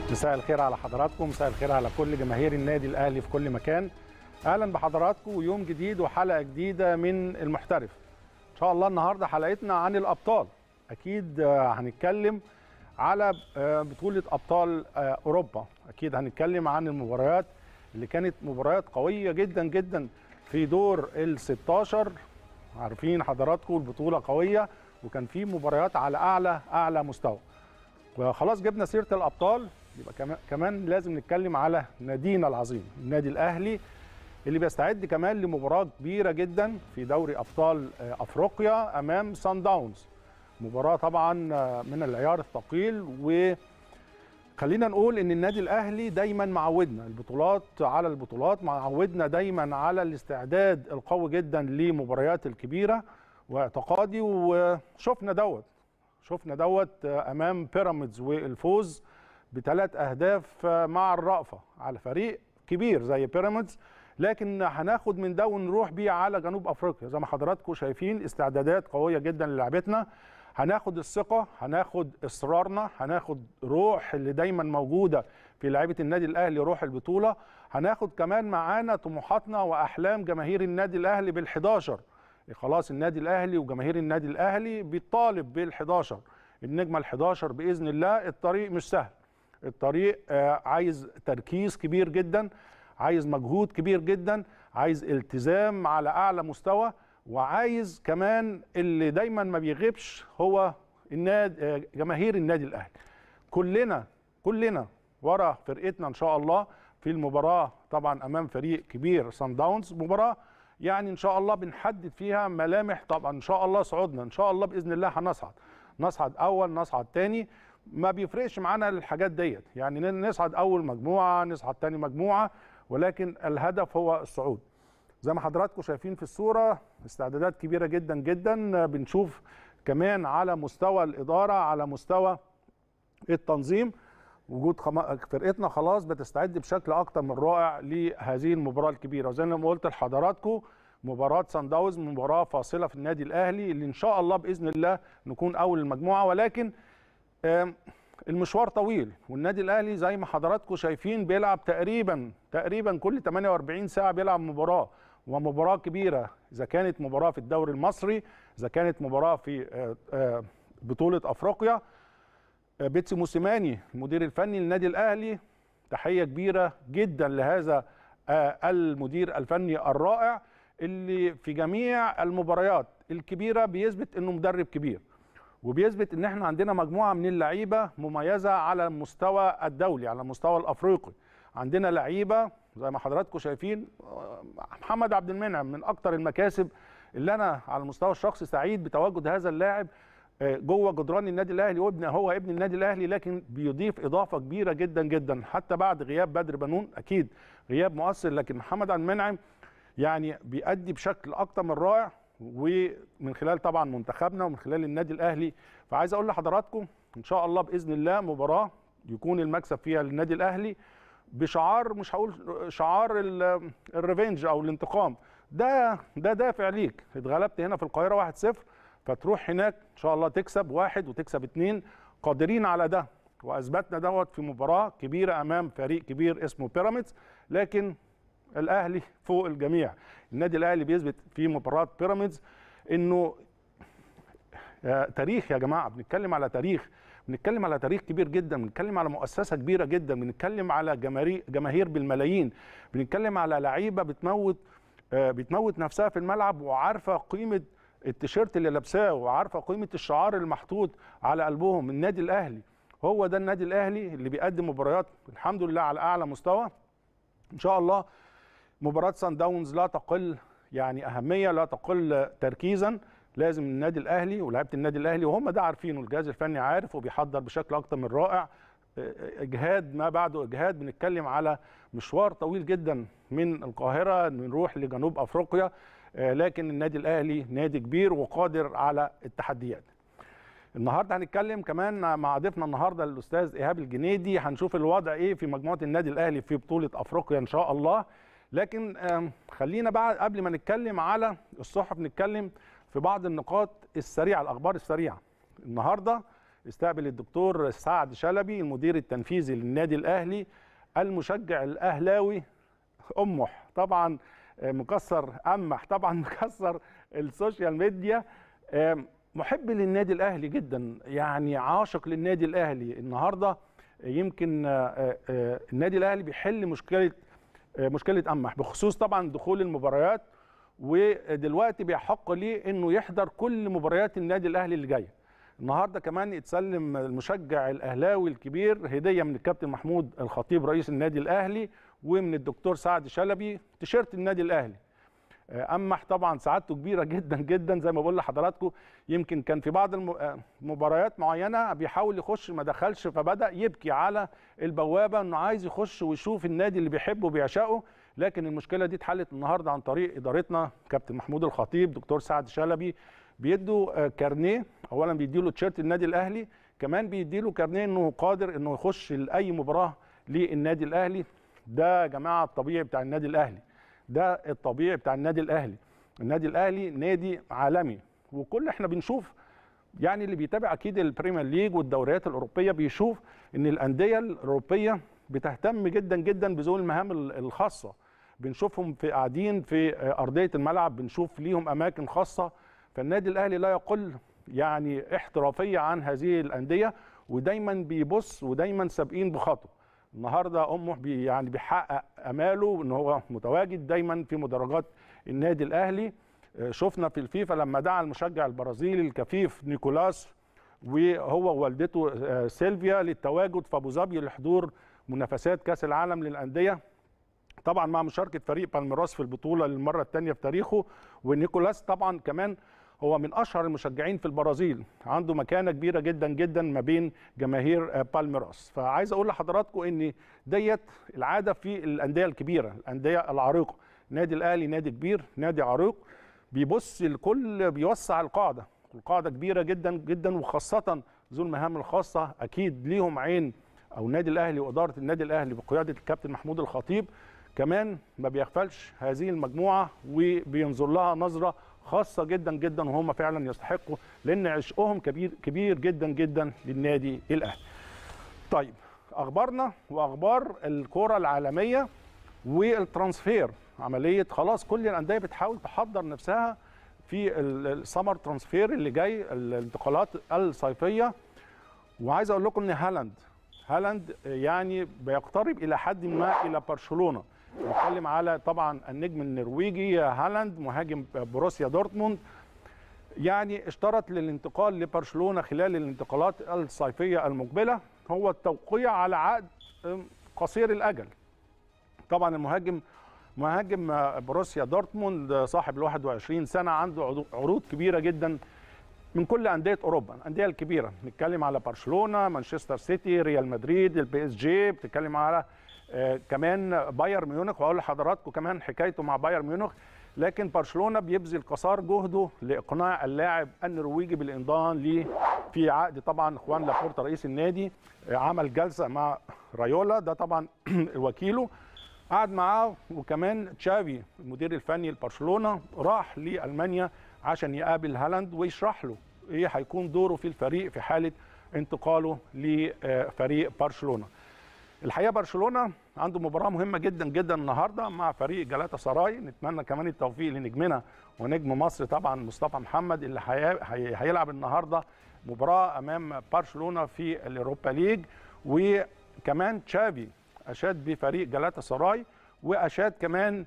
مساء الخير على حضراتكم مساء الخير على كل جماهير النادي الاهلي في كل مكان اهلا بحضراتكم ويوم جديد وحلقه جديده من المحترف ان شاء الله النهارده حلقتنا عن الابطال اكيد هنتكلم على بطوله ابطال اوروبا اكيد هنتكلم عن المباريات اللي كانت مباريات قويه جدا جدا في دور ال 16 عارفين حضراتكم البطوله قويه وكان في مباريات على اعلى اعلى مستوى وخلاص جبنا سيره الابطال يبقى كمان لازم نتكلم على نادينا العظيم النادي الاهلي اللي بيستعد كمان لمباراه كبيره جدا في دوري ابطال افريقيا امام سان داونز مباراه طبعا من العيار الثقيل و خلينا نقول ان النادي الاهلي دايما معودنا البطولات على البطولات معودنا دايما على الاستعداد القوي جدا لمباريات الكبيره واعتقادي وشفنا دوت شفنا دوت امام بيراميدز والفوز بثلاث اهداف مع الرأفه على فريق كبير زي بيراميدز لكن هناخد من ده ونروح بيه على جنوب افريقيا زي ما حضراتكم شايفين استعدادات قويه جدا للعبتنا هناخد الثقه هناخد اصرارنا هناخد روح اللي دايما موجوده في لعيبه النادي الاهلي روح البطوله هناخد كمان معانا طموحاتنا واحلام جماهير النادي الاهلي بال11 خلاص النادي الاهلي وجماهير النادي الاهلي بيطالب بال11 النجمه ال11 باذن الله الطريق مش سهل الطريق عايز تركيز كبير جدا عايز مجهود كبير جدا عايز التزام على اعلى مستوى وعايز كمان اللي دايما ما بيغيبش هو النادي جماهير النادي الاهلي كلنا كلنا ورا فرقتنا ان شاء الله في المباراه طبعا امام فريق كبير سان داونز مباراه يعني ان شاء الله بنحدد فيها ملامح طبعا ان شاء الله صعودنا ان شاء الله باذن الله هنصعد نصعد اول نصعد تاني ما بيفرقش معانا الحاجات ديت يعني نصعد اول مجموعه نصعد تاني مجموعه ولكن الهدف هو الصعود زي ما حضراتكم شايفين في الصوره استعدادات كبيره جدا جدا بنشوف كمان على مستوى الاداره على مستوى التنظيم وجود خم... فرقتنا خلاص بتستعد بشكل اكتر من رائع لهذه المباراه الكبيره وزي ما قلت لحضراتكم مباراه سان داونز مباراه فاصله في النادي الاهلي اللي ان شاء الله باذن الله نكون اول المجموعه ولكن المشوار طويل والنادي الاهلي زي ما حضراتكم شايفين بيلعب تقريبا تقريبا كل 48 ساعه بيلعب مباراه ومباراه كبيره اذا كانت مباراه في الدوري المصري اذا كانت مباراه في بطوله افريقيا بيتسي موسيماني المدير الفني للنادي الاهلي تحيه كبيره جدا لهذا المدير الفني الرائع اللي في جميع المباريات الكبيره بيثبت انه مدرب كبير وبيثبت ان احنا عندنا مجموعه من اللعيبه مميزه على المستوى الدولي على المستوى الافريقي عندنا لعيبه زي ما حضراتكم شايفين محمد عبد المنعم من اكتر المكاسب اللي انا على المستوى الشخصي سعيد بتواجد هذا اللاعب جوه جدران النادي الاهلي وابن هو ابن النادي الاهلي لكن بيضيف اضافه كبيره جدا جدا حتى بعد غياب بدر بنون اكيد غياب مؤثر لكن محمد عبد المنعم يعني بيأدي بشكل اكتر من رائع ومن خلال طبعا منتخبنا ومن خلال النادي الاهلي فعايز اقول لحضراتكم ان شاء الله باذن الله مباراه يكون المكسب فيها للنادي الاهلي بشعار مش هقول شعار الريفنج او الانتقام ده ده دافع ليك اتغلبت هنا في القاهره 1-0 فتروح هناك ان شاء الله تكسب واحد وتكسب اثنين قادرين على ده واثبتنا دوت في مباراه كبيره امام فريق كبير اسمه بيراميدز لكن الاهلي فوق الجميع النادي الاهلي بيثبت في مباراه بيراميدز انه تاريخ يا جماعه بنتكلم على تاريخ بنتكلم على تاريخ كبير جدا بنتكلم على مؤسسه كبيره جدا بنتكلم على جماهير جماهير بالملايين بنتكلم على لعيبه بتموت بتموت نفسها في الملعب وعارفه قيمه التيشيرت اللي لابساه وعارفه قيمه الشعار المحطوط على قلبهم النادي الاهلي هو ده النادي الاهلي اللي بيقدم مباريات الحمد لله على اعلى مستوى ان شاء الله مباراه سان داونز لا تقل يعني اهميه لا تقل تركيزا لازم النادي الاهلي ولاعيبه النادي الاهلي وهم ده عارفينه الجهاز الفني عارف وبيحضر بشكل اكتر من رائع اجهاد ما بعده اجهاد بنتكلم على مشوار طويل جدا من القاهره نروح لجنوب افريقيا لكن النادي الاهلي نادي كبير وقادر على التحديات النهارده هنتكلم كمان مع ضيفنا النهارده الاستاذ ايهاب الجنيدي هنشوف الوضع ايه في مجموعه النادي الاهلي في بطوله افريقيا ان شاء الله لكن خلينا بقى قبل ما نتكلم على الصحف نتكلم في بعض النقاط السريعه الاخبار السريعه النهارده استقبل الدكتور سعد شلبي المدير التنفيذي للنادي الاهلي المشجع الاهلاوي امح طبعا مكسر امح طبعا مكسر السوشيال ميديا محب للنادي الاهلي جدا يعني عاشق للنادي الاهلي النهارده يمكن النادي الاهلي بيحل مشكله مشكله امح بخصوص طبعا دخول المباريات ودلوقتي بيحق ليه انه يحضر كل مباريات النادي الاهلي اللي جايه النهارده كمان يتسلم المشجع الاهلاوي الكبير هديه من الكابتن محمود الخطيب رئيس النادي الاهلي ومن الدكتور سعد شلبي تيشيرت النادي الاهلي امح طبعا سعادته كبيره جدا جدا زي ما بقول لحضراتكم يمكن كان في بعض المباريات معينه بيحاول يخش ما دخلش فبدا يبكي على البوابه انه عايز يخش ويشوف النادي اللي بيحبه وبيعشقه لكن المشكله دي اتحلت النهارده عن طريق ادارتنا كابتن محمود الخطيب دكتور سعد شلبي بيدوا كارنيه اولا بيديله تيشيرت النادي الاهلي كمان بيديله كارنيه انه قادر انه يخش لاي مباراه للنادي الاهلي ده يا جماعه الطبيعي بتاع النادي الاهلي ده الطبيعي بتاع النادي الاهلي النادي الاهلي نادي عالمي وكل احنا بنشوف يعني اللي بيتابع اكيد البريمير ليج والدوريات الاوروبيه بيشوف ان الانديه الاوروبيه بتهتم جدا جدا بذوي المهام الخاصه بنشوفهم في قاعدين في ارضيه الملعب بنشوف ليهم اماكن خاصه فالنادي الاهلي لا يقل يعني احترافيه عن هذه الانديه ودايما بيبص ودايما سابقين بخطوه النهارده امه بي يعني بيحقق اماله ان هو متواجد دايما في مدرجات النادي الاهلي شفنا في الفيفا لما دعا المشجع البرازيلي الكفيف نيكولاس وهو ووالدته سيلفيا للتواجد في ابو ظبي لحضور منافسات كاس العالم للانديه طبعا مع مشاركه فريق بالميراس في البطوله للمره الثانيه في تاريخه ونيكولاس طبعا كمان هو من اشهر المشجعين في البرازيل عنده مكانه كبيره جدا جدا ما بين جماهير بالميراس فعايز اقول لحضراتكم ان ديت العاده في الانديه الكبيره الانديه العريقه نادي الاهلي نادي كبير نادي عريق بيبص الكل بيوسع القاعده القاعده كبيره جدا جدا وخاصه ذو المهام الخاصه اكيد ليهم عين او النادي الاهلي واداره النادي الاهلي بقياده الكابتن محمود الخطيب كمان ما بيغفلش هذه المجموعه وبينظر لها نظره خاصه جدا جدا وهم فعلا يستحقوا لان عشقهم كبير كبير جدا جدا للنادي الاهلي. طيب اخبارنا واخبار الكره العالميه والترانسفير عمليه خلاص كل الانديه بتحاول تحضر نفسها في السمر ترانسفير اللي جاي الانتقالات الصيفيه وعايز اقول لكم ان هالاند هالاند يعني بيقترب الى حد ما الى برشلونه نتكلم على طبعا النجم النرويجي هالاند مهاجم بروسيا دورتموند يعني اشترط للانتقال لبرشلونه خلال الانتقالات الصيفيه المقبله هو التوقيع على عقد قصير الاجل طبعا المهاجم مهاجم بروسيا دورتموند صاحب ال 21 سنه عنده عروض كبيره جدا من كل انديه اوروبا الانديه الكبيره بنتكلم على برشلونه مانشستر سيتي ريال مدريد البي اس جي بتتكلم على آه كمان باير ميونخ واقول لحضراتكم كمان حكايته مع باير ميونخ لكن برشلونه بيبذل قصار جهده لاقناع اللاعب النرويجي بالانضمام ليه في عقد طبعا اخوان لابورتا رئيس النادي آه عمل جلسه مع رايولا ده طبعا وكيله قعد معاه وكمان تشافي المدير الفني لبرشلونه راح لالمانيا عشان يقابل هالاند ويشرح له ايه هيكون دوره في الفريق في حاله انتقاله لفريق برشلونه. الحقيقه برشلونه عنده مباراه مهمه جدا جدا النهارده مع فريق جلاتا سراي نتمنى كمان التوفيق لنجمنا ونجم مصر طبعا مصطفى محمد اللي هيلعب النهارده مباراه امام برشلونه في الاوروبا ليج وكمان تشافي اشاد بفريق جلاتا سراي واشاد كمان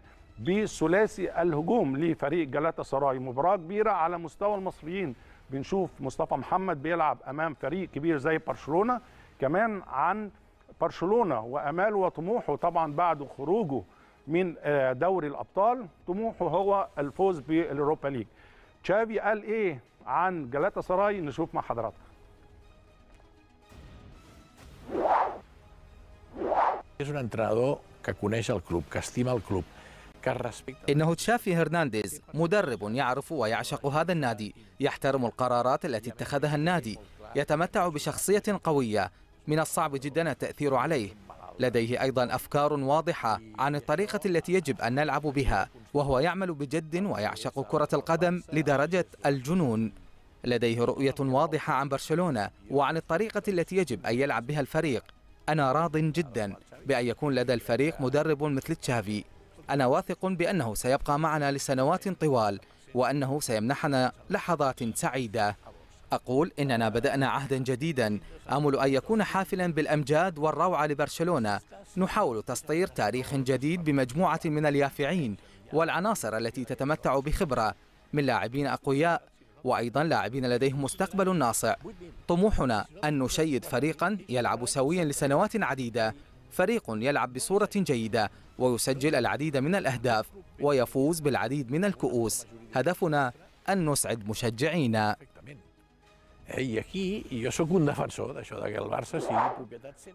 بثلاثي الهجوم لفريق جلاتا سراي مباراه كبيره على مستوى المصريين بنشوف مصطفى محمد بيلعب امام فريق كبير زي برشلونه كمان عن برشلونه واماله وطموحه طبعا بعد خروجه من دوري الابطال طموحه هو الفوز بالاوروبا ليج تشافي قال ايه عن جلاتا سراي نشوف مع حضراتكم És un entrenador que coneix el club, que estima el club, إنه تشافي هرنانديز مدرب يعرف ويعشق هذا النادي يحترم القرارات التي اتخذها النادي يتمتع بشخصية قوية من الصعب جدا التأثير عليه لديه أيضا أفكار واضحة عن الطريقة التي يجب أن نلعب بها وهو يعمل بجد ويعشق كرة القدم لدرجة الجنون لديه رؤية واضحة عن برشلونة وعن الطريقة التي يجب أن يلعب بها الفريق أنا راض جدا بأن يكون لدى الفريق مدرب مثل تشافي أنا واثق بأنه سيبقى معنا لسنوات طوال وأنه سيمنحنا لحظات سعيدة أقول إننا بدأنا عهدا جديدا آمل أن يكون حافلا بالأمجاد والروعة لبرشلونة نحاول تسطير تاريخ جديد بمجموعة من اليافعين والعناصر التي تتمتع بخبرة من لاعبين أقوياء وأيضا لاعبين لديهم مستقبل ناصع طموحنا أن نشيد فريقا يلعب سويا لسنوات عديدة فريق يلعب بصورة جيدة ويسجل العديد من الأهداف ويفوز بالعديد من الكؤوس هدفنا أن نسعد مشجعينا I aquí jo sóc un defensor d'això, de que el Barça sigui propietat 100%.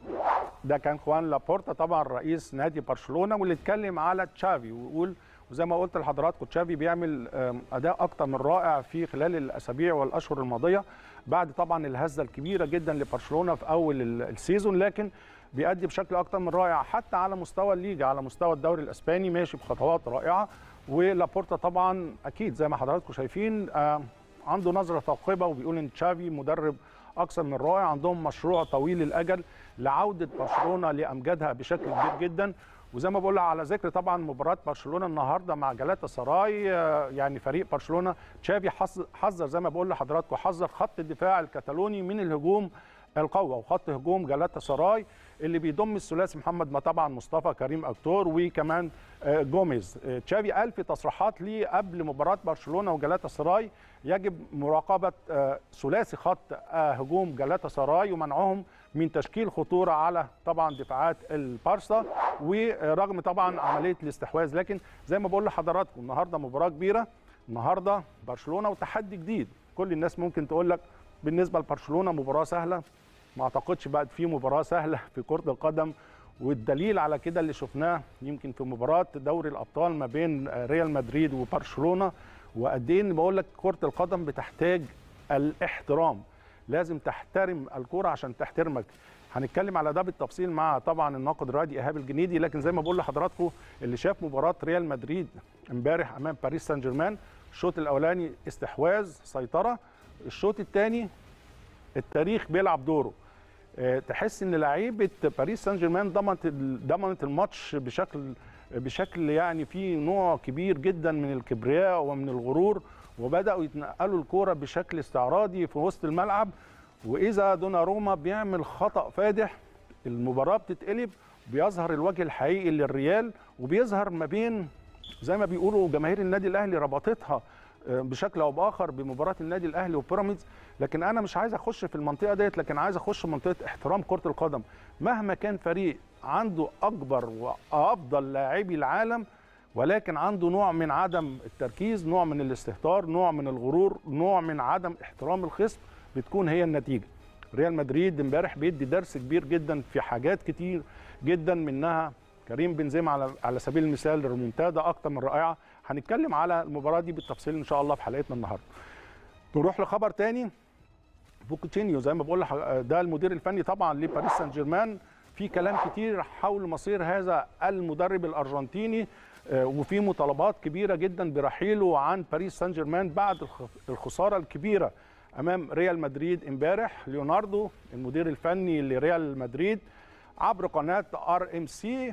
ده كان خوان لابورتا طبعا رئيس نادي برشلونه واللي اتكلم على تشافي ويقول وزي ما قلت لحضراتكم تشافي بيعمل آم، اداء اكتر من رائع في خلال الاسابيع والاشهر الماضيه بعد طبعا الهزه الكبيره جدا لبرشلونه في اول ال- السيزون لكن بيأدي بشكل اكتر من رائع حتى على مستوى الليجا على مستوى الدوري الاسباني ماشي بخطوات رائعه ولابورتا طبعا اكيد زي ما حضراتكم شايفين آم، عنده نظره ثاقبه وبيقول ان تشافي مدرب اكثر من رائع عندهم مشروع طويل الاجل لعوده برشلونه لامجادها بشكل كبير جدا وزي ما بقول على ذكر طبعا مباراه برشلونه النهارده مع جلاتا سراي آه، يعني فريق برشلونه تشافي حظ- حذر زي ما بقول لحضراتكم حذر خط الدفاع الكتالوني من الهجوم القوي وخط هجوم جلاتا سراي اللي بيضم الثلاثي محمد ما طبعا مصطفى كريم اكتور وكمان آه، جوميز آه، تشافي قال في تصريحات ليه قبل مباراه برشلونه وجلاتا سراي يجب مراقبه آه، ثلاثي خط آه، هجوم جلاتا سراي ومنعهم من تشكيل خطوره على طبعا دفاعات البارسا ورغم طبعا عمليه الاستحواذ لكن زي ما بقول لحضراتكم النهارده مباراه كبيره النهارده برشلونه وتحدي جديد كل الناس ممكن تقول لك بالنسبه لبرشلونه مباراه سهله ما اعتقدش بقى في مباراه سهله في كره القدم والدليل على كده اللي شفناه يمكن في مباراه دوري الابطال ما بين ريال مدريد وبرشلونه وقد ايه إن بقول لك كره القدم بتحتاج الاحترام لازم تحترم الكره عشان تحترمك هنتكلم على ده بالتفصيل مع طبعا الناقد الرياضي ايهاب الجنيدي لكن زي ما بقول لحضراتكم اللي شاف مباراه ريال مدريد امبارح امام باريس سان جيرمان الشوط الاولاني استحواذ سيطره الشوط الثاني التاريخ بيلعب دوره آه، تحس ان لعيبه باريس سان جيرمان ضمنت ال- ضمنت الماتش بشكل بشكل يعني فيه نوع كبير جدا من الكبرياء ومن الغرور وبداوا يتنقلوا الكوره بشكل استعراضي في وسط الملعب واذا دوناروما بيعمل خطا فادح المباراه بتتقلب بيظهر الوجه الحقيقي للريال وبيظهر ما بين زي ما بيقولوا جماهير النادي الاهلي ربطتها آه، بشكل او باخر بمباراه النادي الاهلي وبيراميدز لكن انا مش عايز اخش في المنطقه ديت لكن عايز اخش في منطقه احترام كره القدم مهما كان فريق عنده اكبر وافضل لاعبي العالم ولكن عنده نوع من عدم التركيز نوع من الاستهتار نوع من الغرور نوع من عدم احترام الخصم بتكون هي النتيجه ريال مدريد امبارح بيدي درس كبير جدا في حاجات كتير جدا منها كريم بنزيما على على سبيل المثال ريمونتادا اكتر من رائعه هنتكلم على المباراه دي بالتفصيل ان شاء الله في حلقتنا النهارده نروح لخبر تاني بوكوتشينيو زي ما بقول لح- ده المدير الفني طبعا لباريس سان جيرمان في كلام كتير حول مصير هذا المدرب الارجنتيني آه، وفي مطالبات كبيره جدا برحيله عن باريس سان جيرمان بعد الخ- الخساره الكبيره امام ريال مدريد امبارح ليوناردو المدير الفني لريال مدريد عبر قناه ار ام سي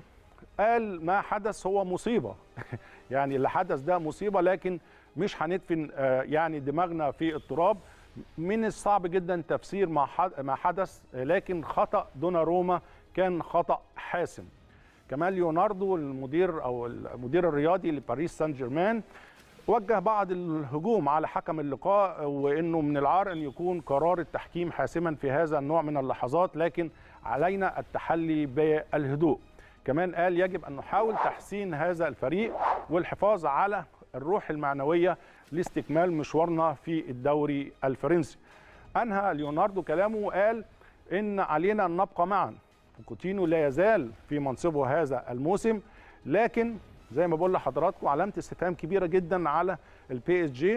قال ما حدث هو مصيبه يعني اللي حدث ده مصيبه لكن مش هندفن آه، يعني دماغنا في التراب من الصعب جدا تفسير ما حد- ما حدث آه، لكن خطا دوناروما كان خطا حاسم كمان ليوناردو المدير او المدير الرياضي لباريس سان جيرمان وجه بعض الهجوم على حكم اللقاء وانه من العار ان يكون قرار التحكيم حاسما في هذا النوع من اللحظات لكن علينا التحلي بالهدوء كمان قال يجب ان نحاول تحسين هذا الفريق والحفاظ على الروح المعنويه لاستكمال مشوارنا في الدوري الفرنسي انهى ليوناردو كلامه وقال ان علينا ان نبقى معا كوتينو لا يزال في منصبه هذا الموسم لكن زي ما بقول لحضراتكم علامه استفهام كبيره جدا على البي اس جي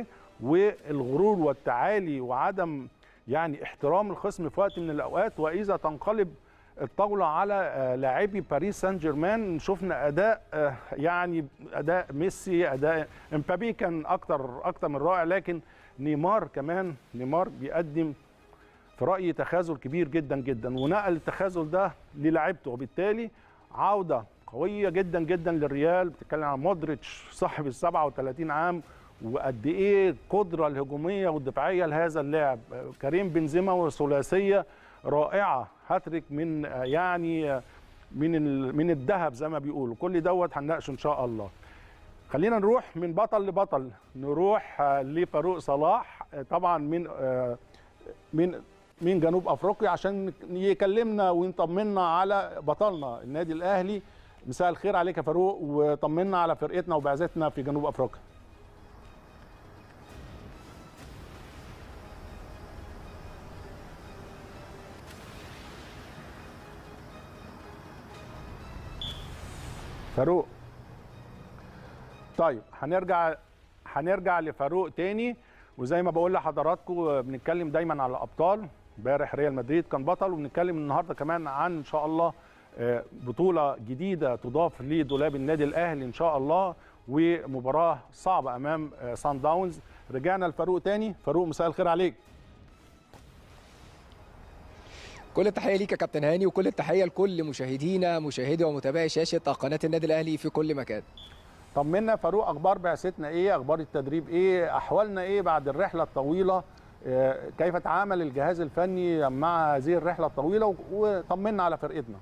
والغرور والتعالي وعدم يعني احترام الخصم في وقت من الاوقات واذا تنقلب الطاوله على آه، لاعبي باريس سان جيرمان شفنا اداء آه، يعني اداء ميسي اداء امبابي كان اكتر اكتر من رائع لكن نيمار كمان نيمار بيقدم في رايي تخاذل كبير جدا جدا ونقل التخاذل ده للاعيبته وبالتالي عوده قويه جدا جدا للريال بتتكلم عن مودريتش صاحب ال 37 عام وقد ايه القدره الهجوميه والدفاعيه لهذا اللاعب كريم بنزيما وثلاثيه رائعه هاتريك من يعني من ال- من الذهب زي ما بيقولوا كل دوت هنناقشه ان شاء الله خلينا نروح من بطل لبطل نروح آه، لفاروق صلاح آه، طبعا من آه، من من جنوب افريقيا عشان يكلمنا ويطمنا على بطلنا النادي الاهلي مساء الخير عليك يا فاروق وطمنا على فرقتنا وبعثتنا في جنوب افريقيا فاروق طيب هنرجع هنرجع لفاروق تاني وزي ما بقول لحضراتكم بنتكلم دايما على الابطال امبارح ريال مدريد كان بطل وبنتكلم النهارده كمان عن ان شاء الله آه، بطوله جديده تضاف لدولاب النادي الاهلي ان شاء الله ومباراه صعبه امام آه، سان داونز رجعنا لفاروق تاني فاروق مساء الخير عليك كل التحيه ليك يا كابتن هاني وكل التحيه لكل مشاهدينا مشاهدي ومتابعي شاشه قناه النادي الاهلي في كل مكان طمنا يا فاروق اخبار بعثتنا ايه اخبار التدريب ايه احوالنا ايه بعد الرحله الطويله آه، كيف تعامل الجهاز الفني مع هذه الرحله الطويله وطمنا على فرقتنا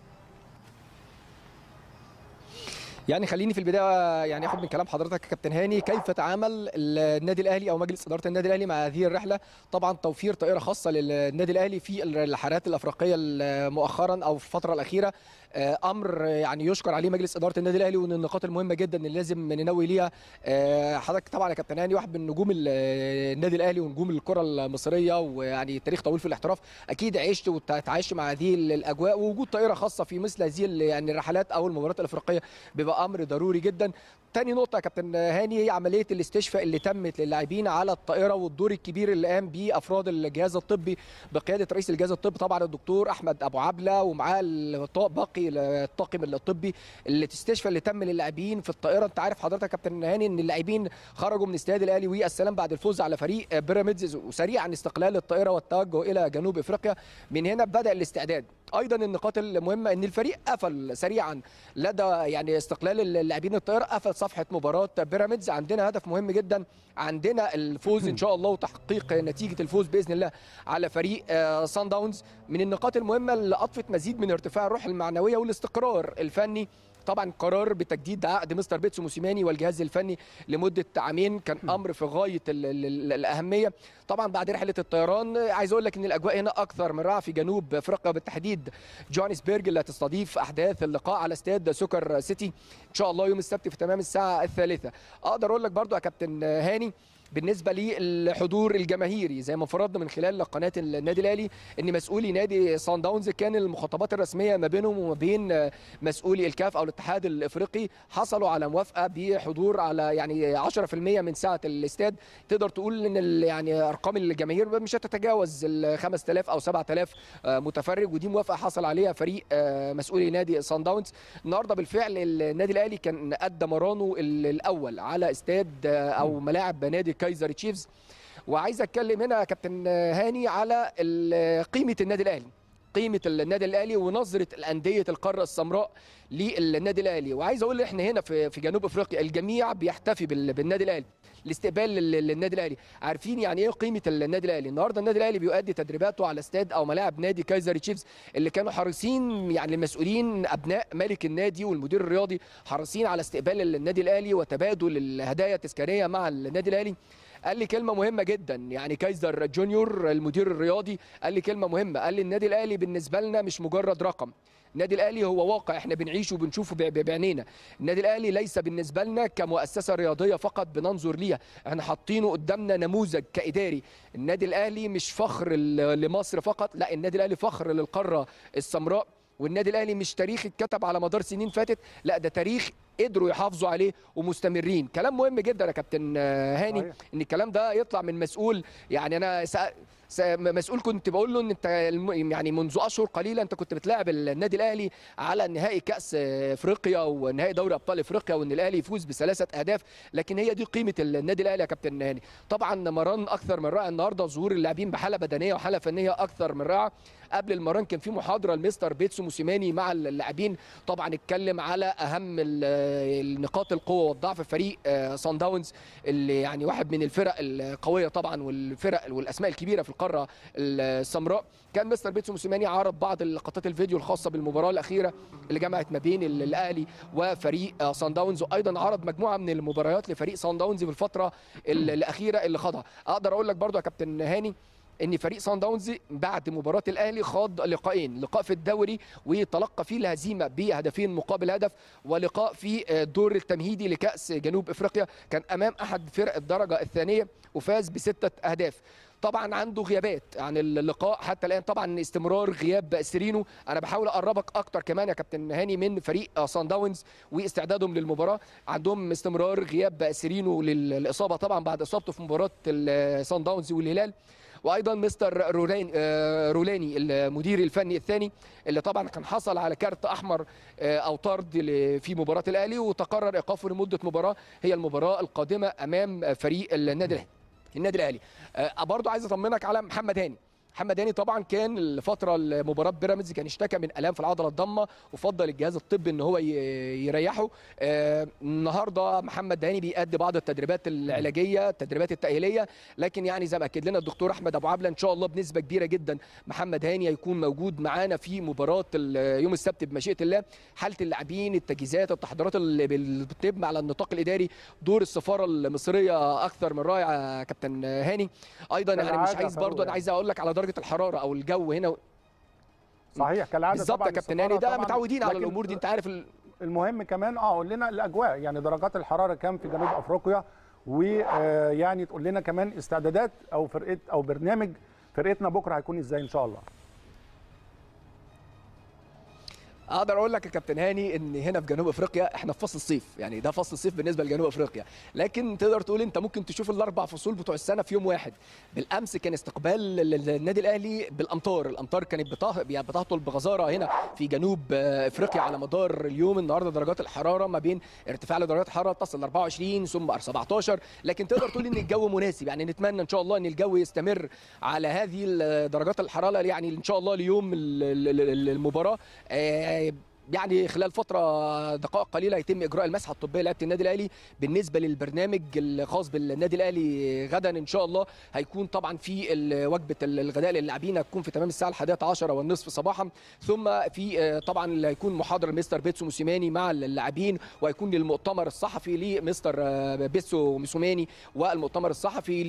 يعني خليني في البدايه يعني اخد من كلام حضرتك يا كابتن هاني كيف تعامل النادي الاهلي او مجلس اداره النادي الاهلي مع هذه الرحله طبعا توفير طائره خاصه للنادي الاهلي في الرحلات الافريقيه مؤخرا او في الفتره الاخيره آه، امر يعني يشكر عليه مجلس اداره النادي الاهلي ومن النقاط المهمه جدا اللي لازم ننوي ليها آه، حضرتك طبعا يا كابتن هاني واحد من نجوم ال- النادي الاهلي ونجوم الكره المصريه ويعني تاريخ طويل في الاحتراف اكيد عشت وتعايشت مع هذه الاجواء ووجود طائره خاصه في مثل هذه ال- يعني الرحلات او المباريات الافريقيه بيبقى امر ضروري جدا تاني نقطة يا كابتن هاني هي عملية الاستشفاء اللي تمت للاعبين على الطائرة والدور الكبير اللي قام بيه أفراد الجهاز الطبي بقيادة رئيس الجهاز الطبي طبعا الدكتور أحمد أبو عبلة ومعاه الط- باقي الطاقم الطبي الاستشفاء اللي تم للاعبين في الطائرة أنت عارف حضرتك يا كابتن هاني إن اللاعبين خرجوا من استاد الأهلي والسلام بعد الفوز على فريق بيراميدز وسريعا استقلال الطائرة والتوجه إلى جنوب إفريقيا من هنا بدأ الاستعداد ايضا النقاط المهمه ان الفريق قفل سريعا لدى يعني استقلال اللاعبين الطائره قفل صفحه مباراه بيراميدز عندنا هدف مهم جدا عندنا الفوز ان شاء الله وتحقيق نتيجه الفوز باذن الله على فريق آه، سان داونز من النقاط المهمه اللي اضفت مزيد من ارتفاع الروح المعنويه والاستقرار الفني طبعا قرار بتجديد عقد مستر بيتسو موسيماني والجهاز الفني لمده عامين كان امر في غايه ال ال ال الاهميه طبعا بعد رحله الطيران عايز اقول لك ان الاجواء هنا اكثر من رائعه في جنوب افريقيا بالتحديد جوهانسبرج اللي هتستضيف احداث اللقاء على استاد سوكر سيتي ان شاء الله يوم السبت في تمام الساعه الثالثه اقدر اقول لك برضو يا كابتن هاني بالنسبه للحضور الجماهيري زي ما فرضنا من خلال قناه النادي الاهلي ان مسؤولي نادي سان داونز كان المخاطبات الرسميه ما بينهم وما بين مسؤولي الكاف او الاتحاد الافريقي حصلوا على موافقه بحضور على يعني 10% من سعه الاستاد تقدر تقول ان ال- يعني ارقام الجماهير مش هتتجاوز ال 5000 او 7000 آه، متفرج ودي موافقه حصل عليها فريق آه، مسؤولي نادي سان داونز النهارده بالفعل النادي الاهلي كان ادى مرانه ال- الاول على استاد آه، او ملاعب نادي كايزر تشيفز وعايز اتكلم هنا يا كابتن هاني على ال- قيمه النادي الاهلي قيمه النادي الاهلي ونظره الانديه القاره السمراء للنادي الاهلي وعايز اقول احنا هنا في في جنوب افريقيا الجميع بيحتفي بال- بالنادي الاهلي الاستقبال لل- للنادي الاهلي عارفين يعني ايه قيمه النادي الاهلي النهارده النادي الاهلي بيؤدي تدريباته على استاد او ملاعب نادي كايزر تشيفز اللي كانوا حريصين يعني المسؤولين ابناء مالك النادي والمدير الرياضي حريصين على استقبال النادي الاهلي وتبادل الهدايا التذكاريه مع النادي الاهلي قال لي كلمه مهمه جدا يعني كايزر جونيور المدير الرياضي قال لي كلمه مهمه قال لي النادي الاهلي بالنسبه لنا مش مجرد رقم النادي الاهلي هو واقع احنا بنعيشه وبنشوفه ب- ب- بعينينا النادي الاهلي ليس بالنسبه لنا كمؤسسه رياضيه فقط بننظر ليها احنا حاطينه قدامنا نموذج كاداري النادي الاهلي مش فخر ل- لمصر فقط لا النادي الاهلي فخر للقاره السمراء والنادي الاهلي مش تاريخ اتكتب على مدار سنين فاتت لا ده تاريخ قدروا يحافظوا عليه ومستمرين كلام مهم جدا يا كابتن آه، هاني صحيح. ان الكلام ده يطلع من مسؤول يعني انا سأ... س- مسؤول كنت بقول له ان انت الم- يعني منذ اشهر قليله انت كنت بتلاعب النادي الاهلي على نهائي كاس افريقيا ونهائي دوري ابطال افريقيا وان الاهلي يفوز بثلاثه اهداف لكن هي دي قيمه النادي الاهلي يا كابتن هاني طبعا مران اكثر من رائع النهارده ظهور اللاعبين بحاله بدنيه وحاله فنيه اكثر من رائعه قبل المران كان في محاضره لمستر بيتسو موسيماني مع اللاعبين طبعا اتكلم على اهم ال- النقاط القوه والضعف في فريق آه، صن داونز اللي يعني واحد من الفرق القويه طبعا والفرق والاسماء الكبيره في القاره السمراء كان مستر بيتسو موسيماني عرض بعض لقطات الفيديو الخاصه بالمباراه الاخيره اللي جمعت ما بين ال- الاهلي وفريق آه، صن داونز وايضا عرض مجموعه من المباريات لفريق صن داونز في الفتره ال- الاخيره اللي خاضها اقدر اقول لك برضو يا كابتن هاني ان فريق صن داونز بعد مباراه الاهلي خاض لقاءين لقاء في الدوري وتلقى فيه الهزيمه بهدفين مقابل هدف ولقاء في الدور التمهيدي لكاس جنوب افريقيا كان امام احد فرق الدرجه الثانيه وفاز بسته اهداف طبعا عنده غيابات عن اللقاء حتى الان طبعا استمرار غياب سيرينو انا بحاول اقربك اكتر كمان يا كابتن هاني من فريق صن داونز واستعدادهم للمباراه عندهم استمرار غياب سيرينو للاصابه طبعا بعد اصابته في مباراه صن داونز والهلال وايضا مستر رولاني آه، رولاني المدير الفني الثاني اللي طبعا كان حصل على كارت احمر آه، او طرد ل- في مباراه الاهلي وتقرر ايقافه لمده مباراه هي المباراه القادمه امام فريق النادي الاهلي النادي الاهلي آه، برضو عايز اطمنك على محمد هاني محمد هاني طبعا كان الفتره مباراه بيراميدز كان اشتكى من الام في العضله الضمه وفضل الجهاز الطبي ان هو ي- يريحه آه، النهارده محمد هاني بيأدي بعض التدريبات العلاجيه التدريبات التاهيليه لكن يعني زي ما اكد لنا الدكتور احمد ابو عبله ان شاء الله بنسبه كبيره جدا محمد هاني هيكون موجود معانا في مباراه ال- يوم السبت بمشيئه الله حاله اللاعبين التجهيزات التحضيرات اللي بال- بتتم على النطاق الاداري دور السفاره المصريه اكثر من رائع يا كابتن هاني ايضا انا مش كالعادة عايز فاروق برضو انا يعني. عايز اقول لك على درجه الحراره او الجو هنا صحيح كالعاده بالظبط طبعاً يا كابتن السفارة هاني ده طبعاً، متعودين على لكن الامور دي انت عارف ال... المهم كمان اه قول لنا الاجواء يعني درجات الحراره كام في جنوب افريقيا ويعني تقول لنا كمان استعدادات او فرقه او برنامج فرقتنا بكره هيكون ازاي ان شاء الله اقدر اقول لك يا كابتن هاني ان هنا في جنوب افريقيا احنا في فصل الصيف يعني ده فصل الصيف بالنسبه لجنوب افريقيا لكن تقدر تقول انت ممكن تشوف الاربع فصول بتوع السنه في يوم واحد بالامس كان استقبال للنادي الاهلي بالامطار الامطار كانت بتاه- يعني بتهطل بغزاره هنا في جنوب آه، افريقيا على مدار اليوم النهارده درجات الحراره ما بين ارتفاع لدرجات الحراره تصل ل 24 ثم 17 لكن تقدر تقول ان الجو مناسب يعني نتمنى ان شاء الله ان الجو يستمر على هذه ال- درجات الحراره يعني ان شاء الله ليوم ال- ال- ال- المباراه آه، يعني خلال فتره دقائق قليله يتم اجراء المسحه الطبيه لعيبه النادي الاهلي بالنسبه للبرنامج الخاص بالنادي الاهلي غدا ان شاء الله هيكون طبعا في ال- وجبه ال- الغداء للاعبين هتكون في تمام الساعه الحادية عشرة والنصف صباحا ثم في آه، طبعا اللي هيكون محاضره مستر بيتسو موسيماني مع اللاعبين وهيكون المؤتمر الصحفي لمستر آه، بيتسو موسيماني والمؤتمر الصحفي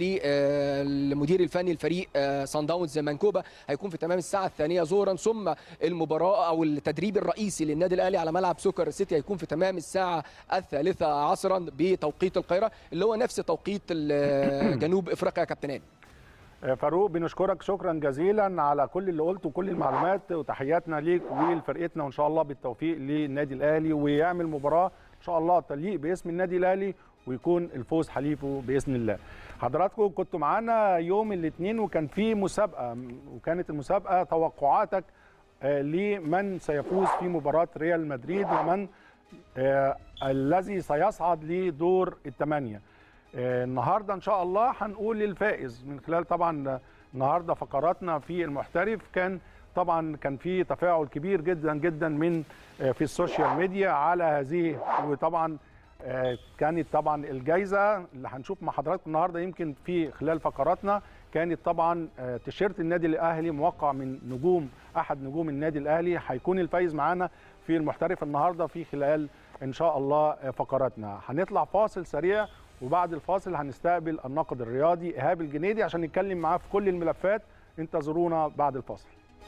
للمدير الفني لفريق آه، صن داونز مانكوبا هيكون في تمام الساعه الثانيه ظهرا ثم المباراه او التدريب الرئيسي للنادي الاهلي على ملعب سوكر سيتي هيكون في تمام الساعه الثالثه عصرا بتوقيت القاهره اللي هو نفس توقيت ال- جنوب افريقيا يا كابتن هاني آه، فاروق بنشكرك شكرا جزيلا على كل اللي قلته وكل المعلومات وتحياتنا ليك ولفرقتنا وان شاء الله بالتوفيق للنادي الاهلي ويعمل مباراه ان شاء الله تليق باسم النادي الاهلي ويكون الفوز حليفه باذن الله. حضراتكم كنتوا معانا يوم الاثنين وكان في مسابقه وكانت المسابقه توقعاتك آه، لمن سيفوز في مباراه ريال مدريد ومن آه، الذي سيصعد لدور الثمانيه. آه، النهارده ان شاء الله هنقول الفائز من خلال طبعا النهارده فقراتنا في المحترف كان طبعا كان في تفاعل كبير جدا جدا من آه، في السوشيال ميديا على هذه وطبعا آه، كانت طبعا الجائزه اللي هنشوف مع حضراتكم النهارده يمكن في خلال فقراتنا كانت طبعا آه، تيشيرت النادي الاهلي موقع من نجوم احد نجوم النادي الاهلي هيكون الفايز معانا في المحترف النهارده في خلال ان شاء الله آه، فقراتنا هنطلع فاصل سريع وبعد الفاصل هنستقبل الناقد الرياضي ايهاب الجنيدي عشان نتكلم معاه في كل الملفات انتظرونا بعد الفاصل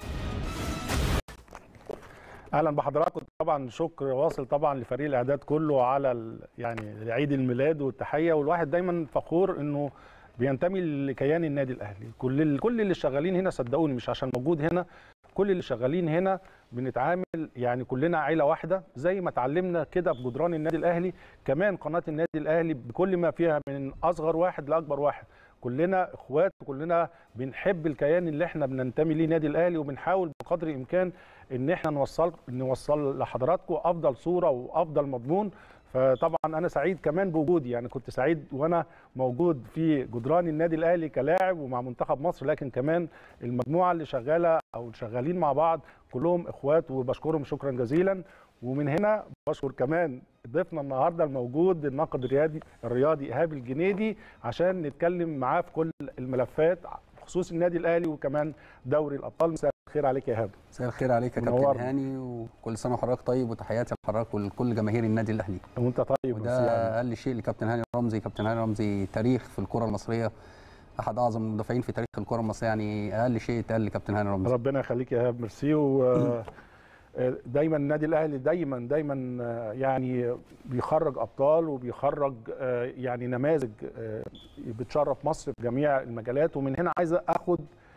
اهلا بحضراتكم طبعا شكر واصل طبعا لفريق الاعداد كله على ال- يعني عيد الميلاد والتحيه والواحد دايما فخور انه بينتمي لكيان النادي الاهلي كل ال- كل اللي شغالين هنا صدقوني مش عشان موجود هنا كل اللي شغالين هنا بنتعامل يعني كلنا عيله واحده زي ما اتعلمنا كده في جدران النادي الاهلي كمان قناه النادي الاهلي بكل ما فيها من اصغر واحد لاكبر واحد كلنا اخوات وكلنا بنحب الكيان اللي احنا بننتمي ليه نادي الاهلي وبنحاول بقدر الامكان ان احنا نوصل نوصل لحضراتكم افضل صوره وافضل مضمون فطبعا انا سعيد كمان بوجودي يعني كنت سعيد وانا موجود في جدران النادي الاهلي كلاعب ومع منتخب مصر لكن كمان المجموعه اللي شغاله او شغالين مع بعض كلهم اخوات وبشكرهم شكرا جزيلا ومن هنا بشكر كمان ضيفنا النهارده الموجود الناقد الرياضي الرياضي ايهاب الجنيدي عشان نتكلم معاه في كل الملفات بخصوص النادي الاهلي وكمان دوري الابطال مساء الخير عليك يا ايهاب مساء الخير عليك يا كابتن منورنا. هاني وكل سنه وحضرتك طيب وتحياتي لحضرتك ولكل جماهير النادي الاهلي وانت طيب ميرسي وده يعني. اقل شيء لكابتن هاني رمزي كابتن هاني رمزي تاريخ في الكره المصريه احد اعظم المدافعين في تاريخ الكره المصريه يعني اقل شيء يتقال لكابتن هاني رمزي ربنا يخليك يا ايهاب ميرسي و دايما النادي الاهلي دايما دايما آه، يعني بيخرج ابطال وبيخرج آه، يعني نماذج آه، بتشرف مصر في جميع المجالات ومن هنا عايز اخد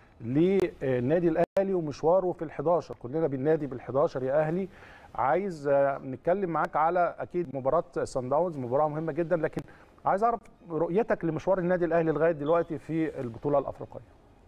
للنادي الاهلي ومشواره في ال11 كلنا بالنادي بال11 يا اهلي عايز آه، نتكلم معاك على اكيد مباراه سان داونز مباراه مهمه جدا لكن عايز اعرف رؤيتك لمشوار النادي الاهلي لغايه دلوقتي في البطوله الافريقيه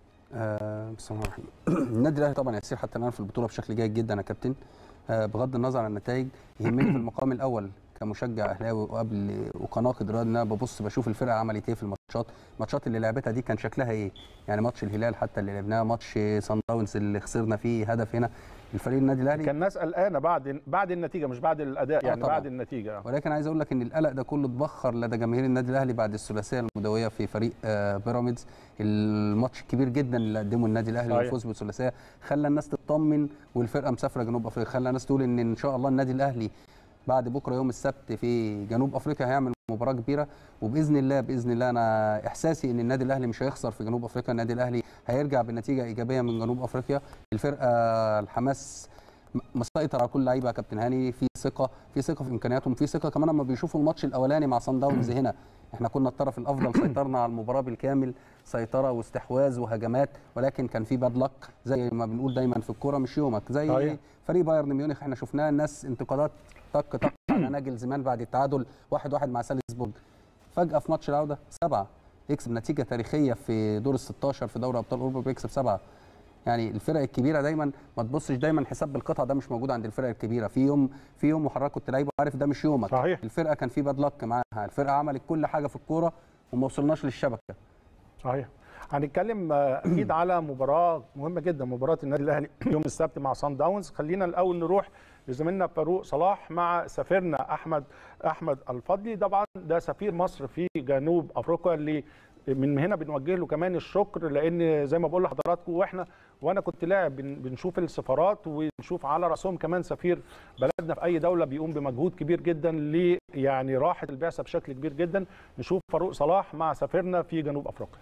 آه بسم الله الرحمن الرحيم النادي الاهلي طبعا يسير حتى الان في البطوله بشكل جيد جدا يا كابتن آه بغض النظر عن النتائج يهمني في المقام الاول كمشجع اهلاوي وقبل وكناقد رياضي ان انا ببص بشوف الفرقه عملت ايه في الماتشات الماتشات اللي لعبتها دي كان شكلها ايه يعني ماتش الهلال حتى اللي لعبناه ماتش سان داونز اللي خسرنا فيه هدف هنا الفريق النادي الاهلي كان الناس قلقانه بعد بعد النتيجه مش بعد الاداء آه يعني طبعاً. بعد النتيجه ولكن عايز اقول لك ان القلق ده كله اتبخر لدى جماهير النادي الاهلي بعد الثلاثيه المدويه في فريق آه، بيراميدز الماتش الكبير جدا اللي قدمه النادي الاهلي صحيح. والفوز بالثلاثيه خلى الناس تطمن والفرقه مسافره جنوب افريقيا خلى الناس تقول ان ان شاء الله النادي الاهلي بعد بكره يوم السبت في جنوب افريقيا هيعمل مباراه كبيره وباذن الله باذن الله انا احساسي ان النادي الاهلي مش هيخسر في جنوب افريقيا النادي الاهلي هيرجع بنتيجه ايجابيه من جنوب افريقيا الفرقه الحماس م- مسيطر على كل لعيبه يا كابتن هاني في ثقه في ثقه في امكانياتهم في ثقه كمان لما بيشوفوا الماتش الاولاني مع صن داونز هنا احنا كنا الطرف الافضل سيطرنا على المباراه بالكامل سيطره واستحواذ وهجمات ولكن كان في باد لك زي ما بنقول دايما في الكوره مش يومك زي صحيح. فريق بايرن ميونخ احنا شفناه الناس انتقادات طق طق على ناجل زمان بعد التعادل 1-1 واحد مع سالزبورج فجاه في ماتش العوده سبعه يكسب نتيجه تاريخيه في دور ال 16 في دوري ابطال اوروبا بيكسب سبعه يعني الفرق الكبيره دايما ما تبصش دايما حساب بالقطع ده مش موجود عند الفرق الكبيره في يوم في يوم وحضرتك كنت لعيب وعارف ده مش يومك صحيح. الفرقه كان في باد لك معاها الفرقه عملت كل حاجه في الكوره وما وصلناش للشبكه صحيح هنتكلم آه، اكيد على مباراه مهمه جدا مباراه النادي الاهلي يوم السبت مع سان داونز خلينا الاول نروح لزميلنا فاروق صلاح مع سفيرنا احمد احمد الفضلي طبعا ده سفير مصر في جنوب افريقيا اللي من هنا بنوجه له كمان الشكر لان زي ما بقول لحضراتكم واحنا وانا كنت لاعب بن- بنشوف السفارات وبنشوف على راسهم كمان سفير بلدنا في اي دوله بيقوم بمجهود كبير جدا ل يعني راحه البعثه بشكل كبير جدا نشوف فاروق صلاح مع سفيرنا في جنوب افريقيا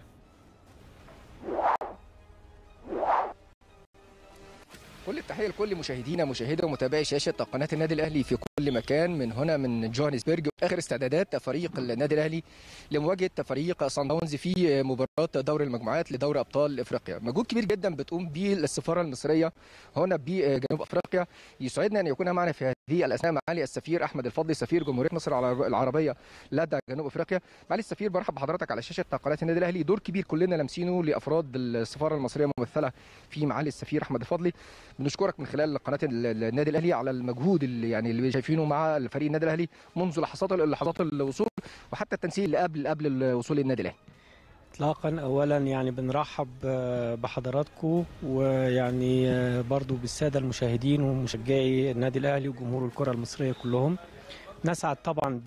كل التحيه لكل مشاهدينا مشاهدي ومتابعي شاشه قناه النادي الاهلي في كل مكان من هنا من جوهانسبرج اخر استعدادات فريق النادي الاهلي لمواجهه فريق صن داونز في مباراه دوري المجموعات لدوري ابطال افريقيا مجهود كبير جدا بتقوم به السفاره المصريه هنا بجنوب افريقيا يسعدنا ان يكون معنا في هذه الاثناء معالي السفير احمد الفضلي سفير جمهوريه مصر العرب- العربيه لدى جنوب افريقيا معالي السفير برحب بحضرتك على شاشه قناه النادي الاهلي دور كبير كلنا لامسينه لافراد السفاره المصريه الممثله في معالي السفير احمد الفضلي بنشكرك من خلال قناه ال- ال- النادي الاهلي على المجهود اللي يعني اللي شايفينه مع الفريق النادي الاهلي منذ لحظات لحظات الوصول وحتى التنسيق اللي قبل قبل الوصول للنادي الاهلي اطلاقا اولا يعني بنرحب آه، بحضراتكم ويعني آه، برضو بالساده المشاهدين ومشجعي النادي الاهلي وجمهور الكره المصريه كلهم نسعد طبعا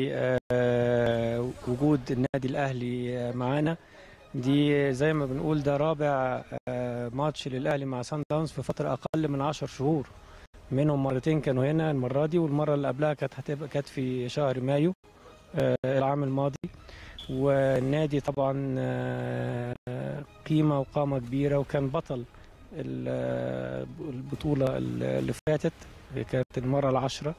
بوجود النادي الاهلي آه، معانا دي زي ما بنقول ده رابع آه، ماتش للاهلي مع سان داونز في فتره اقل من 10 شهور منهم مرتين كانوا هنا المره دي والمره اللي قبلها كانت هتبقى كانت في شهر مايو آه، العام الماضي والنادي طبعا آه، قيمة وقامة كبيرة وكان بطل ال- آه، البطولة اللي فاتت كانت المرة العشرة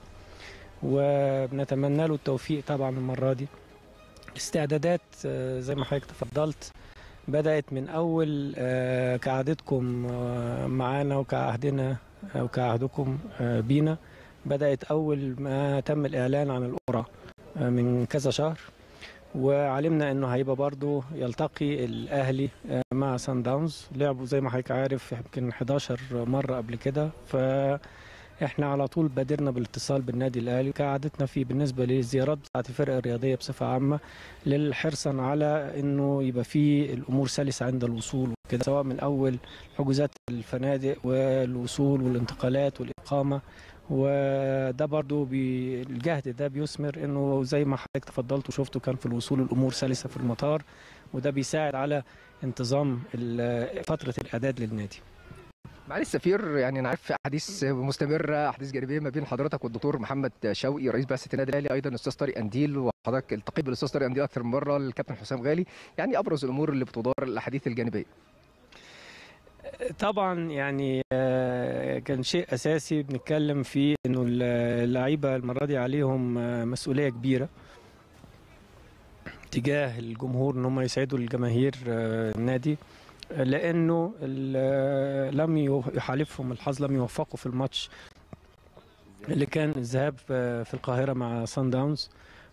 وبنتمنى له التوفيق طبعا المرة دي الاستعدادات آه، زي ما حضرتك تفضلت بدأت من أول آه، كعادتكم آه، معانا وكعهدنا أو كعهدكم آه، بينا بدأت أول ما تم الإعلان عن القرعة آه، من كذا شهر وعلمنا انه هيبقى برضو يلتقي الاهلي آه، مع سان داونز لعبوا زي ما حضرتك عارف يمكن 11 مره قبل كده فاحنا على طول بادرنا بالاتصال بالنادي الاهلي كعادتنا في بالنسبه للزيارات بتاعت الفرق الرياضيه بصفه عامه للحرصا على انه يبقى في الامور سلسه عند الوصول وكده سواء من اول حجوزات الفنادق والوصول والانتقالات والاقامه وده برضو بي الجهد ده بيثمر انه زي ما حضرتك تفضلت وشفتوا كان في الوصول الامور سلسه في المطار وده بيساعد على انتظام ال- فتره الاعداد للنادي معالي السفير يعني انا عارف في احاديث مستمره احاديث جانبيه ما بين حضرتك والدكتور محمد شوقي رئيس بعثه النادي الاهلي ايضا الاستاذ طارق انديل وحضرتك التقيت بالاستاذ طارق انديل اكثر من مره الكابتن حسام غالي يعني ابرز الامور اللي بتدار الاحاديث الجانبيه طبعا يعني آه، كان شيء اساسي بنتكلم فيه انه اللعيبه المره دي عليهم آه، مسؤوليه كبيره تجاه الجمهور ان هم يسعدوا الجماهير آه، النادي آه، لانه ال- لم يو- يحالفهم الحظ لم يوفقوا في الماتش اللي كان الذهاب آه، في القاهره مع سان داونز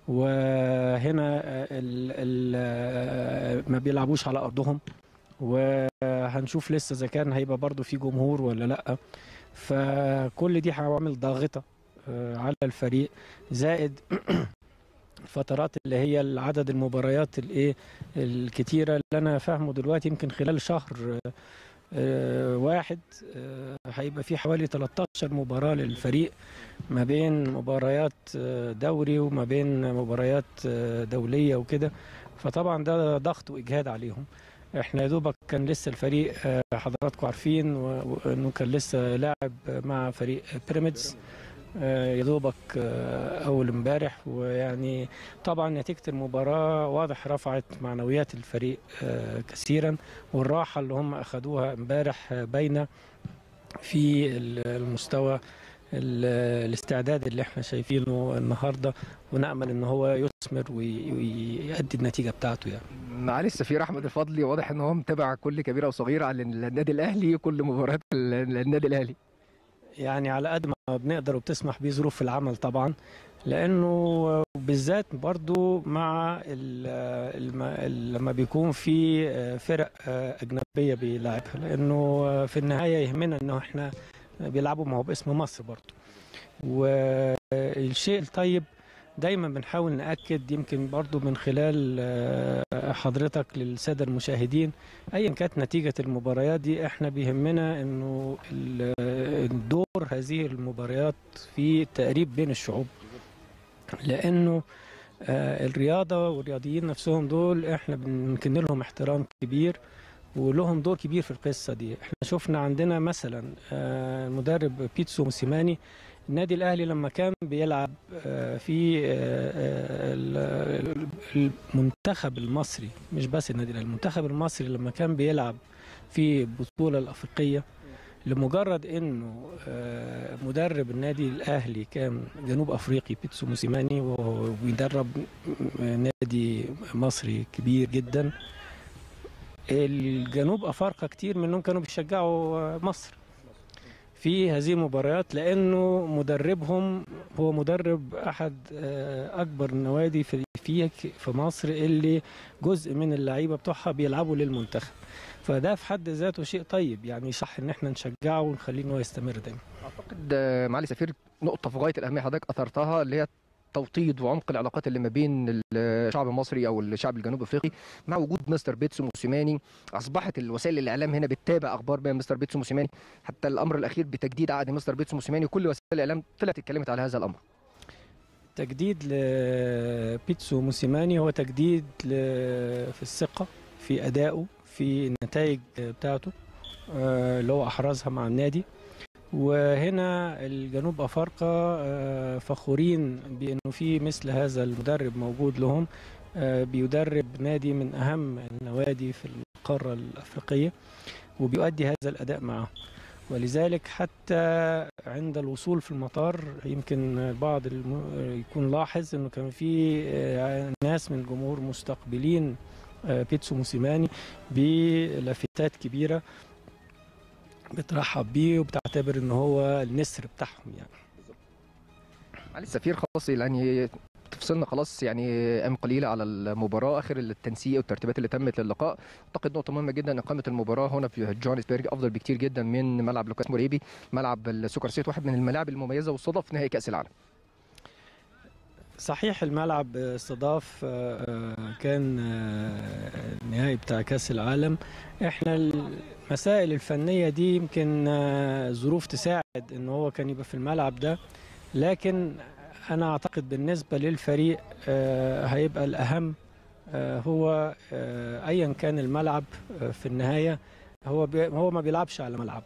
وهنا آه، ال- ال- آه، ما بيلعبوش على ارضهم وهنشوف لسه اذا كان هيبقى برضو في جمهور ولا لا فكل دي عوامل ضاغطه آه، على الفريق زائد الفترات اللي هي عدد المباريات الايه الكتيره اللي انا فاهمه دلوقتي يمكن خلال شهر آه، آه، واحد آه، هيبقى في حوالي 13 مباراه للفريق ما بين مباريات آه، دوري وما بين مباريات آه، دوليه وكده فطبعا ده ضغط واجهاد عليهم احنا يا دوبك كان لسه الفريق آه، حضراتكم عارفين و- وانه كان لسه لاعب مع فريق بيراميدز آه، يا دوبك آه، اول امبارح ويعني طبعا نتيجه المباراه واضح رفعت معنويات الفريق آه، كثيرا والراحه اللي هم اخذوها امبارح آه، باينه في ال- المستوى ال- الاستعداد اللي احنا شايفينه النهارده ونامل ان هو يثمر وي- ويؤدي النتيجه بتاعته يعني معالي السفير احمد الفضلي واضح ان هو متابع كل كبيره وصغيره على النادي الاهلي كل مباريات ال- النادي الاهلي يعني على قد ما بنقدر وبتسمح بيه ظروف العمل طبعا لانه بالذات برضو مع ال- الم- ال- لما بيكون في فرق اجنبيه بيلعبها لانه في النهايه يهمنا انه احنا بيلعبوا ما هو باسم مصر برضو والشيء الطيب دايما بنحاول ناكد يمكن برضو من خلال آه، حضرتك للساده المشاهدين ايا كانت نتيجه المباريات دي احنا بيهمنا انه ال- دور هذه المباريات في التقريب بين الشعوب لانه آه، الرياضه والرياضيين نفسهم دول احنا بنكن لهم احترام كبير ولهم دور كبير في القصه دي احنا شفنا عندنا مثلا آه، المدرب بيتسو موسيماني النادي الاهلي لما كان بيلعب آه، في آه، آه، ال- المنتخب المصري مش بس النادي الاهلي المنتخب المصري لما كان بيلعب في البطوله الافريقيه لمجرد انه آه، مدرب النادي الاهلي كان جنوب افريقي بيتسو موسيماني وهو بيدرب نادي مصري كبير جدا الجنوب افارقه كتير منهم كانوا بيشجعوا آه، مصر في هذه المباريات لانه مدربهم هو مدرب احد آه، اكبر النوادي في في في مصر اللي جزء من اللعيبه بتوعها بيلعبوا للمنتخب فده في حد ذاته شيء طيب يعني صح ان احنا نشجعه ونخليه ان هو يستمر دايما اعتقد آه، معالي السفير نقطه في غايه الاهميه حضرتك اثرتها اللي هي توطيد وعمق العلاقات اللي ما بين الشعب المصري او الشعب الجنوب افريقي مع وجود مستر بيتسو موسيماني اصبحت الوسائل الاعلام هنا بتتابع اخبار بين مستر بيتسو موسيماني حتى الامر الاخير بتجديد عقد مستر بيتسو موسيماني وكل وسائل الاعلام طلعت اتكلمت على هذا الامر تجديد لبيتسو موسيماني هو تجديد ل- في الثقة في أدائه في النتائج بتاعته آه، اللي هو أحرزها مع النادي وهنا الجنوب أفارقة آه، فخورين بأنه في مثل هذا المدرب موجود لهم آه، بيدرب نادي من أهم النوادي في القارة الأفريقية وبيؤدي هذا الأداء معه ولذلك حتى عند الوصول في المطار يمكن البعض الم... يكون لاحظ انه كان في آه، ناس من الجمهور مستقبلين آه، بيتسو موسيماني بلافتات كبيره بترحب بيه وبتعتبر ان هو النسر بتاعهم يعني معالي السفير خلاص يعني تفصلنا خلاص يعني ايام قليله على المباراه اخر التنسيق والترتيبات اللي تمت للقاء اعتقد نقطه مهمه جدا ان اقامه المباراه هنا في جوهانسبرج افضل بكتير جدا من ملعب لوكاس موريبي ملعب السوكر سيت واحد من الملاعب المميزه والصدف نهائي كاس العالم صحيح الملعب استضاف آه، آه، كان آه، النهائي بتاع كأس العالم احنا المسائل الفنية دي يمكن آه، ظروف تساعد ان هو كان يبقى في الملعب ده لكن انا اعتقد بالنسبة للفريق آه، هيبقى الاهم آه، هو آه، ايا كان الملعب آه، في النهاية هو بي هو ما بيلعبش على ملعبه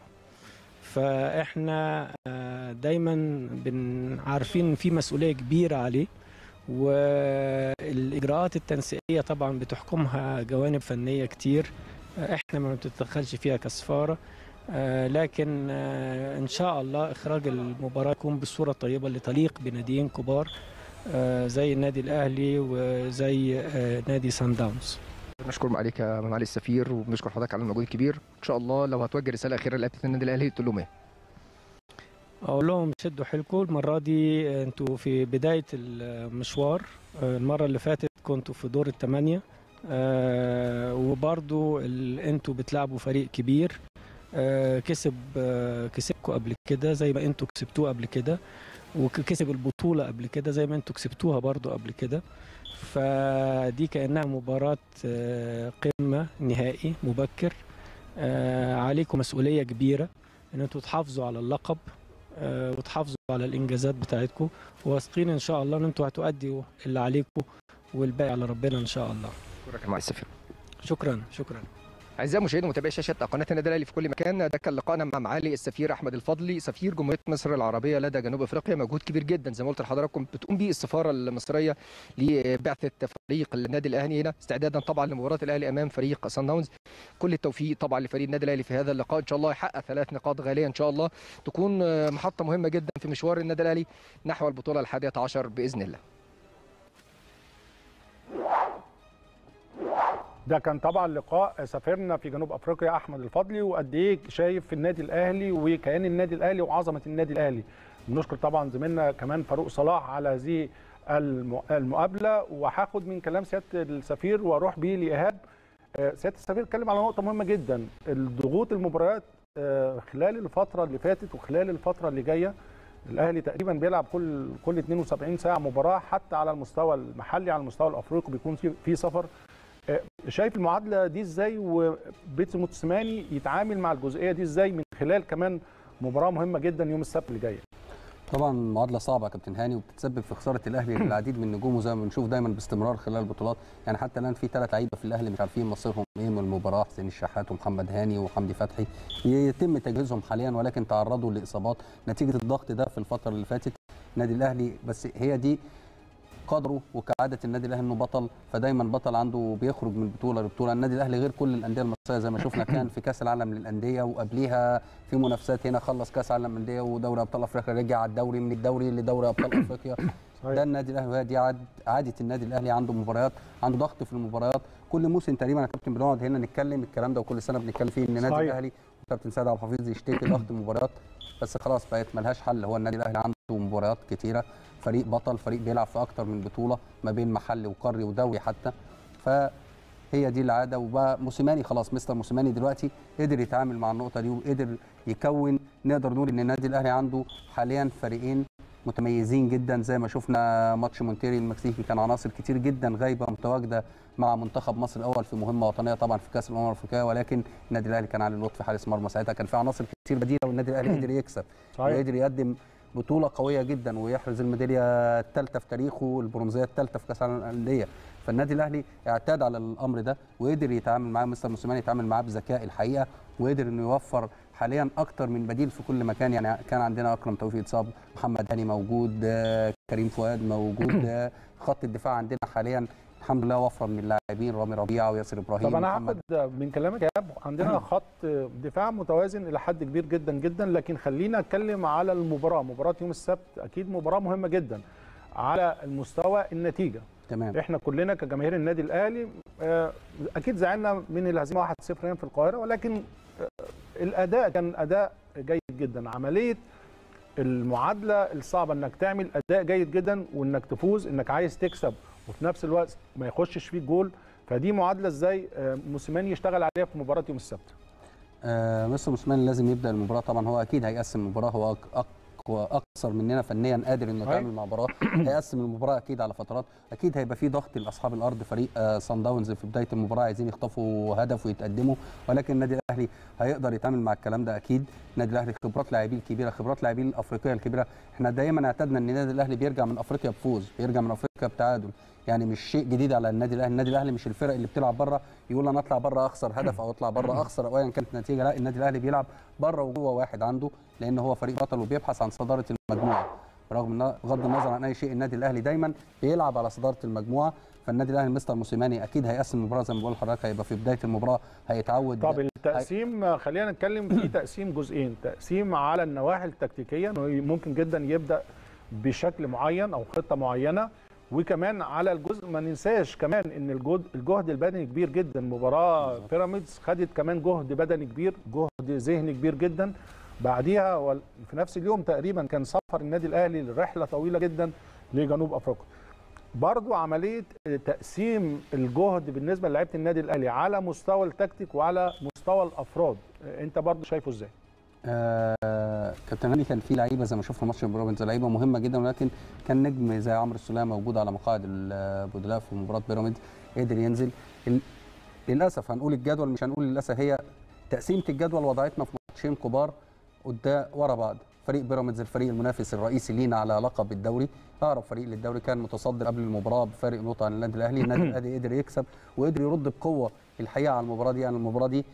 فاحنا آه، دايما بن عارفين ان في مسؤوليه كبيره عليه والاجراءات التنسيقيه طبعا بتحكمها جوانب فنيه كتير آه، احنا ما بنتدخلش فيها كسفاره آه، لكن آه، ان شاء الله اخراج المباراه يكون بالصوره الطيبه اللي تليق بناديين كبار آه، زي النادي الاهلي وزي آه، نادي سان داونز بنشكر معاليك يا معالي السفير وبنشكر حضرتك على المجهود الكبير ان شاء الله لو هتوجه رساله اخيره لعيبه النادي الاهلي تقول لهم ايه اقول لهم شدوا حيلكم المره دي انتوا في بدايه المشوار آه، المره اللي فاتت كنتوا في دور الثمانيه آه، وبرضو ال- انتوا بتلعبوا فريق كبير آه، كسب آه، كسبكم قبل كده زي ما انتوا كسبتوه قبل كده وكسب البطوله قبل كده زي ما انتوا كسبتوها برضو قبل كده فدي كانها مباراه آه، قمه نهائي مبكر آه، عليكم مسؤوليه كبيره ان انتوا تحافظوا على اللقب آه، وتحافظوا على الانجازات بتاعتكم واثقين ان شاء الله ان انتوا هتؤدوا اللي عليكم والباقي على ربنا ان شاء الله شكرا يا معالي السفير شكرا شكرا اعزائي مشاهدي ومتابعي شاشه قناه النادي الاهلي في كل مكان ده كان لقائنا مع معالي السفير احمد الفضلي سفير جمهوريه مصر العربيه لدى جنوب افريقيا مجهود كبير جدا زي ما قلت لحضراتكم بتقوم به السفاره المصريه لبعثه فريق النادي الاهلي هنا استعدادا طبعا لمباراه الاهلي امام فريق سان داونز كل التوفيق طبعا لفريق النادي الاهلي في هذا اللقاء ان شاء الله يحقق ثلاث نقاط غاليه ان شاء الله تكون محطه مهمه جدا في مشوار النادي الاهلي نحو البطوله الحادية عشر باذن الله ده كان طبعا لقاء سفيرنا في جنوب افريقيا احمد الفضلي وقد ايه شايف في النادي الاهلي وكيان النادي الاهلي وعظمه النادي الاهلي بنشكر طبعا زميلنا كمان فاروق صلاح على هذه الم- المقابله وهاخد من كلام سياده السفير واروح بيه لايهاب آه، سياده السفير اتكلم على نقطه مهمه جدا الضغوط المباريات آه، خلال الفتره اللي فاتت وخلال الفتره اللي جايه الاهلي تقريبا بيلعب كل كل 72 ساعه مباراه حتى على المستوى المحلي على المستوى الافريقي بيكون في في سفر آه، شايف المعادله دي ازاي وبيتسو موتسماني يتعامل مع الجزئيه دي ازاي من خلال كمان مباراه مهمه جدا يوم السبت اللي جاي طبعا معادله صعبه يا كابتن هاني وبتتسبب في خساره الاهلي للعديد من نجومه زي ما بنشوف دايما باستمرار خلال البطولات يعني حتى الان في ثلاث لعيبه في الاهلي مش عارفين مصيرهم ايه من المباراه حسين الشحات ومحمد هاني وحمدي فتحي يتم تجهيزهم حاليا ولكن تعرضوا لاصابات نتيجه الضغط ده في الفتره اللي فاتت النادي الاهلي بس هي دي قدره وكعاده النادي الاهلي انه بطل فدايما بطل عنده بيخرج من بطوله لبطوله النادي الاهلي غير كل الانديه المصريه زي ما شفنا كان في كاس العالم للانديه وقبليها في منافسات هنا خلص كاس عالم للانديه ودوري ابطال افريقيا رجع على الدوري من الدوري لدوري ابطال افريقيا ده النادي الاهلي وهي دي عاد عاده النادي الاهلي عنده مباريات عنده ضغط في المباريات كل موسم تقريبا يا كابتن بنقعد هنا نتكلم الكلام ده وكل سنه بنتكلم فيه ان النادي صحيح. الاهلي وكابتن سيد عبد الحفيظ يشتكي ضغط المباريات بس خلاص بقت ملهاش حل هو النادي الاهلي عنده مباريات كتيره فريق بطل فريق بيلعب في اكتر من بطوله ما بين محلي وقاري ودوري حتى فهي دي العاده وبقى موسيماني خلاص مستر موسيماني دلوقتي قدر يتعامل مع النقطه دي وقدر يكون نقدر نقول ان النادي الاهلي عنده حاليا فريقين متميزين جدا زي ما شفنا ماتش مونتيري المكسيكي كان عناصر كتير جدا غايبه متواجده مع منتخب مصر الاول في مهمه وطنيه طبعا في كاس الامم الافريقيه ولكن النادي الاهلي كان علي لطفي حارس مرمى ساعتها كان في عناصر كتير بديله والنادي الاهلي قدر يكسب صحيح. وقدر يقدم بطوله قويه جدا ويحرز الميداليه الثالثه في تاريخه البرونزيه الثالثه في كاس العالم للانديه فالنادي الاهلي اعتاد على الامر ده وقدر يتعامل معاه مستر موسيماني يتعامل معاه بذكاء الحقيقه وقدر انه يوفر حاليا اكتر من بديل في كل مكان يعني كان عندنا اكرم توفيق اتصاب محمد هاني موجود آه، كريم فؤاد موجود آه، خط الدفاع عندنا حاليا الحمد لله وفره من اللاعبين رامي ربيعه وياسر ابراهيم طب انا ومحمد هاخد من كلامك يا اب عندنا خط دفاع متوازن الى حد كبير جدا جدا لكن خلينا اتكلم على المباراه مباراه يوم السبت اكيد مباراه مهمه جدا على المستوى النتيجه تمام احنا كلنا كجماهير النادي الاهلي آه، اكيد زعلنا من الهزيمه 1-0 هنا في القاهره ولكن آه، الاداء كان اداء جيد جدا عمليه المعادله الصعبه انك تعمل اداء جيد جدا وانك تفوز انك عايز تكسب وفي نفس الوقت ما يخشش فيك جول فدي معادله ازاي آه، موسيماني يشتغل عليها في مباراه يوم السبت آه مستر موسيماني لازم يبدا المباراه طبعا هو اكيد هيقسم المباراه هو أك- اقوى اكثر مننا فنيا قادر انه أيوة. يتعامل مع مباراه هيقسم المباراه اكيد على فترات اكيد هيبقى في ضغط لاصحاب الارض فريق آه صن داونز في بدايه المباراه عايزين يخطفوا هدف ويتقدموا ولكن النادي الاهلي هيقدر يتعامل مع الكلام ده اكيد النادي الاهلي خبرات لاعبين كبيره خبرات لاعبين الافريقيه الكبيره احنا دايما اعتدنا ان النادي الاهلي بيرجع من افريقيا بفوز بيرجع من افريقيا بتعادل يعني مش شيء جديد على النادي الاهلي النادي الاهلي مش الفرق اللي بتلعب بره يقول انا اطلع بره اخسر هدف او اطلع بره اخسر او ايا كانت النتيجه لا النادي الاهلي بيلعب بره وجوه واحد عنده لان هو فريق بطل وبيبحث عن صداره المجموعه رغم ان بغض النظر عن اي شيء النادي الاهلي دايما بيلعب على صداره المجموعه فالنادي الاهلي مستر موسيماني اكيد هيقسم المباراه زي ما بقول لحضرتك هيبقى في بدايه المباراه هيتعود طب التقسيم آه، خلينا نتكلم في تقسيم جزئين تقسيم على النواحي التكتيكيه إنه ممكن جدا يبدا بشكل معين او خطه معينه وكمان على الجزء ما ننساش كمان ان الجهد الجهد البدني كبير جدا مباراه بيراميدز خدت كمان جهد بدني كبير جهد ذهني كبير جدا بعديها وال- في نفس اليوم تقريبا كان سفر النادي الاهلي لرحله طويله جدا لجنوب افريقيا برضو عمليه تقسيم الجهد بالنسبه للاعيبه النادي الاهلي على مستوى التكتيك وعلى مستوى الافراد انت برضو شايفه ازاي آه كابتن هاني كان في لعيبه زي ما شفنا ماتش بيراميدز لعيبه مهمه جدا ولكن كان نجم زي عمرو السوليه موجود على مقاعد البدلاء في مباراه بيراميدز قدر ينزل ال- للاسف هنقول الجدول مش هنقول للاسف هي تقسيمه الجدول وضعتنا في ماتشين كبار قدام ورا بعض فريق بيراميدز الفريق المنافس الرئيسي لينا على لقب الدوري اقرب فريق للدوري كان متصدر قبل المباراه بفارق نقطه عن النادي الاهلي النادي الاهلي قدر يكسب وقدر يرد بقوه الحقيقه على المباراه دي يعني المباراه دي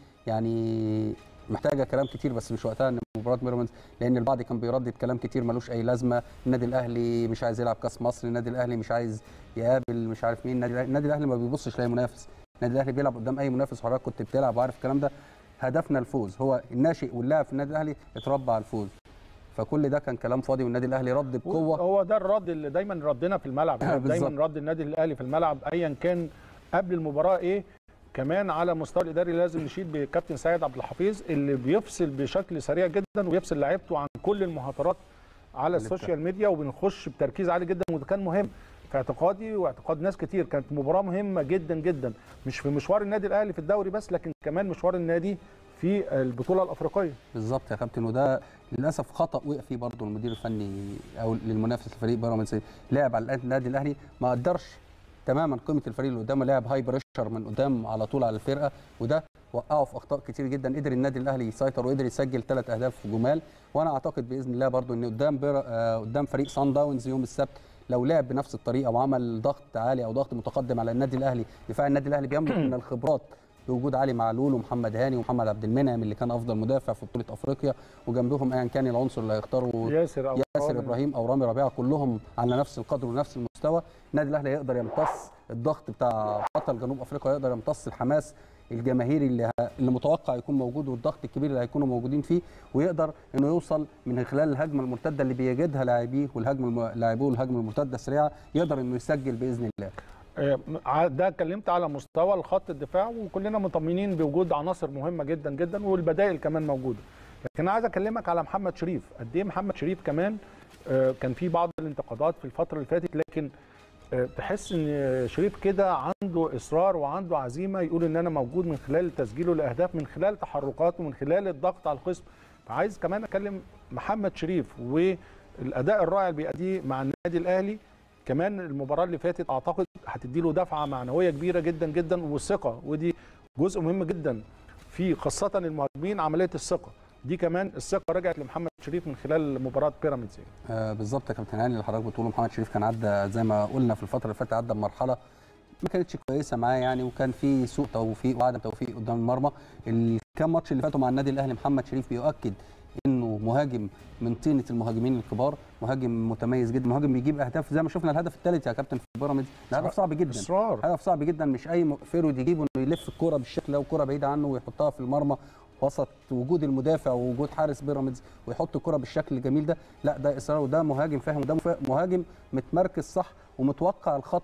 يعني محتاجه كلام كتير بس مش وقتها ان مباراه بيراميدز لان البعض كان بيردد كلام كتير ملوش اي لازمه النادي الاهلي مش عايز يلعب كاس مصر النادي الاهلي مش عايز يقابل مش عارف مين النادي الأهلي- النادي الاهلي ما بيبصش لاي منافس النادي الاهلي بيلعب قدام اي منافس حضرتك كنت بتلعب وعارف الكلام ده هدفنا الفوز هو الناشئ واللاعب في النادي الاهلي اتربى على الفوز فكل ده كان كلام فاضي والنادي الاهلي رد بقوه هو ده الرد اللي دايما ردنا في الملعب يعني بالظبط. دايما رد النادي الاهلي في الملعب ايا كان قبل المباراه ايه كمان على المستوى الاداري لازم نشيد بكابتن سيد عبد الحفيظ اللي بيفصل بشكل سريع جدا ويفصل لعيبته عن كل المهاترات على اللي السوشيال ميديا وبنخش بتركيز عالي جدا وده كان مهم في اعتقادي واعتقاد ناس كتير كانت مباراه مهمه جدا جدا مش في مشوار النادي الاهلي في الدوري بس لكن كمان مشوار النادي في البطوله الافريقيه بالظبط يا كابتن وده للاسف خطا وقع فيه برضه المدير الفني او للمنافس الفريق بيراميدز لعب على النادي الاهلي ما قدرش تماما قيمه الفريق اللي قدامه لعب هاي بريشر من قدام على طول على الفرقه وده وقعه في اخطاء كتير جدا قدر النادي الاهلي يسيطر وقدر يسجل ثلاث اهداف جمال وانا اعتقد باذن الله برضه ان قدام بير... آه قدام فريق سان داونز يوم السبت لو لعب بنفس الطريقه وعمل ضغط عالي او ضغط متقدم على النادي الاهلي دفاع النادي الاهلي بيملك من الخبرات بوجود علي معلول ومحمد هاني ومحمد عبد المنعم اللي كان افضل مدافع في بطوله افريقيا وجنبهم ايا كان العنصر اللي هيختاروا ياسر أو ياسر رامي. ابراهيم او رامي ربيعه كلهم على نفس القدر ونفس المستوى النادي الاهلي يقدر يمتص الضغط بتاع بطل جنوب افريقيا يقدر يمتص الحماس الجماهيري اللي ه... اللي متوقع يكون موجود والضغط الكبير اللي هيكونوا موجودين فيه ويقدر انه يوصل من خلال الهجمه المرتده اللي بيجدها لاعبيه والهجمه الم... لاعبيه والهجمه المرتده السريعه يقدر انه يسجل باذن الله آه، ده اتكلمت على مستوى الخط الدفاع وكلنا مطمنين بوجود عناصر مهمه جدا جدا والبدائل كمان موجوده لكن عايز اكلمك على محمد شريف قد ايه محمد شريف كمان آه، كان في بعض الانتقادات في الفتره اللي فاتت لكن آه، تحس ان شريف كده عنده اصرار وعنده عزيمه يقول ان انا موجود من خلال تسجيله لاهداف من خلال تحركاته من خلال الضغط على الخصم فعايز كمان اكلم محمد شريف والاداء الرائع اللي بيأديه مع النادي الاهلي كمان المباراه اللي فاتت اعتقد هتدي له دفعه معنويه كبيره جدا جدا والثقه ودي جزء مهم جدا في خاصه المهاجمين عمليه الثقه دي كمان الثقه رجعت لمحمد شريف من خلال مباراه بيراميدز يعني. آه بالظبط يا كابتن هاني اللي حضرتك بتقوله محمد شريف كان عدى زي ما قلنا في الفتره اللي فاتت عدى بمرحله ما كانتش كويسه معاه يعني وكان في سوء توفيق وعدم توفيق قدام المرمى الكام ماتش اللي فاتوا مع النادي الاهلي محمد شريف بيؤكد انه مهاجم من طينه المهاجمين الكبار مهاجم متميز جدا مهاجم بيجيب اهداف زي ما شفنا الهدف الثالث يا كابتن في بيراميدز ده هدف صعب جدا اصرار هدف صعب جدا مش اي م- فيرود يجيبه انه يلف الكوره بالشكل ده وكوره بعيده عنه ويحطها في المرمى وسط وجود المدافع ووجود حارس بيراميدز ويحط الكره بالشكل الجميل ده لا ده اصرار وده مهاجم فاهم وده مف- مهاجم متمركز صح ومتوقع الخطا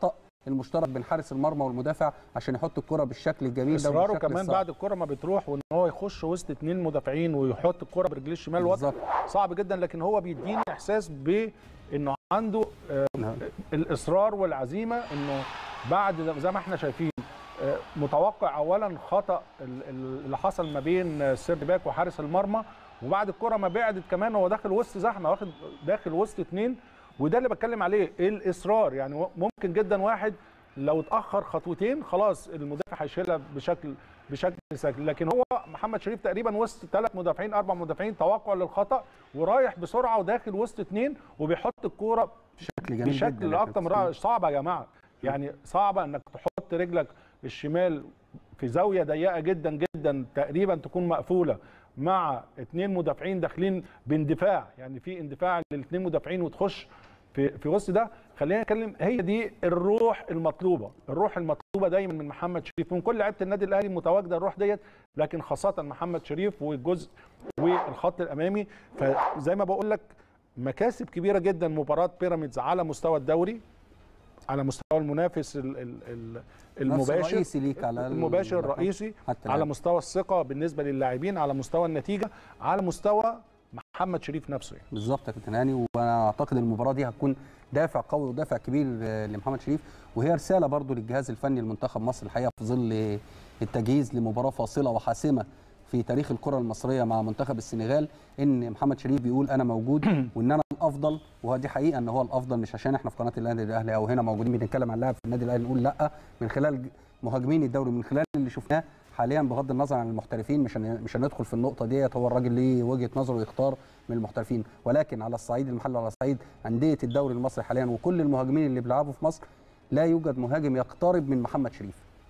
المشترك بين حارس المرمى والمدافع عشان يحط الكره بالشكل الجميل ده اصراره وبالشكل كمان الصعب. بعد الكره ما بتروح وان هو يخش وسط اثنين مدافعين ويحط الكره برجليه الشمال وضع بالظبط صعب جدا لكن هو بيديني احساس بانه عنده آه، نعم. الاصرار والعزيمه انه بعد زي ما احنا شايفين آه، متوقع اولا خطا ال- ال- اللي حصل ما بين آه، سيرد باك وحارس المرمى وبعد الكره ما بعدت كمان هو داخل وسط زحمه واخد داخل وسط اثنين وده اللي بتكلم عليه الاصرار يعني ممكن جدا واحد لو اتاخر خطوتين خلاص المدافع هيشيلها بشكل بشكل سهل لكن هو محمد شريف تقريبا وسط ثلاث مدافعين اربع مدافعين توقع للخطا ورايح بسرعه وداخل وسط اثنين وبيحط الكوره بشكل جميل جدا بشكل يا اكتر من رائع صعبه يا جماعه يعني صعبه انك تحط رجلك الشمال في زاويه ضيقه جدا جدا تقريبا تكون مقفوله مع اثنين مدافعين داخلين باندفاع يعني في اندفاع للاثنين مدافعين وتخش في في وسط ده خلينا نتكلم هي دي الروح المطلوبه الروح المطلوبه دايما من محمد شريف من كل لعيبه النادي الاهلي متواجده الروح ديت لكن خاصه محمد شريف والجزء والخط الامامي فزي ما بقول لك مكاسب كبيره جدا مباراه بيراميدز على مستوى الدوري على مستوى المنافس ال- ال- ال- المباشر الرئيسي ليك على المباشر الرقم. الرئيسي حتى على الآن. مستوى الثقه بالنسبه للاعبين على مستوى النتيجه على مستوى محمد شريف نفسه يعني. بالظبط يا كابتن هاني وانا اعتقد المباراه دي هتكون دافع قوي ودافع كبير آه، لمحمد شريف وهي رساله برضو للجهاز الفني لمنتخب مصر الحقيقه في ظل التجهيز لمباراه فاصله وحاسمه في تاريخ الكره المصريه مع منتخب السنغال ان محمد شريف بيقول انا موجود وان انا الافضل وهذه حقيقه ان هو الافضل مش عشان احنا في قناه النادي الاهلي او هنا موجودين بنتكلم عن لاعب في النادي الاهلي نقول لا من خلال مهاجمين الدوري من خلال اللي شفناه حاليا بغض النظر عن المحترفين مش هن- مش هندخل في النقطه ديت هو الراجل ليه وجهه نظره يختار من المحترفين ولكن على الصعيد المحلي وعلى صعيد انديه الدوري المصري حاليا وكل المهاجمين اللي بيلعبوا في مصر لا يوجد مهاجم يقترب من محمد شريف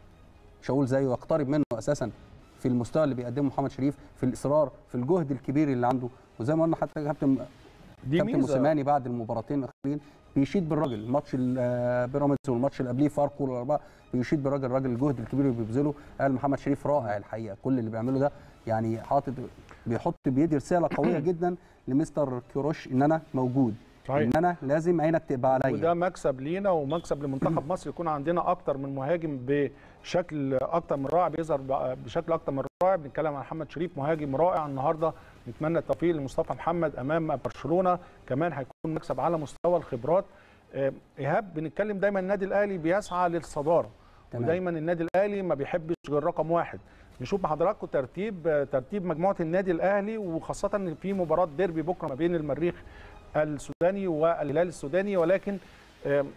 مش هقول زيه يقترب منه اساسا في المستوى اللي بيقدمه محمد شريف في الاصرار في الجهد الكبير اللي عنده وزي ما قلنا حتى كابتن دي كابتن ميزه موسيماني بعد المباراتين الاخرين بيشيد بالراجل الماتش ال- آه، بيراميدز والماتش اللي قبليه فاركو والاربعه بيشيد بالراجل الراجل الجهد الكبير اللي بيبذله قال محمد شريف رائع الحقيقه كل اللي بيعمله ده يعني حاطط بيحط بيدي رساله قويه جدا لمستر كيروش ان انا موجود صحيح. ان انا لازم عينك تبقى عليا وده مكسب لينا ومكسب لمنتخب مصر يكون عندنا اكتر من مهاجم بشكل اكتر من رائع بيظهر ب- بشكل اكتر من رائع بنتكلم عن محمد شريف مهاجم رائع النهارده نتمنى التوفيق لمصطفى محمد امام برشلونه كمان هيكون مكسب على مستوى الخبرات آه، ايهاب بنتكلم دايما النادي الاهلي بيسعى للصداره تمام. ودايما النادي الاهلي ما بيحبش غير رقم واحد نشوف مع حضراتكم ترتيب آه، ترتيب مجموعه النادي الاهلي وخاصه ان في مباراه ديربي بكره ما بين المريخ السوداني والهلال السوداني ولكن آم،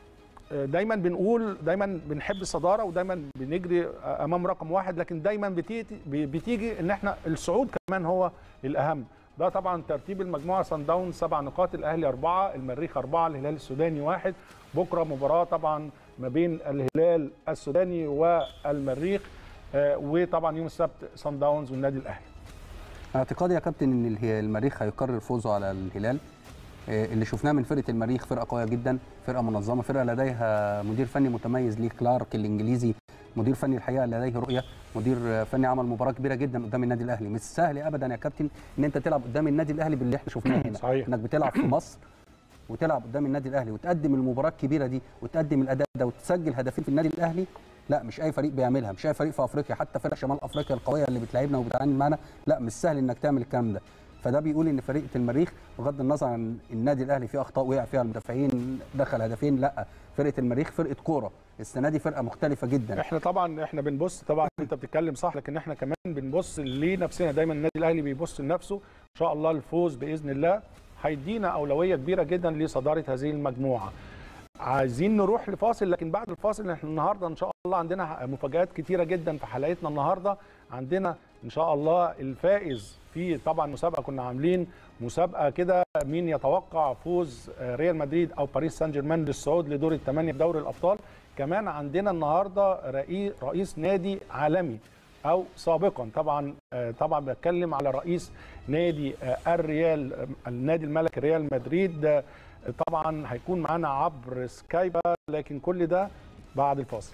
آه، دايما بنقول دايما بنحب الصداره ودايما بنجري امام رقم واحد لكن دايما بتيجي بتيجي ان احنا الصعود كمان هو الاهم ده طبعا ترتيب المجموعه سان داون سبع نقاط الاهلي اربعه المريخ اربعه الهلال السوداني واحد بكره مباراه طبعا ما بين الهلال السوداني والمريخ آه، وطبعا يوم السبت سان داونز والنادي الاهلي اعتقادي يا كابتن ان اله- المريخ هيقرر فوزه على الهلال آه، اللي شفناه من فرقه المريخ فرقه قويه جدا فرقه منظمه فرقه لديها مدير فني متميز ليه كلارك الانجليزي مدير فني الحقيقه لديه رؤيه مدير آه، فني عمل مباراه كبيره جدا قدام النادي الاهلي مش سهل ابدا يا كابتن ان انت تلعب قدام النادي الاهلي باللي احنا شفناه هنا صحيح. انك بتلعب في مصر وتلعب قدام النادي الاهلي وتقدم المباراه الكبيره دي وتقدم الاداء ده وتسجل هدفين في النادي الاهلي لا مش اي فريق بيعملها مش اي فريق في افريقيا حتى فرق شمال افريقيا القويه اللي بتلعبنا وبتعاني معانا لا مش سهل انك تعمل الكلام ده فده بيقول ان فريق المريخ بغض النظر عن النادي الاهلي فيه اخطاء وقع فيها المدافعين دخل هدفين لا فرقه المريخ فرقه كوره السنه دي فرقه مختلفه جدا احنا طبعا احنا بنبص طبعا انت بتتكلم صح لكن احنا كمان بنبص لنفسنا دايما النادي الاهلي بيبص لنفسه ان شاء الله الفوز باذن الله هيدينا اولويه كبيره جدا لصداره هذه المجموعه عايزين نروح لفاصل لكن بعد الفاصل احنا النهارده ان شاء الله عندنا مفاجات كتيره جدا في حلقتنا النهارده عندنا ان شاء الله الفائز في طبعا مسابقه كنا عاملين مسابقه كده مين يتوقع فوز آه، ريال مدريد او باريس سان جيرمان للصعود لدور الثمانيه في دوري الابطال كمان عندنا النهارده رئيس رئيس نادي عالمي او سابقا طبعا آه، طبعا بتكلم على رئيس نادي آه، الريال آه، النادي الملكي ريال مدريد آه، طبعا هيكون معانا عبر سكايبا لكن كل ده بعد الفاصل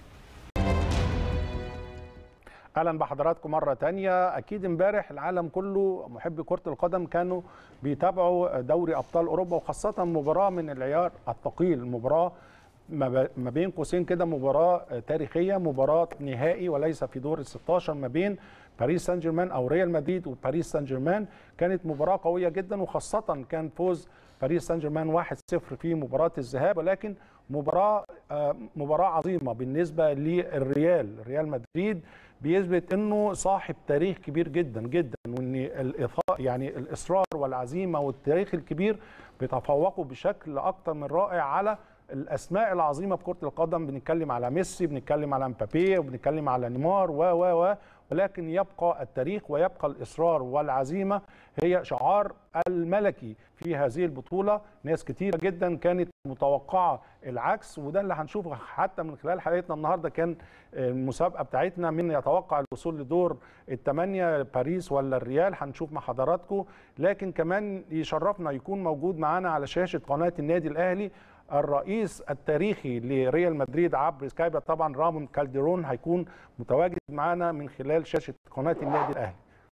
اهلا بحضراتكم مره تانية اكيد امبارح العالم كله محبي كره القدم كانوا بيتابعوا دوري ابطال اوروبا وخاصه مباراه من العيار الثقيل مباراه ما ب- ما بين قوسين كده مباراه آه، تاريخيه مباراه نهائي وليس في دور ال 16 ما بين باريس سان جيرمان او ريال مدريد وباريس سان جيرمان كانت مباراه قويه جدا وخاصه كان فوز باريس سان جيرمان 1-0 في مباراه الذهاب ولكن مباراه آه، مباراه عظيمه بالنسبه للريال ريال مدريد بيثبت انه صاحب تاريخ كبير جدا جدا وان الاثاء يعني الاصرار والعزيمه والتاريخ الكبير بيتفوقوا بشكل اكتر من رائع على الاسماء العظيمه في كره القدم بنتكلم على ميسي بنتكلم على مبابي وبنتكلم على نيمار و و و ولكن يبقى التاريخ ويبقى الاصرار والعزيمه هي شعار الملكي في هذه البطوله ناس كتيره جدا كانت متوقعه العكس وده اللي هنشوفه حتى من خلال حلقتنا النهارده كان المسابقه بتاعتنا من يتوقع الوصول لدور الثمانيه باريس ولا الريال هنشوف مع حضراتكم لكن كمان يشرفنا يكون موجود معانا على شاشه قناه النادي الاهلي الرئيس التاريخي لريال مدريد عبر سكايب طبعا رامون كالديرون هيكون متواجد معانا من خلال شاشه قناه النادي الاهلي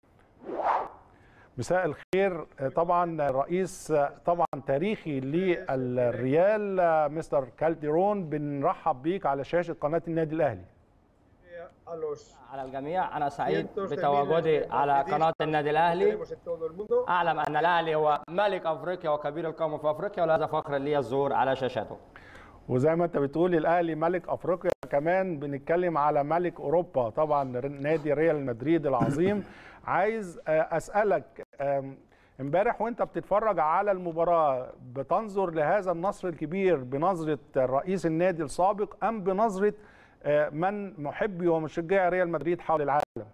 مساء الخير طبعا رئيس طبعا تاريخي للريال مستر كالديرون بنرحب بيك على شاشه قناه النادي الاهلي a los على الجميع أنا سعيد cientos de بتواجدي miles de على قناة madridistas النادي que الأهلي tenemos en todo el mundo. أعلم أن الأهلي هو ملك أفريقيا وكبير القوم في أفريقيا ولهذا فخر لي الظهور على شاشته وزي ما انت بتقول الاهلي ملك افريقيا كمان بنتكلم على ملك اوروبا طبعا نادي ريال مدريد العظيم عايز آه، اسالك آم، امبارح وانت بتتفرج على المباراه بتنظر لهذا النصر الكبير بنظره رئيس النادي السابق ام بنظره آه، من محبي ومشجعي ريال مدريد حول العالم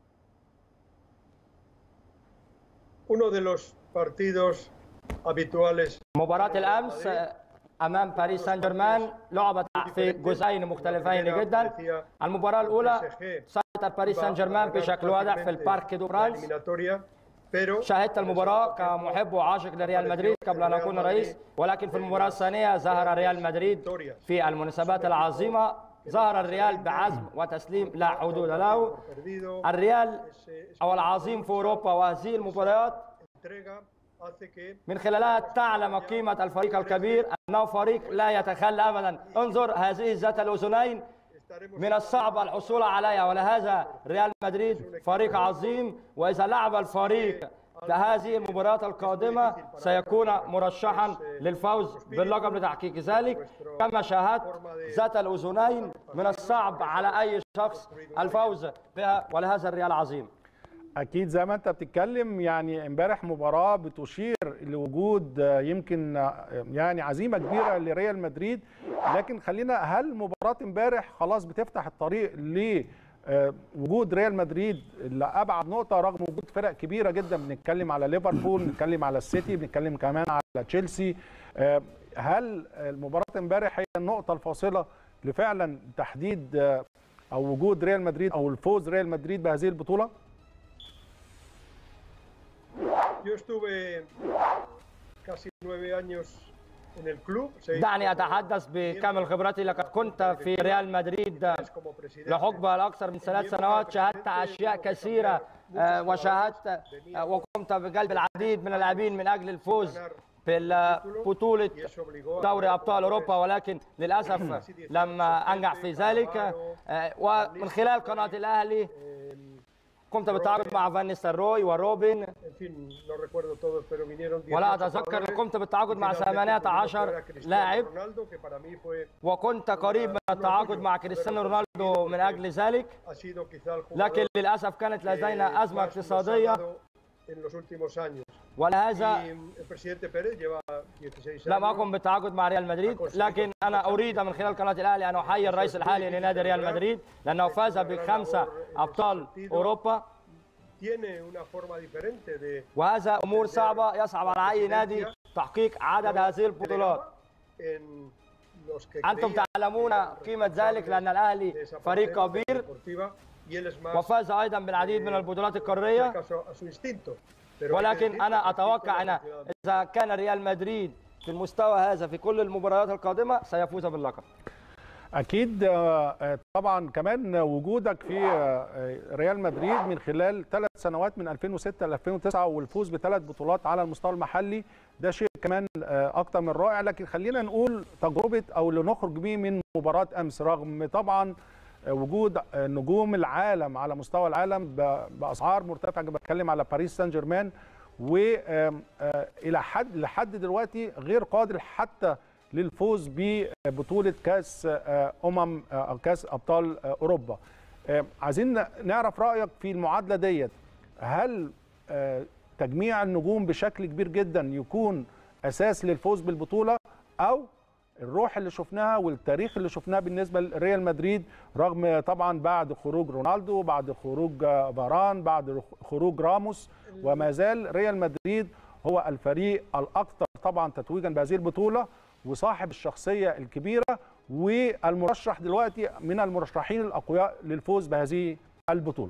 Uno de los partidos habituales مباراة الأمس أمام باريس سان جيرمان لعبت في جزئين مختلفين جدا المباراة الأولى سيطر باريس سان جيرمان بشكل واضح في البارك دو la فرانس eliminatoria, pero شاهدت المباراة كمحب وعاشق لريال مدريد قبل أن أكون رئيس ولكن في المباراة الثانية ظهر ريال مدريد في المناسبات العظيمة ظهر الريال بعزم وتسليم لا حدود له perdido, الريال ese- أو العظيم في أوروبا وهذه المباريات entrega hace que من خلالها تعلم قيمة الفريق الكبير أنه فريق لا يتخلى أبدا انظر هذه ذات الأذنين estaremos من الصعب الحصول عليها ولهذا ريال مدريد فريق عظيم وإذا لعب الفريق هذه المباريات القادمة سيكون مرشحا للفوز باللقب لتحقيق ذلك كما شاهدت ذات الأذنين من الصعب على أي شخص الفوز بها ولهذا الريال عظيم اكيد زي ما انت بتتكلم يعني امبارح مباراه بتشير لوجود آه، يمكن آه، يعني عزيمه كبيره لريال مدريد لكن خلينا هل مباراه امبارح خلاص بتفتح الطريق ل آه، وجود ريال مدريد لابعد نقطه رغم وجود فرق كبيره جدا بنتكلم على ليفربول بنتكلم على السيتي بنتكلم كمان على تشيلسي آه، هل المباراه امبارح هي النقطه الفاصله لفعلا تحديد آه، او وجود ريال مدريد او الفوز ريال مدريد بهذه البطوله yo estuve casi nueve años en el club. seis دعني como- أتحدث بكامل خبرتي لقد كنت في ريال مدريد tres como presidente. لحقبة لأكثر من ثلاث سنوات شاهدت أشياء كثيرة آه، وشاهدت آه، وقمت بقلب العديد من اللاعبين من أجل الفوز ببطولة y eso obligó a دوري أبطال أوروبا ولكن للأسف لم أنجح في ذلك آه، ومن خلال قناة الأهلي قمت بالتعاقد مع فان نيستلروي وروبن En fin, no recuerdo todos, pero vinieron 18 ولا أتذكر jugadores. قمت بالتعاقد مع Finalmente, el único 18 era Cristiano لاعب Ronaldo, que para mí fue- وكنت قريب من التعاقد مع كريستيانو رونالدو من أجل ذلك ha sido quizá el jugador لكن للأسف كانت que لدينا أزمة más nos ha اقتصادية dado en los últimos años. ولهذا Y el presidente Pérez lleva 16 لم años. أقم بالتعاقد مع ريال مدريد لكن أنا أريد من خلال قناة الأهلي أن أحيي الرئيس الحالي لنادي ريال مدريد لأنه فاز بخمسة أبطال أوروبا Tiene una forma diferente de وهذا أمور صعبة يصعب على أي نادي تحقيق عدد هذه البطولات en los que أنتم creían تعلمون قيمة ذلك لأن الأهلي de esa فريق parte كبير deportiva, y él es más وفاز أيضا بالعديد من البطولات القارية caso a su instinto. Pero hay que ولكن decir أنا que el instinto أتوقع de أن la ciudad- إذا كان ريال مدريد في المستوى هذا في كل المباريات القادمة سيفوز باللقب اكيد آه، آه، طبعا كمان وجودك في آه، ريال مدريد من خلال ثلاث سنوات من 2006 ل 2009 والفوز بثلاث بطولات على المستوى المحلي ده شيء كمان آه، اكتر من رائع لكن خلينا نقول تجربه او اللي نخرج بيه من مباراه امس رغم طبعا آه، وجود آه، نجوم العالم على مستوى العالم ب- باسعار مرتفعه بتكلم على باريس سان جيرمان والى حد لحد دلوقتي غير قادر حتى للفوز ببطوله كاس آه، امم آه، أو كاس ابطال آه، اوروبا آه، عايزين نعرف رايك في المعادله ديت هل آه، تجميع النجوم بشكل كبير جدا يكون اساس للفوز بالبطوله او الروح اللي شفناها والتاريخ اللي شفناه بالنسبه لريال مدريد رغم طبعا بعد خروج رونالدو بعد خروج آه، فاران بعد خروج راموس وما زال ريال مدريد هو الفريق الاكثر طبعا تتويجا بهذه البطوله وصاحب الشخصيه الكبيره والمرشح دلوقتي من المرشحين الاقوياء للفوز بهذه البطوله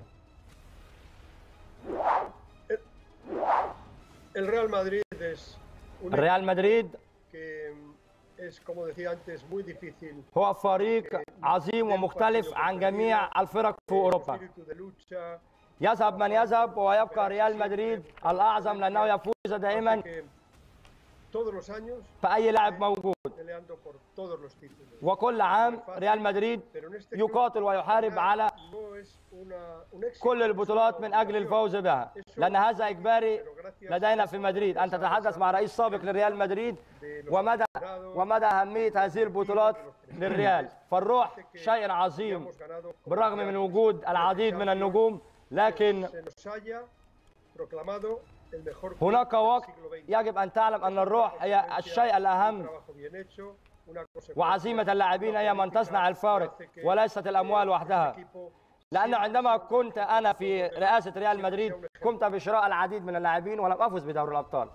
El Real Madrid es un الريال مدريد que es, como decía antes, muy difícil. هو فريق عظيم ومختلف عن جميع الفرق في اوروبا Espíritu de lucha, يذهب من يذهب ويبقى ريال مدريد الاعظم لانه يفوز دائما que todos los años باي لاعب موجود peleando por todos los títulos. وكل عام ريال مدريد Pero en este club يقاتل ويحارب على no es una, un éxito كل البطولات من اجل una الفوز بها لان هذا اجباري لدينا في مدريد ان تتحدث مع رئيس سابق لريال مدريد ومدى ومدى اهميه هذه البطولات للريال فالروح شيء عظيم hemos ganado بالرغم من وجود العديد من النجوم لكن se nos haya proclamado el mejor club هناك del وقت siglo XX. يجب ان تعلم ان الروح هي الشيء Un الاهم trabajo bien hecho, una consecuencia وعزيمه اللاعبين هي من تصنع الفارق وليست الاموال وحدها لأن عندما كنت أنا في رئاسة ريال مدريد قمت بشراء العديد من اللاعبين ولم أفز بدوري الأبطال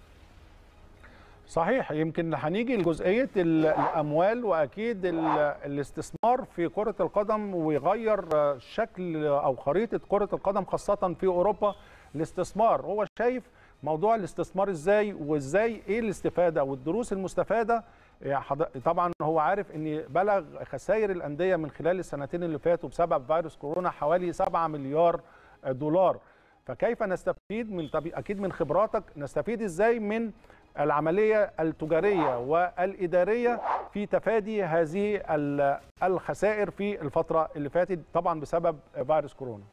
صحيح يمكن هنيجي لجزئيه ال- الاموال واكيد ال- الاستثمار في كره القدم ويغير آه، شكل او خريطه كره القدم خاصه في اوروبا الاستثمار هو شايف موضوع الاستثمار ازاي وازاي ايه الاستفاده والدروس المستفاده يعني حض- طبعا هو عارف ان بلغ خسائر الانديه من خلال السنتين اللي فاتوا بسبب فيروس كورونا حوالي 7 مليار دولار فكيف نستفيد من طب اكيد من خبراتك نستفيد ازاي من العمليه التجاريه والاداريه في تفادي هذه ال- الخسائر في الفتره اللي فاتت طبعا بسبب فيروس كورونا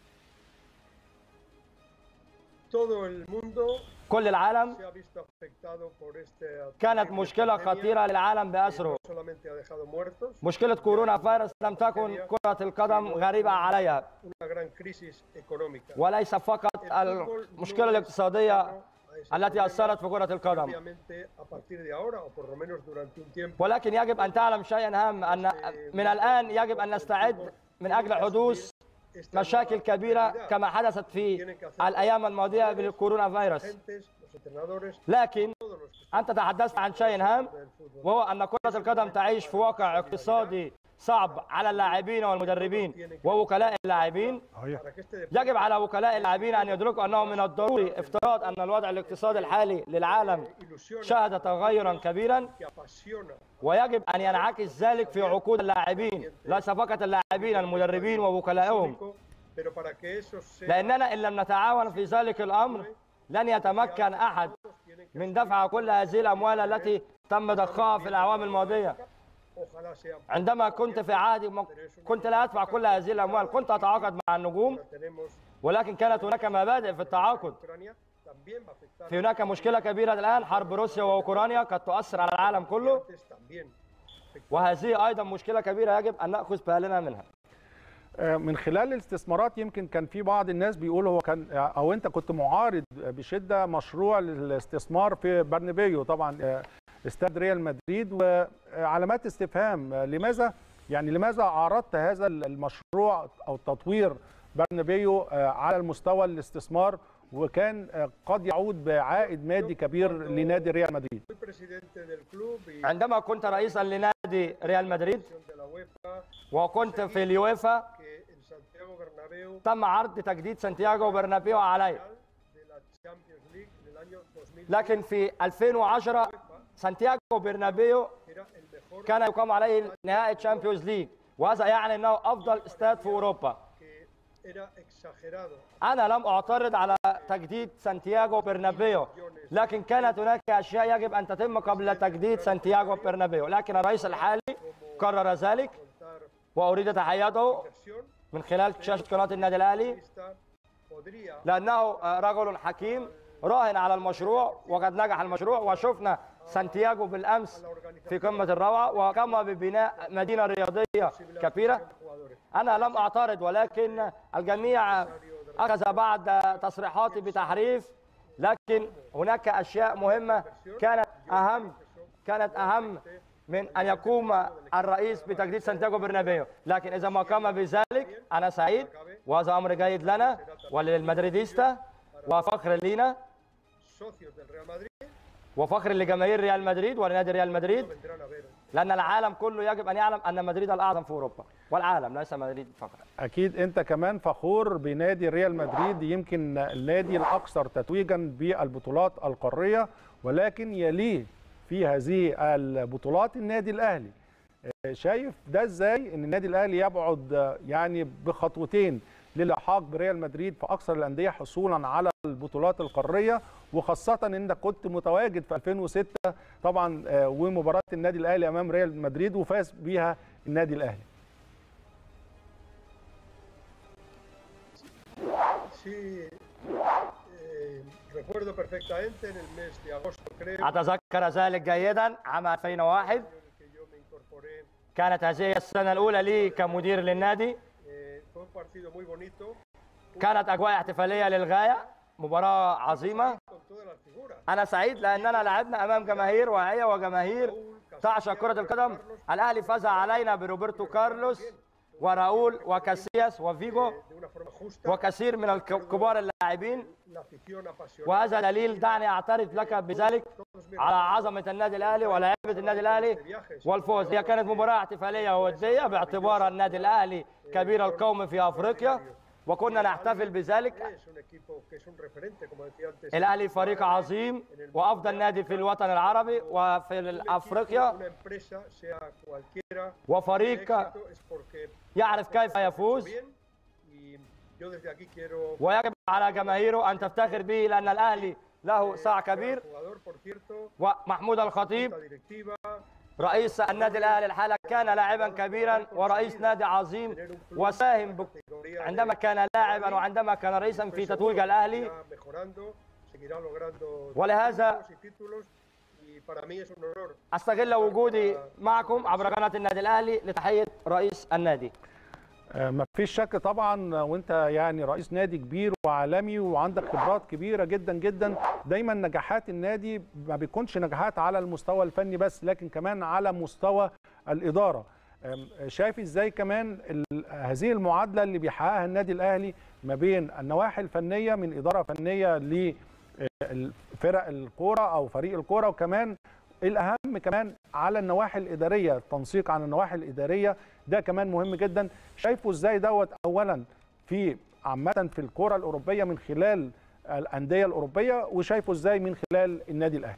Todo el mundo كل العالم se ha visto afectado por este كانت مشكلة خطيرة للعالم بأسره no solamente ha dejado muertos, مشكلة كورونا فيروس لم تكن كرة القدم غريبة عليها una gran crisis económica. وليس فقط المشكلة الاقتصادية التي أثرت في كرة القدم Obviamente, a partir de ahora, o por lo menos durante un tiempo, ولكن يجب أن تعلم شيئا هام أن من الآن يجب أن نستعد من أجل حدوث esta مشاكل nueva كبيرة realidad. كما حدثت في الأيام الماضية بالكورونا فيروس Agentes, los entrenadores, لكن todos los que أنت تحدثت عن شيء هام están en el fútbol. وهو أن كرة القدم تعيش في واقع اقتصادي صعب على اللاعبين والمدربين ووكلاء اللاعبين Para que este deporte يجب على وكلاء اللاعبين أن يدركوا أنه من الضروري افتراض أن الوضع الاقتصادي الحالي للعالم ilusiona, شهد تغيرا كبيرا que apasiona ويجب أن ينعكس ذلك في عقود اللاعبين ليس فقط اللاعبين المدربين ووكلائهم pero para que eso sea لأننا إن لم نتعاون في ذلك الأمر لن يتمكن أحد من دفع كل هذه الأموال التي تم ضخها في الأعوام الماضية ojalá sea عندما كنت في عهدي م- كنت لا أدفع كل هذه الأموال كنت أتعاقد مع النجوم tenemos ولكن كانت هناك مبادئ في التعاقد Ucrania también va a afectar في هناك مشكلة كبيرة الآن حرب روسيا وأوكرانيا قد تؤثر على العالم كله antes también وهذه أيضا مشكلة كبيرة يجب أن نأخذ بالنا منها آه، من خلال الاستثمارات يمكن كان في بعض الناس بيقولوا هو كان او انت كنت معارض بشده مشروع الاستثمار في برنابيو طبعا آه، استاد ريال مدريد وعلامات استفهام آه، لماذا يعني لماذا عارضت هذا المشروع او تطوير برنابيو آه، على المستوى الاستثمار وكان آه، قد يعود بعائد مادي كبير لنادي ريال مدريد soy presidente del club y عندما كنت رئيسا لنادي ريال مدريد de la UEFA وكنت في اليويفا que el Santiago Bernabéu تم عرض تجديد سانتياغو برنابيو علي de la Champions League en el año 2000 لكن في 2010 سانتياغو برنابيو era el mejor كان يقام عليه نهائي تشامبيونز ليج وهذا يعني انه افضل استاد في اوروبا era exagerado. أنا لم أعترض على تجديد سانتياغو برنابيو لكن كانت هناك أشياء يجب أن تتم قبل تجديد سانتياغو برنابيو لكن الرئيس الحالي قرر ذلك Contar وأريد تحيته inversión من خلال شاشة قناة النادي الأهلي esta podría لأنه رجل حكيم راهن على المشروع وقد نجح المشروع وشفنا سانتياغو بالأمس في قمة الروعة وقام ببناء مدينة رياضية كبيرة jugadores. أنا لم أعترض ولكن الجميع أخذ بعد تصريحاتي بتحريف لكن هناك أشياء مهمة كانت أهم كانت أهم من أن يقوم الرئيس بتجديد سانتياغو برنابيو لكن إذا ما قام بذلك أنا سعيد وهذا أمر جيد لنا وللمدريديستا وفخر لينا Socios del Real Madrid وفخر لجماهير ريال مدريد ولنادي ريال مدريد vendrán a ver لأن العالم كله يجب أن يعلم أن مدريد الأعظم في أوروبا والعالم ليس مدريد فقط اكيد انت كمان فخور بنادي ريال مدريد يمكن النادي الاكثر تتويجا بالبطولات القاريه ولكن يليه في هذه البطولات النادي الاهلي آه، شايف ده ازاي ان النادي الاهلي يبعد آه، يعني بخطوتين للحاق بريال مدريد في اكثر الانديه حصولا على البطولات القاريه وخاصه انك كنت متواجد في 2006 طبعا آه، ومباراه النادي الاهلي امام ريال مدريد وفاز بيها النادي الاهلي Sí, eh, recuerdo perfectamente en el mes de agosto, creo, أتذكر ذلك جيدا عام 2001 que yo me incorporé. كانت هذه السنة الأولى لي كمدير للنادي eh, fue un partido muy bonito كانت أجواء احتفالية للغاية مباراة عظيمة con todas las figuras. أنا سعيد لأننا لعبنا أمام جماهير واعية وجماهير تعشق كرة القدم الأهلي فاز علينا بروبرتو كارلوس وراؤول وكاسياس وفيجو De una forma justa, وكثير من الك- كبار اللاعبين la afición apasionada. وهذا دليل دعني أعترف لك بذلك على عظمة النادي الأهلي ولاعيبة النادي الأهلي والفوز هي كانت مباراة احتفالية ودية باعتبار النادي الأهلي كبير القوم في أفريقيا وكنا نحتفل بذلك Es un equipo que es un referente, como decía antes. الأهلي فريق عظيم وأفضل نادي في الوطن العربي وفي أفريقيا Una empresa, sea cualquiera, el وفريق éxito es porque يعرف كيف يفوز bien. Y yo desde aquí quiero ويجب على جماهيره أن تفتخر به لأن الأهلي له ساع al كبير jugador, por cierto, ومحمود الخطيب la directiva, رئيس النادي الأهلي الحالة كان لاعبا كبيرا ورئيس نادي عظيم وساهم ب- categoría عندما كان لاعبا وعندما كان رئيسا في تتويج الأهلي seguirá mejorando, seguirá logrando ولهذا títulos y títulos. Y para mí es un honor أستغل وجودي معكم عبر قناة النادي الأهلي لتحية رئيس النادي ما فيش شك طبعا وانت يعني رئيس نادي كبير وعالمي وعندك خبرات كبيره جدا جدا دايما نجاحات النادي ما بيكونش نجاحات على المستوى الفني بس لكن كمان على مستوى الاداره أم، شايف ازاي كمان ال- هذه المعادله اللي بيحققها النادي الاهلي ما بين النواحي الفنيه من اداره فنيه لفرق الكوره او فريق الكوره وكمان الاهم كمان على النواحي الاداريه التنسيق عن النواحي الاداريه ده كمان مهم جدا شايفه ازاي دوت اولا في عامه في الكره الاوروبيه من خلال الانديه الاوروبيه وشايفه ازاي من خلال النادي الاهلي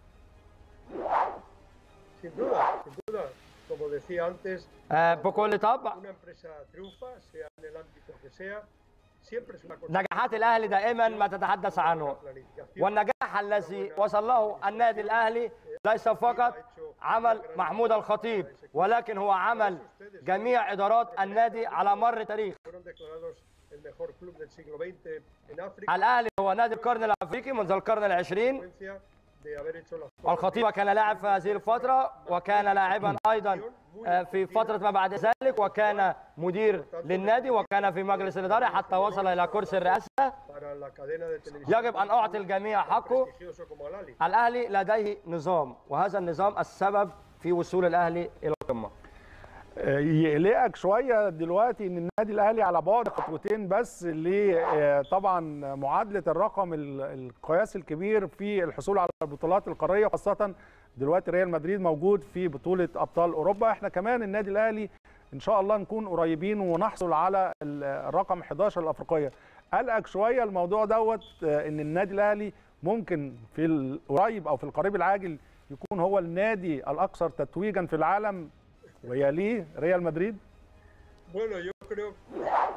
Sin duda, sin duda. Como decía antes, آه، بكل طبع una empresa triunfa, sea en el ámbito que sea, siempre es una cosa. نجاحات الأهلي دائما ما تتحدث عنه planificación. والنجاح الذي وصل له النادي الأهلي ليس فقط عمل محمود الخطيب ولكن هو عمل جميع إدارات النادي على مر تاريخ Fueron declarados el mejor club del siglo XX en África. الأهلي هو نادي القرن الأفريقي منذ القرن العشرين consecuencia de haber hecho las cosas الخطيب كان لاعب في هذه الفترة وكان لاعبا أيضا آه، في فترة ما بعد ذلك وكان مدير للنادي وكان في مجلس الإدارة حتى وصل إلى كرسي الرئاسة para la cadena de televisión يجب أن أعطي الجميع حقه prestigioso como Al-Ali. الأهلي لديه نظام وهذا النظام السبب في وصول الأهلي إلى القمة يقلقك شويه دلوقتي ان النادي الاهلي على بعد خطوتين بس ل طبعا معادله الرقم ال- القياس الكبير في الحصول على البطولات القاريه خاصه دلوقتي ريال مدريد موجود في بطوله ابطال اوروبا احنا كمان النادي الاهلي ان شاء الله نكون قريبين ونحصل على ال- الرقم 11 الافريقيه قلقك شويه الموضوع دوت آه، ان النادي الاهلي ممكن في القريب او في القريب العاجل يكون هو النادي الاكثر تتويجا في العالم ويليه ريال مدريد Bueno, yo creo,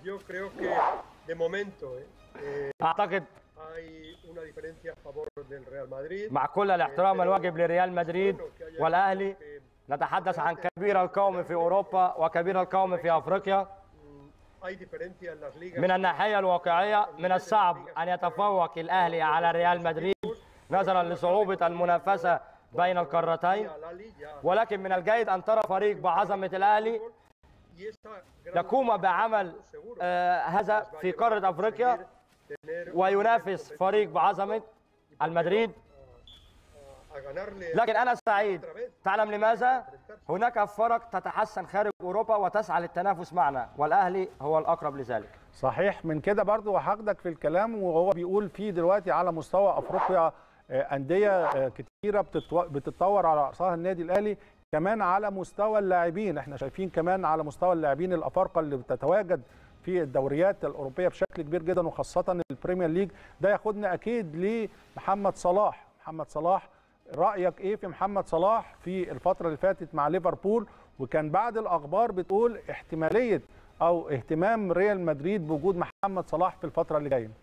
Yo creo que de momento eh, eh, اعتقد hay una diferencia a favor del Real Madrid. مع كل الاحترام الواجب لريال مدريد والاهلي نتحدث عن كبير القوم في اوروبا وكبير القوم في افريقيا Hay diferencia en las ligas. من الناحيه الواقعيه من الصعب ان يتفوق الاهلي على ريال مدريد نظرا لصعوبه المنافسه بين القارتين Al Ali ya ولكن من الجيد ان ترى فريق بعظمه الاهلي y esta gran يقوم بعمل seguro آه، هذا في قاره افريقيا tener وينافس فريق بعظمه المدريد a ganarle لكن انا سعيد تعلم لماذا هناك فرق تتحسن خارج اوروبا وتسعى للتنافس معنا والاهلي هو الاقرب لذلك صحيح من كده برضو هاخدك في الكلام وهو بيقول في دلوقتي على مستوى افريقيا آه، انديه آه، كتيره بتتو- بتتطور على راسها النادي الاهلي كمان على مستوى اللاعبين احنا شايفين كمان على مستوى اللاعبين الافارقه اللي بتتواجد في الدوريات الاوروبيه بشكل كبير جدا وخاصه البريمير ليج ده ياخدنا اكيد لمحمد صلاح محمد صلاح رايك ايه في محمد صلاح في الفتره اللي فاتت مع ليفربول وكان بعد الاخبار بتقول احتماليه او اهتمام ريال مدريد بوجود محمد صلاح في الفتره اللي جايه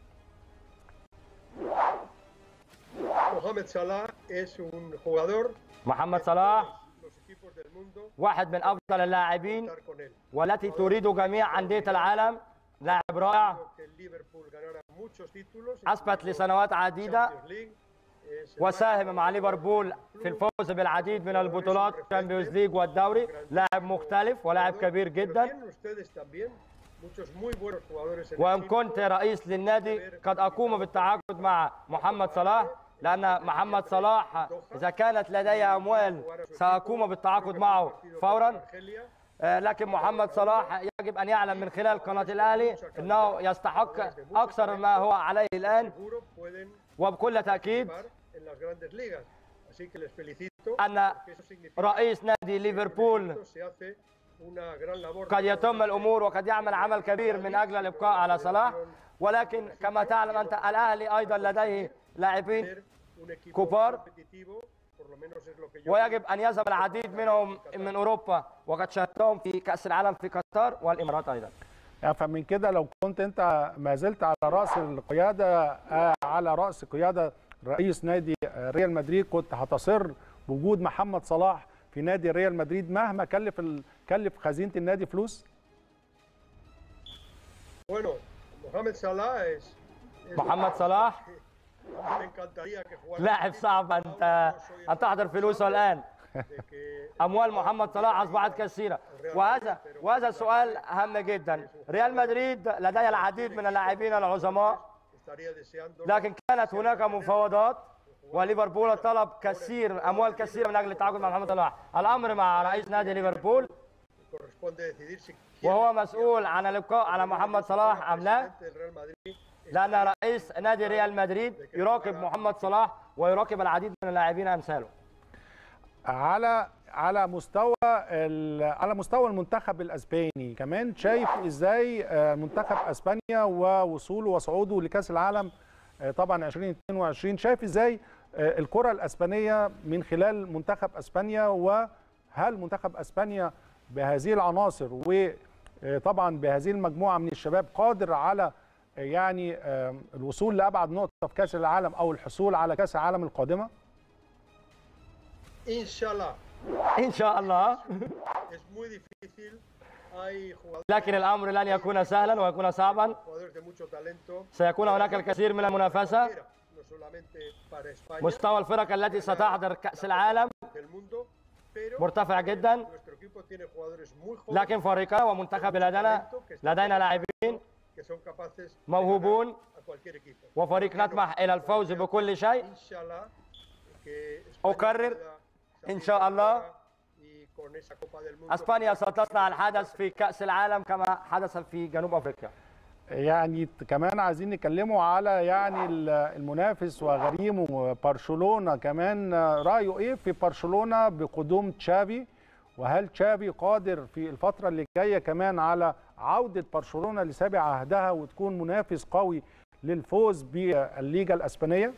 Mohamed Salah es un jugador محمد صلاح los equipos del mundo واحد من افضل اللاعبين estar con él. والتي تريد جميع انديه العالم لاعب رائع Creo que el Liverpool ganará muchos títulos. اثبت لسنوات عديده Champions League, es el وساهم مع ليفربول في الفوز بالعديد من البطولات الشامبيونز ليج والدوري لاعب مختلف ولاعب كبير Pero جدا tienen ustedes también muchos muy buenos jugadores en el وان equipo. كنت رئيس للنادي قد اقوم بالتعاقد مع محمد صلاح لان محمد صلاح اذا كانت لدي اموال ساقوم بالتعاقد معه فورا Argelia, آه، لكن محمد صلاح يجب ان يعلم من خلال قناه الاهلي انه يستحق اكثر ما هو عليه الان seguro pueden وبكل تاكيد jugar en las grandes ligas. Así que les felicito. ان porque eso significa رئيس نادي ليفربول que se hace una gran labor. قد يتم الامور وقد يعمل عمل كبير من اجل الابقاء على صلاح ولكن كما تعلم انت الاهلي ايضا لديه لاعبين ser un equipo كبار. competitivo, por lo menos es lo que yo ويجب ان يذهب العديد منهم من اوروبا وقد شاهدتهم في كاس العالم في قطر والامارات ايضا يعني فمن كده لو كنت انت ما زلت على راس القياده آه، على راس قياده رئيس نادي آه، ريال مدريد كنت هتصر بوجود محمد صلاح في نادي ريال مدريد مهما كلف ال... كلف خزينه النادي فلوس Bueno, Mohamed Salah es. es- محمد صلاح Me encantaría que jugara. لاعب صعب ان ان تحضر فلوسه الان de que اموال محمد صلاح اصبحت كثيره وهذا وهذا سؤال هام جدا ريال مدريد لديه العديد من اللاعبين العظماء estaría deseando لكن كانت هناك مفاوضات وليفربول طلب كثير اموال كثيره من اجل التعاقد مع محمد صلاح الامر مع رئيس نادي ليفربول corresponde decidir si وهو مسؤول عن الابقاء على محمد صلاح ام لا presidente del Real Madrid لان رئيس نادي ريال مدريد يراقب محمد صلاح ويراقب العديد من اللاعبين امثاله على على مستوى ال- على مستوى المنتخب الاسباني كمان شايف ازاي آه، منتخب اسبانيا ووصوله وصعوده لكاس العالم آه، طبعا 2022 شايف ازاي آه، الكره الاسبانيه من خلال منتخب اسبانيا وهل منتخب اسبانيا بهذه العناصر وطبعا بهذه المجموعه من الشباب قادر على آه، يعني آه، الوصول لابعد نقطه في كاس العالم او الحصول على كاس العالم القادمه Inshallah, ان شاء الله es muy difícil. Hay jugadores, لكن الامر لن يكون سهلا ويكون صعبا jugadores de mucho talento. سيكون هناك الكثير من المنافسه No solamente para España, مستوى الفرق التي ستحضر كاس العالم del mundo, pero مرتفع جدا nuestro equipo tiene jugadores muy jóvenes لكن فريقنا ومنتخب بلدنا لدينا لاعبين que son capaces de موهوبون ganar a cualquier equipo. وفريق نطمح الى الفوز بكل شيء Inshallah, que España أكرر pueda إن salir شاء de الله esta y con esa Copa del Mundo اسبانيا ستصنع الحدث في كاس العالم كما حدث في جنوب افريقيا يعني كمان عايزين نتكلموا على يعني ال- المنافس وغريمه برشلونة كمان رأيه ايه في برشلونة بقدوم تشافي وهل تشافي قادر في الفترة اللي جاية كمان على عودة برشلونة لسابع عهدها وتكون منافس قوي للفوز بالليجا الأسبانية؟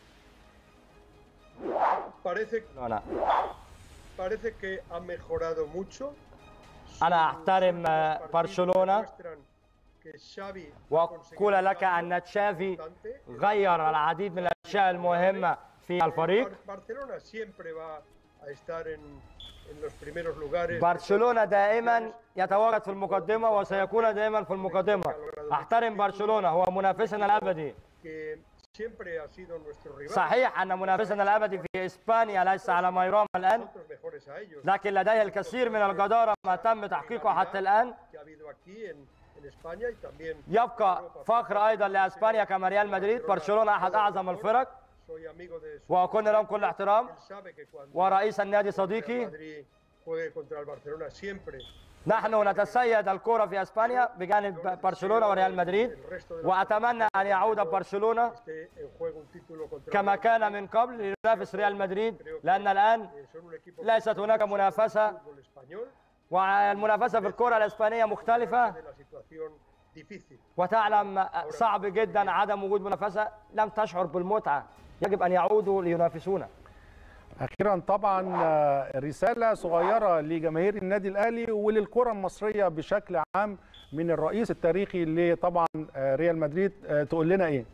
parece, أنا parece que ha mejorado mucho. أنا أحترم Sus partidos برشلونة demuestran que Xavi ha وأقول لك أن تشافي غير العديد من الأشياء المهمة في الفريق Bar- Barcelona siempre va a estar en, en los primeros lugares. برشلونة دائما يتواجد في المقدمة وسيكون دائما في المقدمة أحترم برشلونة هو منافسنا الأبدي que siempre ha sido nuestro rival. صحيح أن منافسنا الأبدي في إسبانيا ليس على ما يرام الآن Nosotros mejores a ellos. لكن لديه الكثير من الجدارة ما تم تحقيقه حتى الآن que ha habido aquí en, en España y también يبقى فخر أيضا لأسبانيا كما ريال مدريد برشلونة أحد أعظم الفرق soy amigo de su وأكون لهم كل احترام él sabe que cuando ورئيس النادي el صديقي Madrid juegue contra el Barcelona siempre نحن نتسيد الكرة في اسبانيا بجانب برشلونة وريال مدريد واتمنى ان يعود برشلونة esté en juego un título contra el كما Madrid. كان من قبل لينافس ريال مدريد لان الان Eh, son un equipo ليست هناك منافسة fútbol español والمنافسة في الكرة الاسبانية مختلفة de la situación difícil. وتعلم صعب جدا عدم وجود منافسة لم تشعر بالمتعة يجب ان يعودوا لينافسونا اخيرا طبعا آه، رساله صغيره لجماهير النادي الاهلي وللكره المصريه بشكل عام من الرئيس التاريخي لطبعا آه، ريال مدريد آه، تقول لنا ايه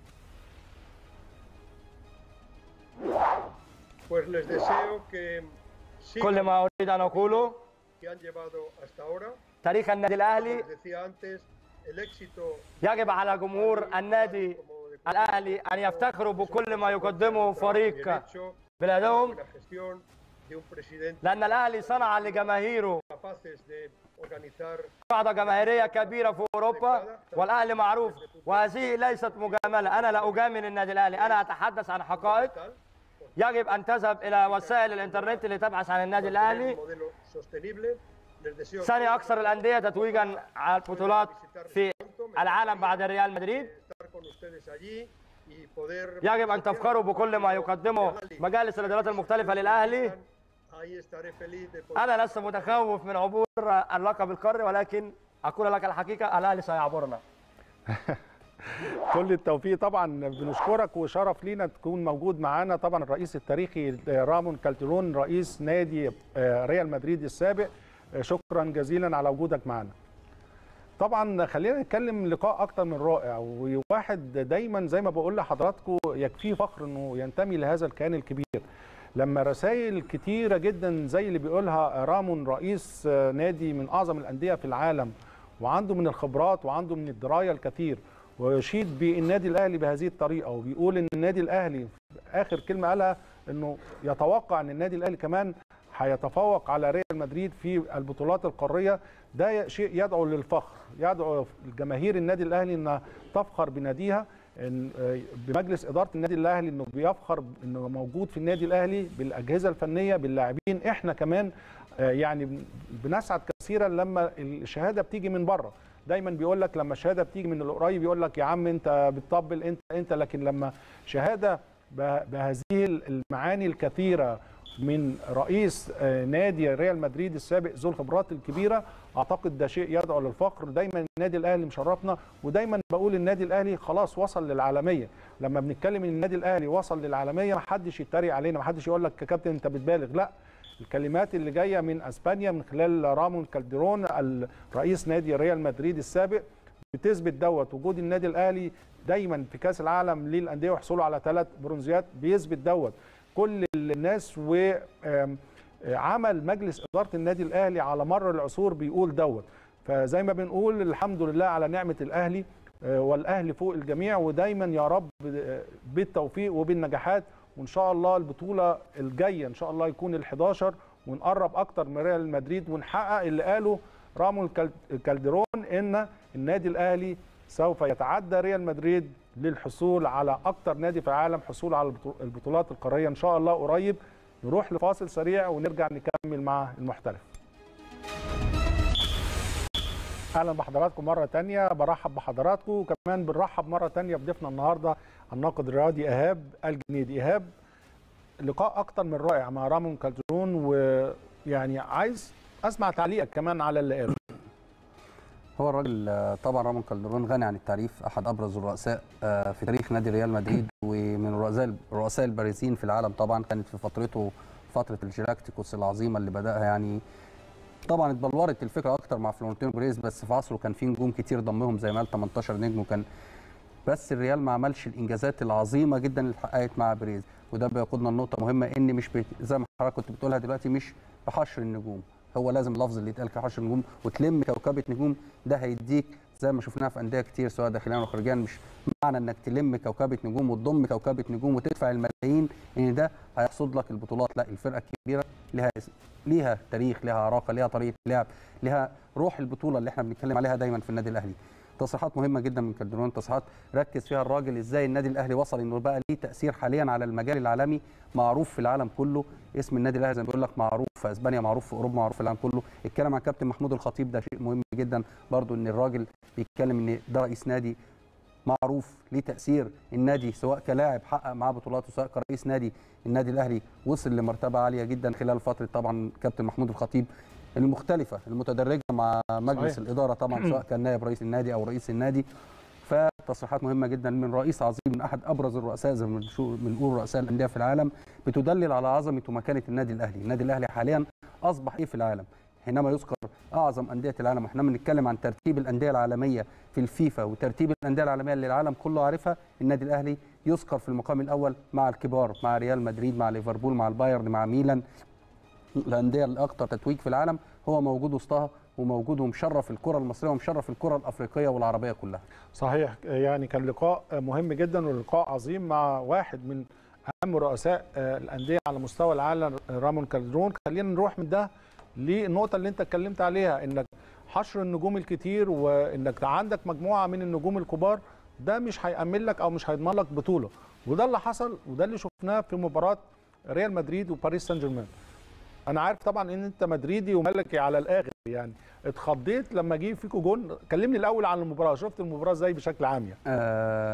Pues les deseo que كل sigan ما اريد ان اقوله que han llevado hasta ahora. تاريخ النادي Como الاهلي les decía antes, el éxito يجب على جمهور النادي الاهلي ان يفتخروا بكل ما يقدمه bien فريق hecho, بلادهم la gestión de un presidente لان الاهلي صنع لجماهيره capaces de organizar قاعده جماهيريه كبيره في اوروبا والاهلي معروف وهذه ليست مجامله انا لا اجامل النادي الاهلي انا اتحدث عن حقائق tal, يجب ان تذهب الى وسائل الانترنت لتبحث عن النادي un الاهلي modelo sostenible. Les deseo ثاني اكثر الانديه تتويجا على البطولات في العالم بعد ريال مدريد estar con ustedes allí y poder يجب ان تفخروا بكل ما يقدمه مجالس الادارات المختلفه للاهلي ahí estaré feliz de poder انا لست متخوف من عبور اللقب القاري ولكن اقول لك الحقيقه الاهلي سيعبرنا كل التوفيق طبعا بنشكرك وشرف لينا تكون موجود معانا طبعا الرئيس التاريخي رامون كالترون رئيس نادي آه، ريال مدريد السابق آه، شكرا جزيلا على وجودك معنا طبعا خلينا نتكلم لقاء اكتر من رائع وواحد دايما زي ما بقول لحضراتكم يكفيه فخر انه ينتمي لهذا الكيان الكبير لما رسائل كتيره جدا زي اللي بيقولها رامون رئيس آه، نادي من اعظم الانديه في العالم وعنده من الخبرات وعنده من الدرايه الكثير ويشيد بالنادي الاهلي بهذه الطريقه وبيقول ان النادي الاهلي اخر كلمه قالها انه يتوقع ان النادي الاهلي كمان هيتفوق على ريال مدريد في البطولات القاريه ده شيء يدعو للفخر يدعو جماهير النادي الاهلي انها تفخر بناديها إن بمجلس اداره النادي الاهلي انه بيفخر انه موجود في النادي الاهلي بالاجهزه الفنيه باللاعبين احنا كمان آه، يعني بنسعد كثيرا لما الشهاده بتيجي من بره دايما بيقول لك لما الشهاده بتيجي من القريب يقول لك يا عم انت بتطبل انت انت لكن لما شهاده به- بهذه المعاني الكثيره من رئيس آه، نادي ريال مدريد السابق ذو الخبرات الكبيره اعتقد ده شيء يدعو للفخر دايما النادي الاهلي مشرفنا ودايما بقول النادي الاهلي خلاص وصل للعالميه لما بنتكلم ان النادي الاهلي وصل للعالميه ما حدش يتريق علينا ما حدش يقول لك يا كابتن انت بتبالغ لا الكلمات اللي جايه من اسبانيا من خلال رامون كالديرون رئيس نادي ريال مدريد السابق بتثبت دوت وجود النادي الاهلي دايما في كاس العالم للانديه وحصوله على ثلاث برونزيات بيثبت دوت كل الناس وعمل مجلس اداره النادي الاهلي على مر العصور بيقول دوت فزي ما بنقول الحمد لله على نعمه الاهلي آه، والاهلي فوق الجميع ودايما يا رب آه، بالتوفيق وبالنجاحات وان شاء الله البطوله الجايه ان شاء الله يكون ال11 ونقرب اكتر من ريال مدريد ونحقق اللي قاله رامون كال- كالديرون ان النادي الاهلي سوف يتعدى ريال مدريد للحصول على اكتر نادي في العالم حصول على البطو- البطولات القاريه ان شاء الله قريب نروح لفاصل سريع ونرجع نكمل مع المحترف اهلا بحضراتكم مره تانية برحب بحضراتكم وكمان بنرحب مره تانية بضيفنا النهارده الناقد الرياضي ايهاب الجنيدي ايهاب لقاء اكتر من رائع مع رامون كالدرون ويعني عايز اسمع تعليقك كمان على اللي قاله هو الراجل آه، طبعا رامون كالدرون غني عن التعريف احد ابرز الرؤساء آه، في تاريخ نادي ريال مدريد ومن الرؤساء الرؤساء البارزين في العالم طبعا كانت في فترته فتره الجلاكتيكوس العظيمه اللي بداها يعني طبعا اتبلورت الفكره اكتر مع فلورنتينو بيريز بس في عصره كان في نجوم كتير ضمهم زي ما قال 18 نجم وكان بس الريال ما عملش الانجازات العظيمه جدا اللي اتحققت مع بريز وده بيقودنا لنقطه مهمه ان مش ب... زي ما حضرتك كنت بتقولها دلوقتي مش بحشر النجوم هو لازم اللفظ اللي يتقال كحشر النجوم وتلم كوكبه نجوم ده هيديك زي ما شفناها في انديه كتير سواء داخليا او خارجيا مش معنى انك تلم كوكبه نجوم وتضم كوكبه نجوم وتدفع الملايين ان ده هيحصد لك البطولات لا الفرقه الكبيره ليها ليها تاريخ ليها عراقه ليها طريقه لعب ليها روح البطوله اللي احنا بنتكلم عليها دايما في النادي الاهلي تصريحات مهمه جدا من كالدرون تصريحات ركز فيها الراجل ازاي النادي الاهلي وصل انه بقى ليه تاثير حاليا على المجال العالمي معروف في العالم كله اسم النادي الاهلي زي ما بيقول لك معروف في اسبانيا معروف في اوروبا معروف في العالم كله الكلام عن كابتن محمود الخطيب ده شيء مهم جدا برضو ان الراجل بيتكلم ان ده رئيس نادي معروف ليه تاثير النادي سواء كلاعب حقق معاه بطولات وسواء كرئيس نادي النادي الاهلي وصل لمرتبه عاليه جدا خلال فتره طبعا كابتن محمود الخطيب المختلفه المتدرجه مع مجلس صحيح. الاداره طبعا سواء كان نائب رئيس النادي او رئيس النادي فتصريحات مهمه جدا من رئيس عظيم من احد ابرز الرؤساء زي ما بنشو- بنقول رؤساء الانديه في العالم بتدلل على عظمه ومكانه النادي الاهلي، النادي الاهلي حاليا اصبح ايه في العالم؟ حينما يذكر اعظم انديه العالم واحنا بنتكلم عن ترتيب الانديه العالميه في الفيفا وترتيب الانديه العالميه اللي العالم كله عارفها النادي الاهلي يذكر في المقام الاول مع الكبار مع ريال مدريد مع ليفربول مع البايرن مع ميلان الانديه الاكثر تتويج في العالم هو موجود وسطها وموجود ومشرف الكره المصريه ومشرف الكره الافريقيه والعربيه كلها صحيح يعني كان لقاء مهم جدا ولقاء عظيم مع واحد من اهم رؤساء آه، الانديه على مستوى العالم رامون كالدرون خلينا نروح من ده للنقطه اللي انت اتكلمت عليها انك حشر النجوم الكتير وانك عندك مجموعه من النجوم الكبار ده مش هيأمن لك او مش هيضمن لك بطوله وده اللي حصل وده اللي شفناه في مباراه ريال مدريد وباريس سان جيرمان انا عارف طبعا ان انت مدريدي وملكي على الاخر يعني اتخضيت لما جه فيكو جون كلمني الاول عن المباراه شفت المباراه ازاي بشكل عام يعني آه،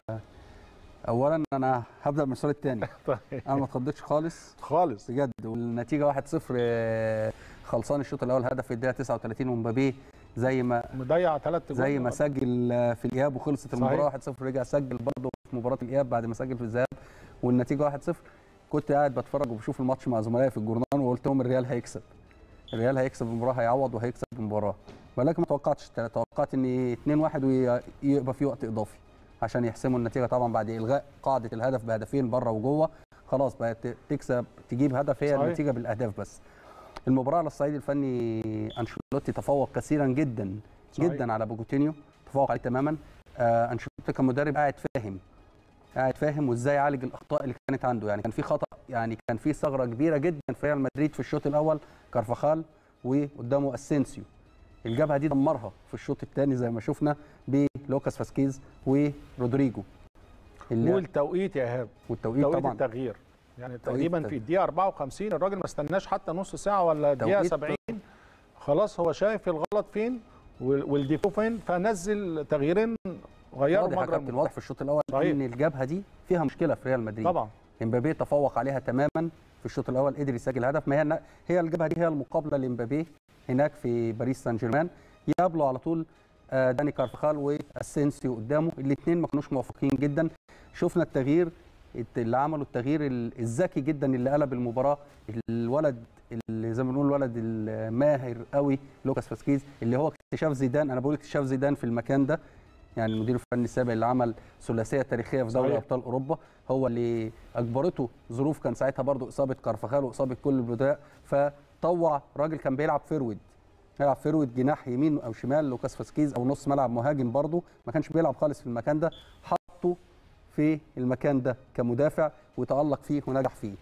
اولا انا هبدا من السؤال الثاني طيب انا ما اتخضيتش خالص خالص بجد والنتيجه 1-0 آه، خلصان الشوط الاول هدف في الدقيقه 39 ومبابي زي ما مضيع ثلاث جول زي ما سجل آه، في الاياب وخلصت صحيح. المباراه 1-0 رجع سجل برضه في مباراه الاياب بعد ما سجل في الذهاب والنتيجه 1-0 كنت قاعد بتفرج وبشوف الماتش مع زملائي في الجورنال وقلت لهم الريال هيكسب الريال هيكسب المباراه هيعوض وهيكسب المباراه ولكن ما توقعتش توقعت ان 2-1 ويبقى في وقت اضافي عشان يحسموا النتيجه طبعا بعد الغاء قاعده الهدف بهدفين بره وجوه خلاص بقت تكسب تجيب هدف هي صحيح. النتيجه بالاهداف بس المباراه على الصعيد الفني انشيلوتي تفوق كثيرا جدا صحيح. جدا على بوجوتينيو تفوق عليه تماما آه انشيلوتي كمدرب قاعد فاهم قاعد فاهم وازاي يعالج الاخطاء اللي كانت عنده يعني كان في خطا يعني كان في ثغره كبيره جدا في ريال مدريد في الشوط الاول كارفاخال وقدامه اسينسيو الجبهه دي دمرها في الشوط الثاني زي ما شفنا بلوكاس فاسكيز ورودريجو اللي والتوقيت يا ايهاب والتوقيت توقيت طبعا التغيير يعني توقيت تقريبا التغيير. في الدقيقه 54 الراجل ما استناش حتى نص ساعه ولا دقيقه توقيت 70 خلاص هو شايف الغلط فين وال- والديفو فين فنزل تغييرين غيروا واضح يا مجرى كابتن المباراة. واضح في الشوط الاول صحيح. ان الجبهه دي فيها مشكله في ريال مدريد طبعا امبابي تفوق عليها تماما في الشوط الاول قدر يسجل هدف ما هي هي الجبهه دي هي المقابله لامبابي هناك في باريس سان جيرمان يقابله على طول آه، داني كارفخال واسينسيو قدامه الاثنين ما كانوش موفقين جدا شفنا التغيير اللي عملوا التغيير ال- الذكي جدا اللي قلب المباراه الولد اللي زي ما بنقول الولد الماهر قوي لوكاس فاسكيز اللي هو اكتشاف زيدان انا بقول اكتشاف زيدان في المكان ده يعني المدير الفني السابق اللي عمل ثلاثيه تاريخيه في دوري صحيح. ابطال اوروبا هو اللي اجبرته ظروف كان ساعتها برضو اصابه كارفخال واصابه كل البدلاء فطوع راجل كان بيلعب فيرود بيلعب فيرود جناح يمين او شمال لوكاس فاسكيز او نص ملعب مهاجم برضو ما كانش بيلعب خالص في المكان ده حطه في المكان ده كمدافع وتالق فيه ونجح فيه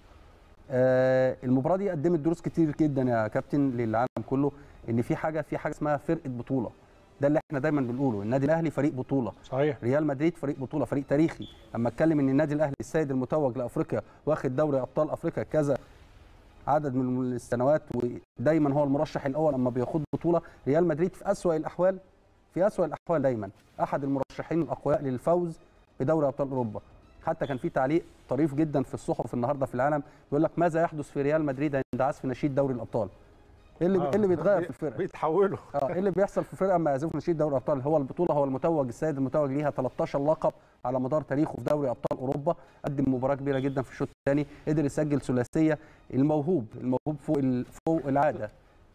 آه المباراه دي قدمت دروس كتير جدا يا كابتن للعالم كله ان في حاجه في حاجه اسمها فرقه بطوله ده اللي احنا دايما بنقوله النادي الاهلي فريق بطوله صحيح ريال مدريد فريق بطوله فريق تاريخي اما اتكلم ان النادي الاهلي السيد المتوج لافريقيا واخد دوري ابطال افريقيا كذا عدد من السنوات ودايما هو المرشح الاول اما بياخد بطوله ريال مدريد في اسوا الاحوال في اسوا الاحوال دايما احد المرشحين الاقوياء للفوز بدوري ابطال اوروبا حتى كان في تعليق طريف جدا في الصحف النهارده في العالم بيقول لك ماذا يحدث في ريال مدريد عند عزف نشيد دوري الابطال ايه اللي, آه، إيه اللي بيتغير في الفرقه بيتحولوا اه ايه اللي بيحصل في فرقه اما يعزفوا نشيد دوري ابطال هو البطوله هو المتوج السيد المتوج ليها 13 لقب على مدار تاريخه في دوري ابطال اوروبا قدم مباراه كبيره جدا في الشوط الثاني قدر يسجل ثلاثيه الموهوب الموهوب فوق ال- فوق العاده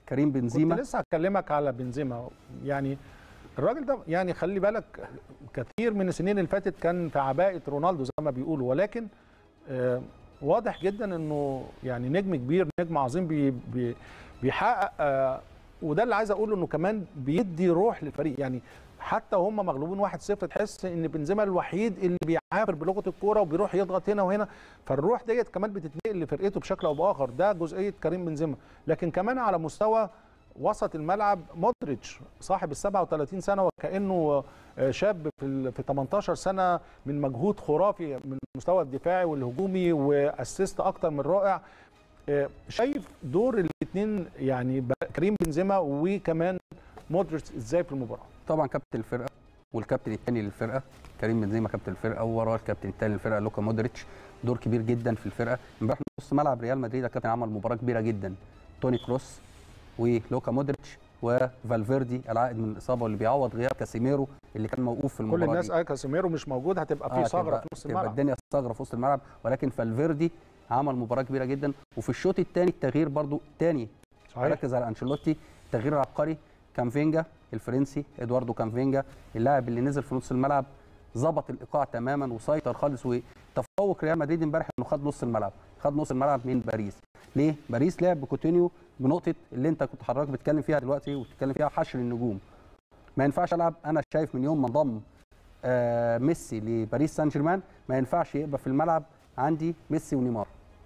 كريم بنزيما كنت لسه هكلمك على بنزيما يعني الراجل ده يعني خلي بالك كثير من السنين اللي فاتت كان في عباءه رونالدو زي ما بيقولوا ولكن آه، واضح جدا انه يعني نجم كبير نجم عظيم بي بي بيحقق آه، وده اللي عايز اقوله انه كمان بيدي روح للفريق يعني حتى وهم مغلوبين 1-0 تحس ان بنزيما الوحيد اللي بيعافر بلغه الكوره وبيروح يضغط هنا وهنا فالروح ديت كمان بتتنقل لفرقته بشكل او باخر ده جزئيه كريم بنزيما لكن كمان على مستوى وسط الملعب مودريتش صاحب ال 37 سنه وكانه آه، شاب في ال- في 18 سنه من مجهود خرافي من المستوى الدفاعي والهجومي واسيست اكتر من رائع آه، شايف دور الاثنين يعني ب- كريم بنزيما وكمان مودريتش ازاي في المباراه طبعا كابتن الفرقه والكابتن الثاني للفرقه كريم بنزيما كابتن الفرقه ووراه الكابتن الثاني للفرقه لوكا مودريتش دور كبير جدا في الفرقه امبارح نص ملعب ريال مدريد يا كابتن عمل مباراه كبيره جدا توني كروس ولوكا مودريتش وفالفيردي العائد من الاصابه واللي بيعوض غياب كاسيميرو اللي كان موقوف في كل المباراه الناس دي. قال كاسيميرو مش موجود هتبقى في آه، ثغره تبقى- في نص تبقى الملعب الدنيا ثغره في وسط الملعب ولكن فالفيردي عمل مباراه كبيره جدا وفي الشوط الثاني التغيير برضو تاني صحيح ركز على انشيلوتي تغيير عبقري كامفينجا الفرنسي ادواردو كامفينجا اللاعب اللي نزل في نص الملعب ظبط الايقاع تماما وسيطر خالص وتفوق ريال مدريد امبارح انه خد نص الملعب خد نص الملعب من باريس ليه باريس لعب بكوتينيو بنقطه اللي انت كنت حضرتك بتتكلم فيها دلوقتي وبتتكلم فيها حشر النجوم ما ينفعش العب انا شايف من يوم ما انضم آه ميسي لباريس سان جيرمان ما ينفعش يبقى في الملعب عندي ميسي ونيمار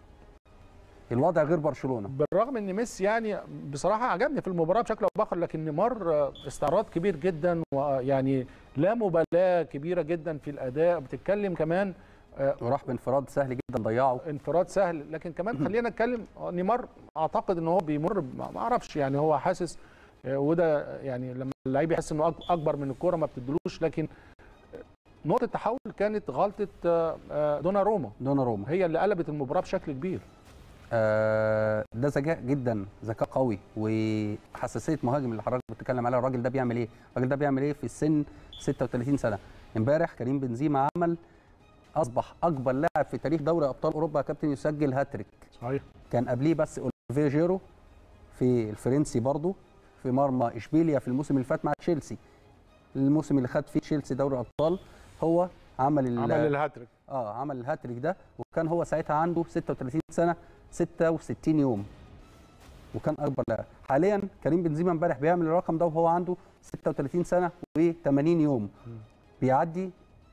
الوضع غير برشلونه بالرغم ان ميسي يعني بصراحه عجبني في المباراه بشكل او باخر لكن نيمار آه، استعراض كبير جدا ويعني لا مبالاه كبيره جدا في الاداء بتتكلم كمان آه، وراح بانفراد سهل جدا ضيعه انفراد سهل لكن كمان خلينا نتكلم آه، نيمار اعتقد ان هو بيمر ب- ما اعرفش يعني هو حاسس آه، وده يعني لما اللعيب يحس انه أك- اكبر من الكوره ما بتدلوش لكن آه، نقطه التحول كانت غلطه آه، آه، دوناروما دوناروما هي اللي قلبت المباراه بشكل كبير آه ده ذكاء جدا ذكاء قوي وحساسيه مهاجم اللي حضرتك بتتكلم عليها الراجل ده بيعمل ايه؟ الراجل ده بيعمل ايه في السن 36 سنه امبارح كريم بنزيما عمل اصبح اكبر لاعب في تاريخ دوري ابطال اوروبا يا كابتن يسجل هاتريك صحيح كان قبليه بس اوليفيه جيرو في الفرنسي برضه في مرمى اشبيليا في الموسم اللي فات مع تشيلسي الموسم اللي خد فيه تشيلسي دوري ابطال هو عمل ال- عمل الهاتريك اه عمل الهاتريك ده وكان هو ساعتها عنده 36 سنه 66 يوم وكان اكبر لاعب حاليا كريم بنزيما امبارح بيعمل الرقم ده وهو عنده 36 سنه و80 يوم بيعدي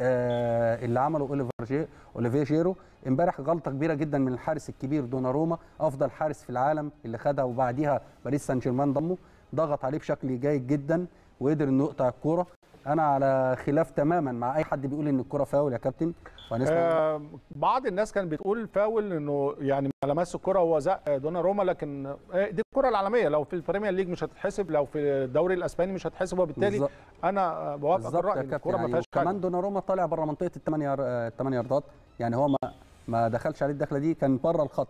آه اللي عمله اوليفر جي اوليفيه جيرو امبارح غلطه كبيره جدا من الحارس الكبير دوناروما افضل حارس في العالم اللي خدها وبعديها باريس سان جيرمان ضمه ضغط عليه بشكل جيد جدا وقدر انه يقطع الكوره انا على خلاف تماما مع اي حد بيقول ان الكوره فاول يا كابتن وهنسمع آه بعض الناس كانت بتقول فاول انه يعني ما لمس الكره هو زق دوناروما لكن آه دي الكره العالميه لو في البريمير ليج مش هتتحسب لو في الدوري الاسباني مش هتتحسب وبالتالي بالظبط. انا آه، بوافق بالظبط يا الراي إن كابتن الكره ما يعني فيهاش حاجه كمان دوناروما طالع بره منطقه الثمانيه الثمانيه ياردات يعني هو ما ما دخلش عليه الدخله دي كان بره الخط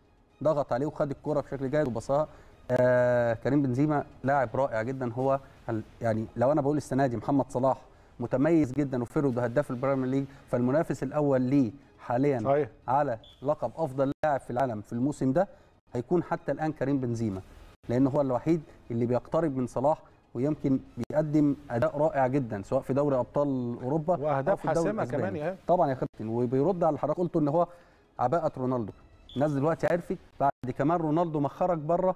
ضغط عليه وخد الكره بشكل جيد وبصاها آه كريم بنزيما لاعب رائع جدا هو ال- يعني لو انا بقول السنه دي محمد صلاح متميز جدا وفرد وهداف البريمير ليج فالمنافس الاول ليه حاليا صحيح على لقب افضل لاعب في العالم في الموسم ده هيكون حتى الان كريم بنزيما لان هو الوحيد اللي بيقترب من صلاح ويمكن بيقدم اداء رائع جدا سواء في دوري ابطال اوروبا أو واهداف في الدوري حاسمه الأسباني. كمان يا طبعا يا كابتن وبيرد على اللي حضرتك قلته ان هو عباءه رونالدو الناس دلوقتي عرفت بعد كمان رونالدو ما خرج بره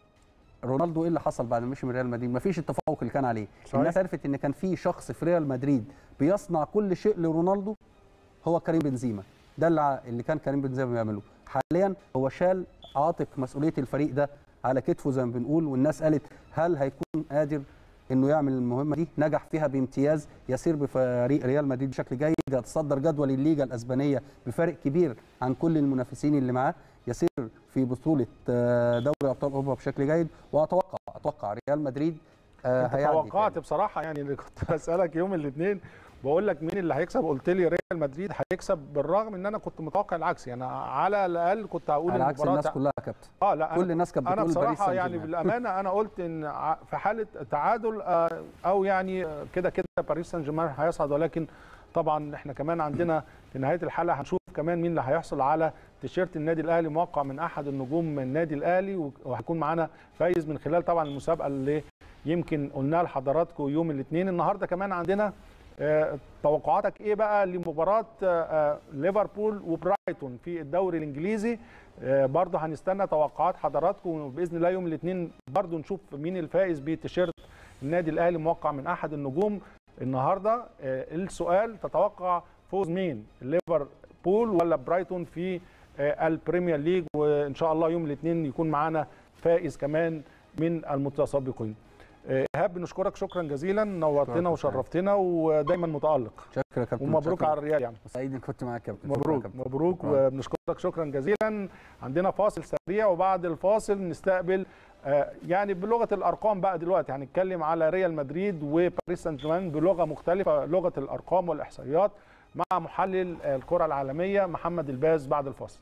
رونالدو ايه اللي حصل بعد ما مشي من ريال مدريد مفيش التفوق اللي كان عليه صحيح. الناس عرفت ان كان في شخص في ريال مدريد بيصنع كل شيء لرونالدو هو كريم بنزيما ده اللي ع- اللي كان كريم بنزيما بيعمله حاليا هو شال عاتق مسؤوليه الفريق ده على كتفه زي ما بنقول والناس قالت هل هيكون قادر انه يعمل المهمه دي نجح فيها بامتياز يسير بفريق ريال مدريد بشكل جيد يتصدر جدول الليجا الاسبانيه بفارق كبير عن كل المنافسين اللي معاه يسير في بطوله آه، دوري ابطال اوروبا بشكل جيد واتوقع اتوقع ريال مدريد آه، انت هيعدي توقعت تاني. بصراحه يعني اللي كنت بسالك يوم الاثنين بقول لك مين اللي هيكسب قلت لي ريال مدريد هيكسب بالرغم ان انا كنت متوقع العكس يعني على الاقل كنت هقول على عكس المباراه الناس تع- كلها يا كابتن اه لا كل الناس كانت انا بتقول باريس بصراحه سان يعني جيرمان. بالامانه انا قلت ان ع- في حاله تعادل آه، او يعني آه، كده كده باريس سان جيرمان هيصعد ولكن طبعا احنا كمان عندنا في نهايه الحلقه هنشوف كمان مين اللي هيحصل على تيشيرت النادي الاهلي موقع من احد النجوم من النادي الاهلي وهيكون معانا فايز من خلال طبعا المسابقه اللي يمكن قلناها لحضراتكم يوم الاثنين النهارده كمان عندنا آه، توقعاتك ايه بقى لمباراه آه، آه، ليفربول وبرايتون في الدوري الانجليزي آه، برضه هنستنى توقعات حضراتكم وباذن الله يوم الاثنين برضه نشوف مين الفائز بتيشيرت النادي الاهلي موقع من احد النجوم النهارده آه، السؤال تتوقع فوز مين ليفربول ولا برايتون في آه، البريمير ليج وان شاء الله يوم الاثنين يكون معانا فائز كمان من المتسابقين آه، ايهاب بنشكرك شكرا جزيلا نورتنا شكراً. وشرفتنا ودايما متالق شكرا يا كابتن ومبروك شكراً. على الريال يعني سعيد اني كنت معاك يا كابتن شكراً يا مبروك كابتن. مبروك شكراً. وبنشكرك شكرا جزيلا عندنا فاصل سريع وبعد الفاصل نستقبل آه، يعني بلغه الارقام بقى دلوقتي هنتكلم على ريال مدريد وباريس سان جيرمان بلغه مختلفه لغه الارقام والاحصائيات مع محلل آه، الكره العالميه محمد الباز بعد الفاصل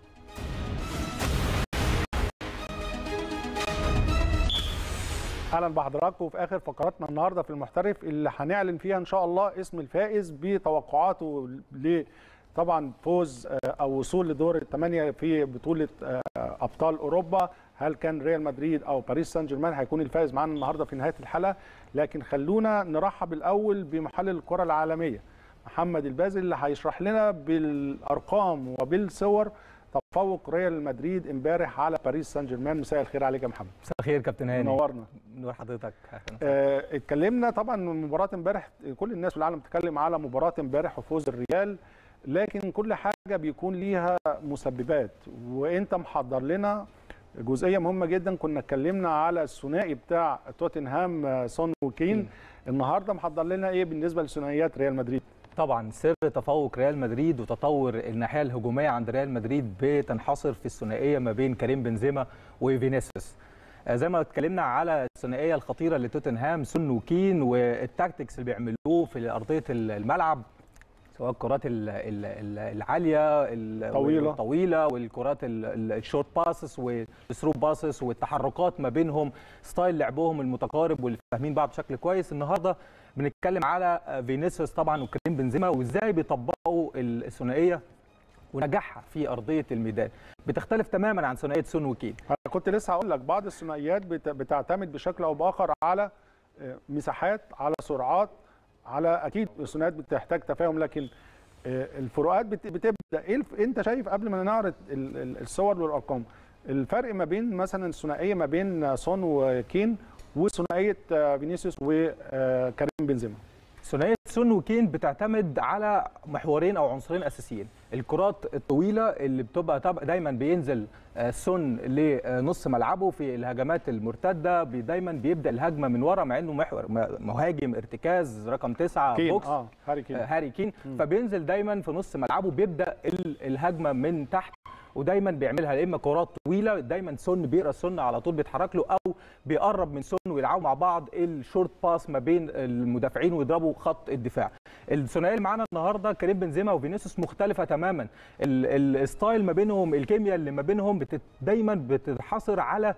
اهلا بحضراتكم في اخر فقراتنا النهارده في المحترف اللي هنعلن فيها ان شاء الله اسم الفائز بتوقعاته ل طبعا فوز آه، او وصول لدور الثمانيه في بطوله آه، ابطال اوروبا هل كان ريال مدريد او باريس سان جيرمان هيكون الفائز معانا النهارده في نهايه الحلقه لكن خلونا نرحب الاول بمحلل الكره العالميه محمد البازل اللي هيشرح لنا بالارقام وبالصور تفوق ريال مدريد امبارح على باريس سان جيرمان مساء الخير عليك يا محمد مساء الخير كابتن هاني منورنا نور حضرتك أهلاً وسهلاً. آه، اتكلمنا طبعا من مباراه امبارح كل الناس في العالم بتتكلم على مباراه امبارح وفوز الريال لكن كل حاجه بيكون ليها مسببات وانت محضر لنا جزئيه مهمه جدا كنا اتكلمنا على الثنائي بتاع توتنهام آه، سون وكين النهارده محضر لنا ايه بالنسبه لثنائيات ريال مدريد طبعا سر تفوق ريال مدريد وتطور الناحيه الهجوميه عند ريال مدريد بتنحصر في الثنائيه ما بين كريم بنزيما وفينيسيوس آه، زي ما اتكلمنا على الثنائيه الخطيره لتوتنهام سون وكين والتاكتكس اللي بيعملوه في ارضيه الملعب سواء الكرات ال- ال- ال- العاليه ال- طويلة. الطويله والكرات ال- ال- الشورت باسس والثرو باسس والتحركات ما بينهم ستايل لعبهم المتقارب واللي فاهمين بعض بشكل كويس النهارده بنتكلم على فينيسيوس طبعا وكريم بنزيما وازاي بيطبقوا الثنائيه ونجاحها في ارضيه الميدان بتختلف تماما عن ثنائيه سون وكين انا كنت لسه هقول لك بعض الثنائيات بت- بتعتمد بشكل او باخر على آه، مساحات على سرعات على اكيد الثنائيات بتحتاج تفاهم لكن آه، الفروقات بت- بتبدا ايه الف... انت شايف قبل ما نعرض ال- ال- الصور والارقام الفرق ما بين مثلا الثنائيه ما بين سون وكين وثنائيه آه، فينيسيوس وكريم بنزيما ثنائيه سون وكين بتعتمد على محورين او عنصرين اساسيين الكرات الطويله اللي بتبقى طب- دايما بينزل آه، سون لنص ملعبه في الهجمات المرتده بي- دايما بيبدا الهجمه من ورا مع انه محور م- مهاجم ارتكاز رقم تسعة كين بوكس اه هاري كين آه، هاري كين فبينزل دايما في نص ملعبه بيبدا ال- الهجمه من تحت ودايما بيعملها يا اما كرات طويله دايما سون بيقرا سون على طول بيتحرك له او بيقرب من سون ويلعبوا مع بعض الشورت باس ما بين المدافعين ويضربوا خط الدفاع الثنائيه اللي معانا النهارده كريم بنزيما وفينيسيوس مختلفه تماما ال- الستايل ما بينهم الكيمياء اللي ما بينهم بتت دايما بتنحصر على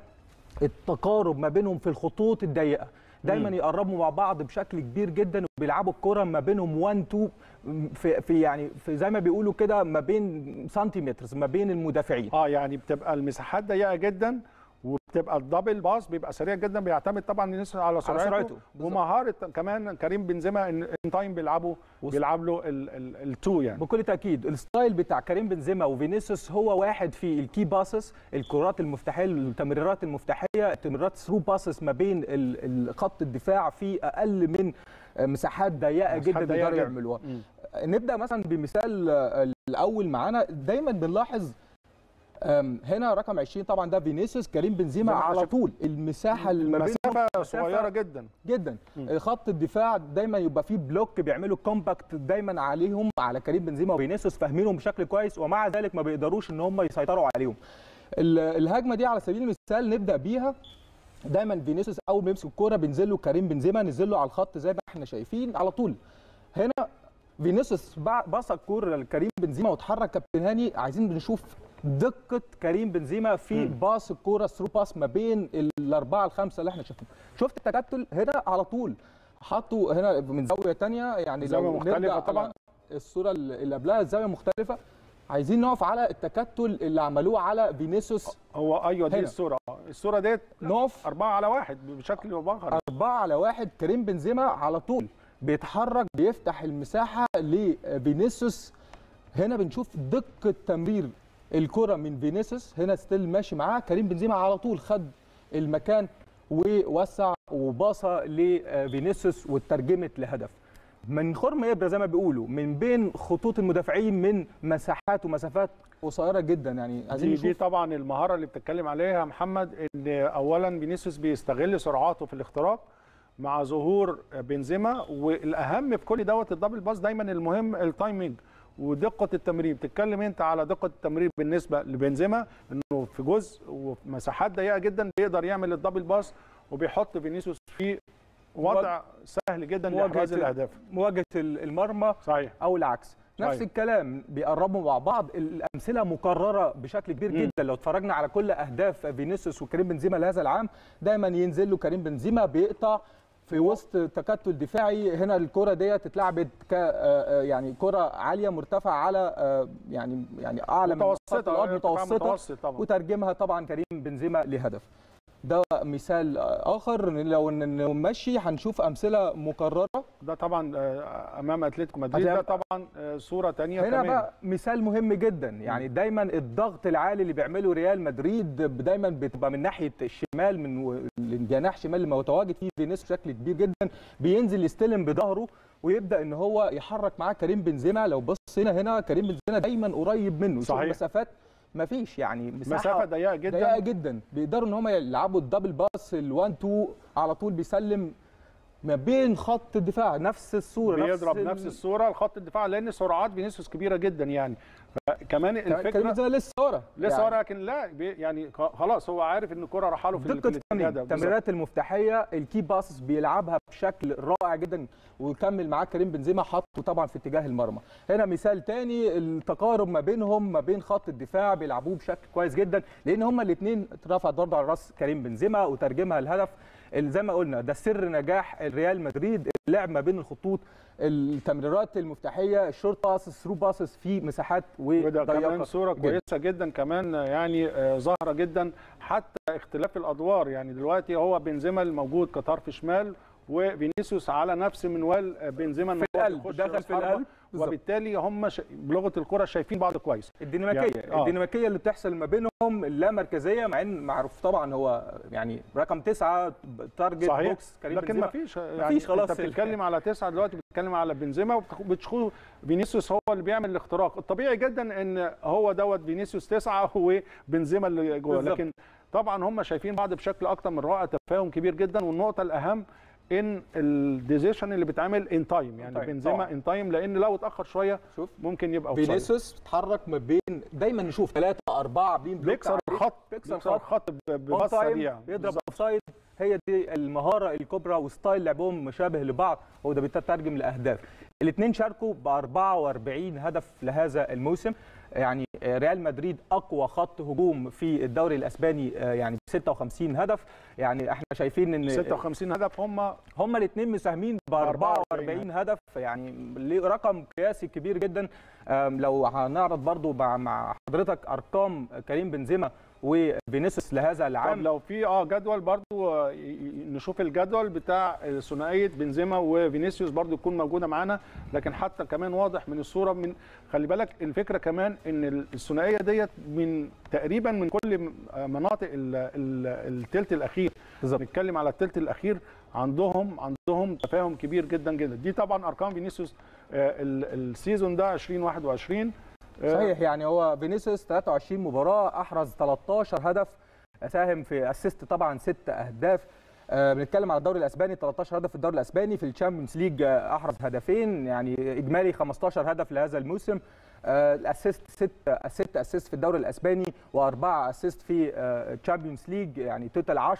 التقارب ما بينهم في الخطوط الضيقه دايما يقربوا مع بعض بشكل كبير جدا وبيلعبوا الكره ما بينهم 1 2 في في يعني في زي ما بيقولوا كده ما بين سنتيمترز ما بين المدافعين اه يعني بتبقى المساحات ضيقه جدا وبتبقى الدبل باص بيبقى سريع جدا بيعتمد طبعا فينيسيوس على سرعته, سرعته، بالظبط. ومهاره كمان كريم بنزيما ان إن تايم بيلعبوا وص- بيلعب له التو يعني بكل تاكيد الستايل بتاع كريم بنزيما وفينيسيوس هو واحد في الكي باسس الكرات المفتاحيه التمريرات المفتاحيه تمريرات ثرو باسس ما بين ال- ال- خط الدفاع في اقل من مساحات ضيقه مساحات جدا ضيقة بيقدروا جداً. يعملوها مم. نبدا مثلا بمثال آه، الاول معانا دايما بنلاحظ آم، هنا رقم 20 طبعا ده فينيسيوس كريم بنزيما زي ما احنا على شايفين. طول المساحه اللي ما بينهم مسافه صغيره جدا جدا خط الدفاع دايما يبقى فيه بلوك بيعملوا كومباكت دايما عليهم على كريم بنزيما وفينيسيوس فاهمينهم بشكل كويس ومع ذلك ما بيقدروش ان هم يسيطروا عليهم ال- الهجمه دي على سبيل المثال نبدا بيها دايما فينيسيوس اول ما يمسك الكوره بينزل له كريم بنزيما نزل له على الخط زي ما احنا شايفين على طول هنا فينيسيوس بع- بص الكوره لكريم بنزيما واتحرك كابتن هاني عايزين بنشوف دقه كريم بنزيما في باص الكوره ثرو باس ما بين الاربعه الخمسه اللي احنا شايفينهم شفت التكتل هنا على طول حطوا هنا من زاويه تانية يعني زاوية لو مختلفة نرجع طبعاً. على الصوره اللي قبلها الزاويه مختلفه عايزين نقف على التكتل اللي عملوه على فينيسيوس هو ايوه دي هنا. الصوره الصوره ديت نقف أربعة على واحد بشكل أو بآخر أربعة على واحد كريم بنزيما على طول بيتحرك بيفتح المساحة لفينيسيوس هنا بنشوف دقة تمرير الكرة من فينيسيوس هنا ستيل ماشي معاه كريم بنزيما على طول خد المكان ووسع وباصة لفينيسيوس واترجمت لهدف من خرم ابره زي ما بيقولوا من بين خطوط المدافعين من مساحات ومسافات قصيره جدا يعني عايزين دي, نشوف دي طبعا المهاره اللي بتتكلم عليها يا محمد ان اولا فينيسيوس بيستغل سرعاته في الاختراق مع ظهور بنزيما والاهم في كل دوت الدبل باس دايما المهم التايمنج ودقه التمرير بتتكلم انت على دقه التمرير بالنسبه لبنزيما انه في جزء وفي مساحات ضيقه جدا بيقدر يعمل الدبل باس وبيحط فينيسيوس في وضع سهل جدا لاحراز الاهداف مواجهه المرمى صحيح او العكس نفس صحيح. الكلام بيقربوا مع بعض الامثله مكرره بشكل كبير مم. جدا لو اتفرجنا على كل اهداف فينيسيوس وكريم بنزيما لهذا العام دايما ينزل له كريم بنزيما بيقطع في وسط تكتل دفاعي هنا الكره ديت اتلعبت ك آه، آه، يعني كره عاليه مرتفعه على آه، يعني يعني اعلى من خط متوسطه الارض ارتفاع متوسطه متوسط طبعا وترجمها طبعا كريم بنزيما لهدف ده مثال اخر لو ن- نمشي هنشوف امثله مكرره ده طبعا آه، امام اتلتيكو مدريد ده طبعا آه، صوره تانية هنا كمان بقى مثال مهم جدا يعني دايما الضغط العالي اللي بيعمله ريال مدريد دايما بتبقى من ناحيه الشمال من و- الجناح شمال اللي متواجد فيه فينيسيوس بشكل كبير جدا بينزل يستلم بظهره ويبدا ان هو يحرك معاه كريم بنزيما لو بص هنا هنا كريم بنزيما دايما قريب منه شوف صحيح. مسافات ما فيش يعني مساحه مسافه ضيقه جدا ضيقه جدا بيقدروا ان هم يلعبوا الدبل باس ال1 2 على طول بيسلم ما بين خط الدفاع نفس الصوره بيضرب ال- نفس الصوره لخط الدفاع لان سرعات فينيسيوس كبيره جدا يعني فكمان كريم الفكره بنزيما لسه ورا لسه يعني ورا لكن لا بي- يعني خ- خلاص هو عارف ان الكره راح له في ال- في دقه الاتجاه التمرير ده بالظبط. التمريرات المفتاحيه الكي باسس بيلعبها بشكل رائع جدا ويكمل معاه كريم بنزيما حطه طبعا في اتجاه المرمى هنا مثال تاني التقارب ما بينهم ما بين خط الدفاع بيلعبوه بشكل كويس جدا لان هما الاثنين اترفعت برضه على راس كريم بنزيما وترجمها الهدف اللي زي ما قلنا ده سر نجاح ريال مدريد اللعب ما بين الخطوط التمريرات المفتاحيه الشورت باسس ثرو باسس في مساحات وده كمان وضيقه صوره جداً. كويسه جدا كمان يعني آه، ظاهره جدا حتى اختلاف الادوار يعني دلوقتي هو بنزيما الموجود كطرف شمال وفينيسيوس على نفس منوال آه، بنزيما إن في هو القلب، يخش دخل رأس في حربة، القلب، بالظبط. وبالتالي هم ش... بلغه الكره شايفين بعض كويس الديناميكيه يعني- يعني آه. الديناميكيه اللي بتحصل ما بينهم اللامركزيه مع ان معروف طبعا هو يعني رقم تسعه تارجت صحيح بوكس كريم لكن ما بنزيما. فيش يعني مفيش خلاص انت بتتكلم على تسعه دلوقتي بتتكلم على بنزيما وبتشوف فينيسيوس هو اللي بيعمل الاختراق الطبيعي جدا ان هو دوت فينيسيوس تسعه وبنزيما اللي جوه بالظبط. لكن طبعا هم شايفين بعض بشكل اكتر من رائع تفاهم كبير جدا والنقطه الاهم ان الديزيشن اللي بيتعمل ان تايم يعني time، بنزيما طبعاً. ان تايم لان لو اتاخر شويه شوف ممكن يبقى اوفسايد فينيسيوس بيتحرك ما بين دايما نشوف ثلاثه اربعه عاملين بلوك بيكسر عليه. الخط بيكسر بيكسر الخط الخط ب- On بباص time، سريع يضرب بالظبط. اوفسايد هي دي المهاره الكبرى وستايل لعبهم مشابه لبعض هو ده بيترجم لاهداف الاثنين شاركوا ب 44 هدف لهذا الموسم يعني ريال مدريد اقوى خط هجوم في الدوري الاسباني يعني ب 56 هدف يعني احنا شايفين ان 56 هدف هم هم الاثنين مساهمين ب 44 هدف يعني ليه رقم قياسي كبير جدا أم، لو هنعرض برضو مع مع حضرتك ارقام كريم بنزيما وفينيسيوس لهذا طب العام لو في اه جدول برضو آه، ي- ي- نشوف الجدول بتاع ثنائيه بنزيما وفينيسيوس برضو يكون موجوده معانا لكن حتى كمان واضح من الصوره من خلي بالك الفكره كمان ان الثنائيه ديت من تقريبا من كل م- آه، مناطق ال- ال- التلت الاخير بالظبط. نتكلم على التلت الاخير عندهم عندهم تفاهم كبير جدا جدا دي طبعا ارقام فينيسيوس آه، ال- السيزون ده 2021 آه، صحيح يعني هو فينيسيوس 23 مباراه احرز 13 هدف ساهم في اسيست طبعا ست اهداف آه، بنتكلم على الدوري الاسباني 13 هدف في الدوري الاسباني في الشامبيونز ليج آه، احرز هدفين يعني اجمالي 15 هدف لهذا الموسم آه، الاسيست ست ست اسيست في الدوري الاسباني واربعه اسيست في الشامبيونز ليج يعني توتال 10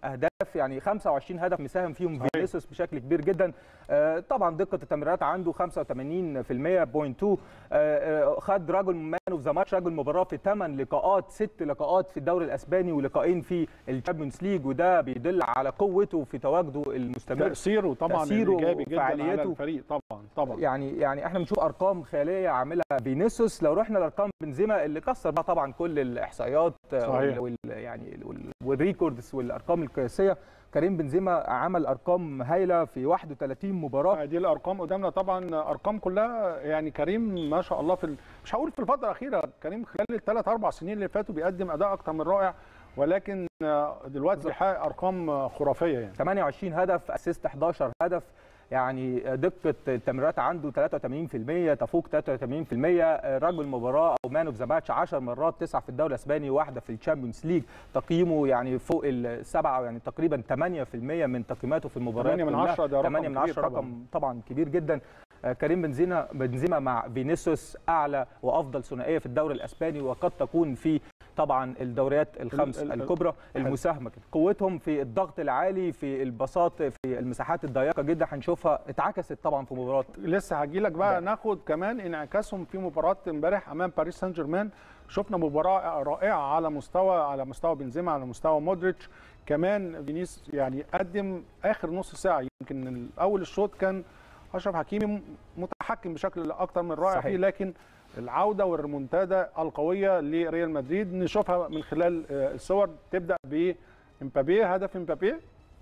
اهداف يعني 25 هدف مساهم فيهم فينيسيوس بشكل كبير جدا آه، طبعا دقه التمريرات عنده 85% بوينت 2 خد رجل مان اوف ذا ماتش رجل مباراه في 8 لقاءات ست لقاءات في الدوري الاسباني ولقاءين في الشامبيونز ليج وده بيدل على قوته في تواجده المستمر تاثيره طبعا تأثيره ايجابي جدا على وفعاليته. الفريق طبعا طبعا يعني يعني احنا بنشوف ارقام خياليه عاملها فينيسيوس لو رحنا لارقام بنزيما اللي كسر بقى طبعا كل الاحصائيات صحيح. وال وال يعني وال والريكوردز والارقام القياسيه كريم بنزيما عمل ارقام هايله في 31 مباراه دي الارقام قدامنا طبعا ارقام كلها يعني كريم ما شاء الله في ال... مش هقول في الفتره الاخيره كريم خلال الثلاث اربع سنين اللي فاتوا بيقدم اداء اكتر من رائع ولكن آه، دلوقتي بيحقق ارقام آه، خرافيه يعني 28 هدف اسيست 11 هدف يعني دقه التمريرات عنده 83% تفوق 83% رجل مباراه او مان اوف ذا ماتش 10 مرات تسعه في الدوري الاسباني واحده في الشامبيونز ليج تقييمه يعني فوق السبعه يعني تقريبا 8% من تقييماته في المباريات 8 من كلها. 10 ده رقم 8 من كبير 10 طبعاً. رقم طبعا كبير جدا آه، كريم بنزيما بنزيما مع فينيسيوس اعلى وافضل ثنائيه في الدوري الاسباني وقد تكون في طبعا الدوريات الخمس ال- ال- الكبرى المساهمه كده. قوتهم في الضغط العالي في البساط في المساحات الضيقه جدا هنشوفها اتعكست طبعا في مباراه لسه هاجي لك بقى ناخد كمان انعكاسهم في مباراه امبارح امام باريس سان جيرمان شفنا مباراه رائعه على مستوى على مستوى بنزيما على مستوى مودريتش كمان فينيس يعني قدم اخر نص ساعه يمكن اول الشوط كان اشرف حكيمي متحكم بشكل اكتر من رائع صحيح. فيه لكن العوده والريمونتادا القويه لريال مدريد نشوفها من خلال آه، الصور تبدا بامبابي هدف امبابي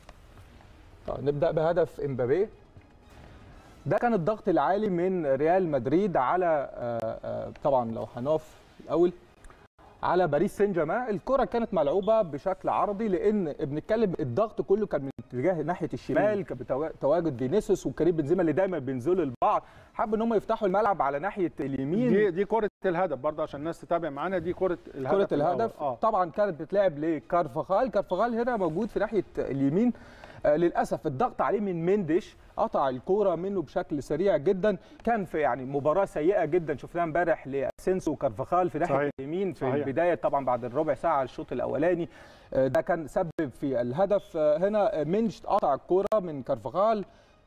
طيب نبدا بهدف امبابي ده كان الضغط العالي من ريال مدريد على آه، آه، طبعا لو هنقف الاول على باريس سان جيرمان الكره كانت ملعوبه بشكل عرضي لان بنتكلم الضغط كله كان من اتجاه ناحيه الشمال كان بتوا- تواجد فينيسيوس وكريم بنزيما اللي دايما بينزلوا لبعض حب ان هم يفتحوا الملعب على ناحيه اليمين دي دي كره الهدف برضه عشان الناس تتابع معانا دي كره الهدف كرة الهدف الأول. اه طبعا كانت بتلعب لكارفاخال كارفاخال هنا موجود في ناحية اليمين آه، للاسف الضغط عليه من مندش قطع الكوره منه بشكل سريع جدا كان في يعني مباراه سيئه جدا شفناها امبارح لاسينسو وكارفاخال في ناحيه صحيح. اليمين في صحيح. البدايه طبعا بعد الربع ساعه الشوط الاولاني آه، ده كان سبب في الهدف آه، هنا آه، مندش قطع الكوره من كارفاخال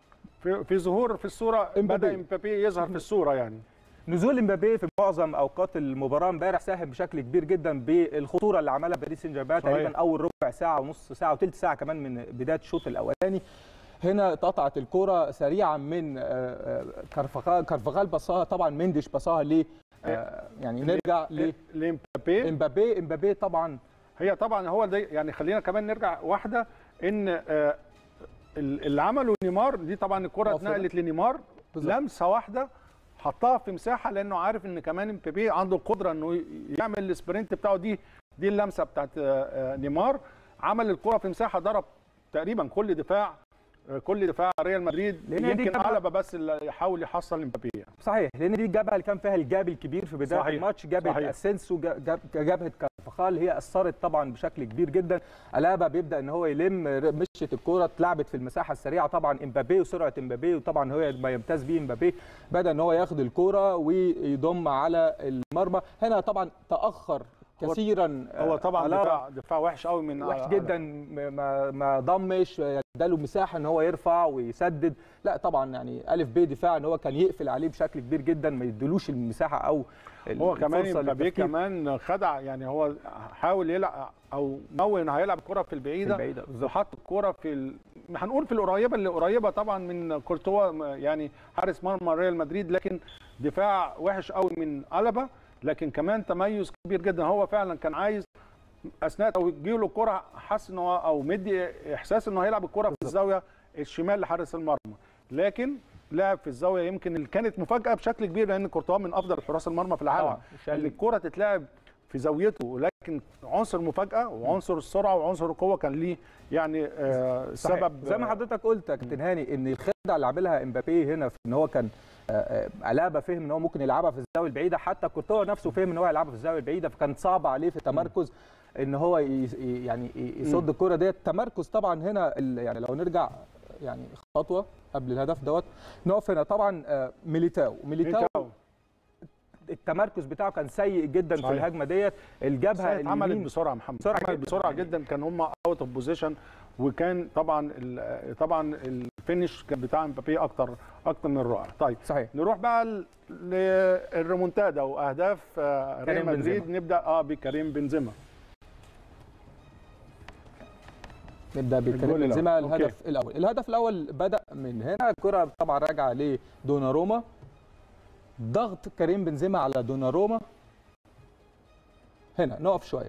في في ظهور في الصوره إمبابي. بدا امبابي يظهر في الصوره يعني نزول امبابي في معظم اوقات المباراه امبارح ساهم بشكل كبير جدا بالخطوره اللي عملها باريس سان جيرمان صحيح. تقريبا اول ربع ساعه ونص ساعه وثلث ساعه كمان من بدايه الشوط الاولاني هنا اتقطعت الكره سريعا من آه، آه، كارفاخال كارفاخال بصاها طبعا مندش بصاها ل آه، يعني نرجع لامبابي امبابي امبابي طبعا هي طبعا هو ده يعني خلينا كمان نرجع واحده ان آه، اللي عمله نيمار دي طبعا الكره واقفة. اتنقلت لنيمار بالظبط. لمسه واحده حطها في مساحه لانه عارف ان كمان امبابي عنده القدره انه يعمل السبرنت بتاعه دي دي اللمسه بتاعت آه، آه، نيمار عمل الكره في مساحه ضرب تقريبا كل دفاع آه، كل دفاع ريال مدريد لأن دي يمكن كمان- قلبه بس اللي يحاول يحصل امبابي يعني. صحيح لان دي الجبهه اللي كان فيها الجاب الكبير في بدايه صحيح. الماتش جبهه صحيح. اسينسو جاب- جاب- جبهه كارفاخال هي اثرت طبعا بشكل كبير جدا الابا بيبدا ان هو يلم مشت الكوره اتلعبت في المساحه السريعه طبعا امبابي وسرعه امبابي وطبعا هو ما يمتاز بيه امبابي بدا ان هو ياخد الكوره ويضم على المرمى هنا طبعا تاخر هو- كثيرا هو طبعا ألابا. دفاع دفاع وحش قوي من وحش جدا ما ما ضمش اداله مساحه ان هو يرفع ويسدد لا طبعا يعني الف ب دفاع ان هو كان يقفل عليه بشكل كبير جدا ما يدلوش المساحه او هو كمان الفرصة امبابي للتفكير. كمان خدع يعني هو حاول يلعب او نوي انه هيلعب الكره في البعيده في البعيدة، بالظبط. وحط الكره في ال... هنقول في القريبه اللي قريبه طبعا من كورتوا يعني حارس مرمى ريال مدريد لكن دفاع وحش قوي من ألبا لكن كمان تميز كبير جدا هو فعلا كان عايز اثناء توجيهه الكره حس ان هو او مدي احساس انه هيلعب الكره في الزاويه الشمال لحارس المرمى لكن لعب في الزاويه يمكن اللي كانت مفاجاه بشكل كبير لان كورتوا من افضل حراس المرمى في العالم طبعاً. شال- اللي الكره تتلعب في زاويته ولكن عنصر مفاجاه وعنصر السرعه وعنصر القوه كان ليه يعني آه صحيح. سبب زي ما حضرتك قلت يا كابتن هاني ان الخدعه اللي عملها امبابي هنا في ان هو كان آه، آه، الابا فهم ان هو ممكن يلعبها في الزاويه البعيده حتى كورتوا نفسه فهم ان هو يلعبها في الزاويه البعيده فكانت صعبه عليه في التمركز ان هو ي- ي- يعني ي- يصد الكره ديت التمركز طبعا هنا ال- يعني لو نرجع يعني خطوه قبل الهدف دوت نقف هنا طبعا آه، ميليتاو ميليتاو ميليتاو. التمركز بتاعه كان سيء جدا في صحيح. الهجمه ديت الجبهه اتعملت اليمين بسرعه يا محمد بسرعة اتعملت جداً. بسرعه جدا كان هم اوت اوف بوزيشن وكان طبعا ال- طبعا الفينش كان بتاع مبابي اكتر اكتر من رائع طيب صحيح نروح بقى ل- للريمونتادا واهداف آه، كريم ريال مدريد بنزيما. نبدا اه بكريم بنزيما نبدا الجول بكريم الأول. بنزيما أوكي. الهدف الاول الهدف الاول بدا من هنا الكره طبعا راجعه لدوناروما ضغط كريم بنزيما على دوناروما هنا نقف شويه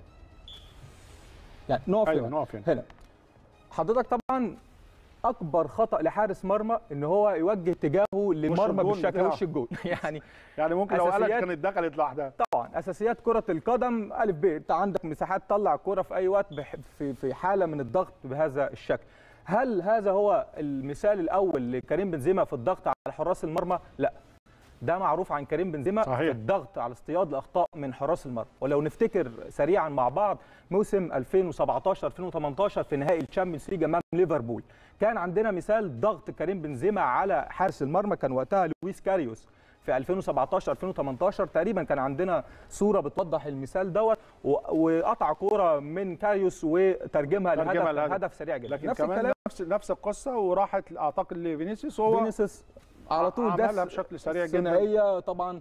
يعني نقف ايوه هنا نقف هنا هنا حضرتك طبعا اكبر خطا لحارس مرمى ان هو يوجه اتجاهه للمرمى الجول بالشكل بتاعه. وش الجول يعني يعني ممكن لو قالت أساسيات. كانت دخلت لوحدها طبعا اساسيات كره القدم الف ب انت عندك مساحات تطلع الكره في اي وقت بح- في في حاله من الضغط بهذا الشكل هل هذا هو المثال الاول لكريم بنزيما في الضغط على حراس المرمى لا ده معروف عن كريم بنزيما صحيح. في الضغط على اصطياد الاخطاء من حراس المرمى ولو نفتكر سريعا مع بعض موسم 2017 2018 في نهائي الشامبيونز ليج امام ليفربول كان عندنا مثال ضغط كريم بنزيما على حارس المرمى كان وقتها لويس كاريوس في 2017 2018 تقريبا كان عندنا صوره بتوضح المثال دوت و- وقطع كوره من كاريوس وترجمها ترجمها لهدف لهدف. هدف سريع جدا لكن نفس كمان الكلام نفس نفس القصه وراحت اعتقد لفينيسيوس هو فينيسيوس على طول عملها ده بشكل سريع جدا. الثنائيه طبعا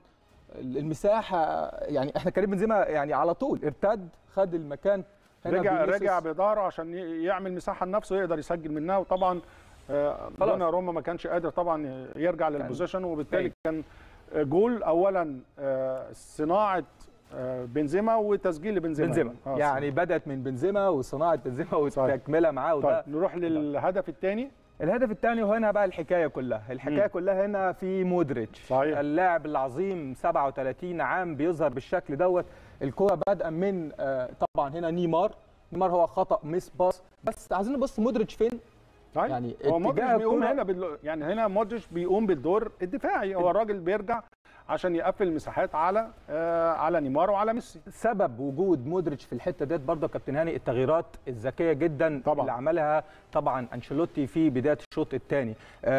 المساحه يعني احنا كريم بنزيما يعني على طول ارتد خد المكان هنا رجع فينيسيوس. رجع بظهره عشان ي- يعمل مساحه لنفسه يقدر يسجل منها وطبعا آه، خلاص. دونا روما ما كانش قادر طبعا يرجع للبوزيشن وبالتالي كان آه، جول اولا آه، صناعه آه، بنزيما وتسجيل بنزيما بنزيما آه، يعني بدات من بنزيما وصناعه بنزيما وتكمله معاه وده طيب نروح للهدف الثاني الهدف الثاني وهنا بقى الحكايه كلها الحكايه مم. كلها هنا في مودريتش صحيح. اللاعب العظيم 37 عام بيظهر بالشكل دوت الكره بادئه من آه، طبعا هنا نيمار نيمار هو خطا ميس باس بس عايزين نبص مودريتش فين طيب يعني هو مودريتش اتجاه بيقوم الكرة- هنا بال... يعني هنا مودريتش بيقوم بالدور الدفاعي هو الراجل بيرجع عشان يقفل المساحات على آه على نيمار وعلى ميسي سبب وجود مودريتش في الحته ديت برضه يا كابتن هاني التغييرات الذكيه جدا طبعاً. اللي عملها طبعا انشيلوتي في بدايه الشوط الثاني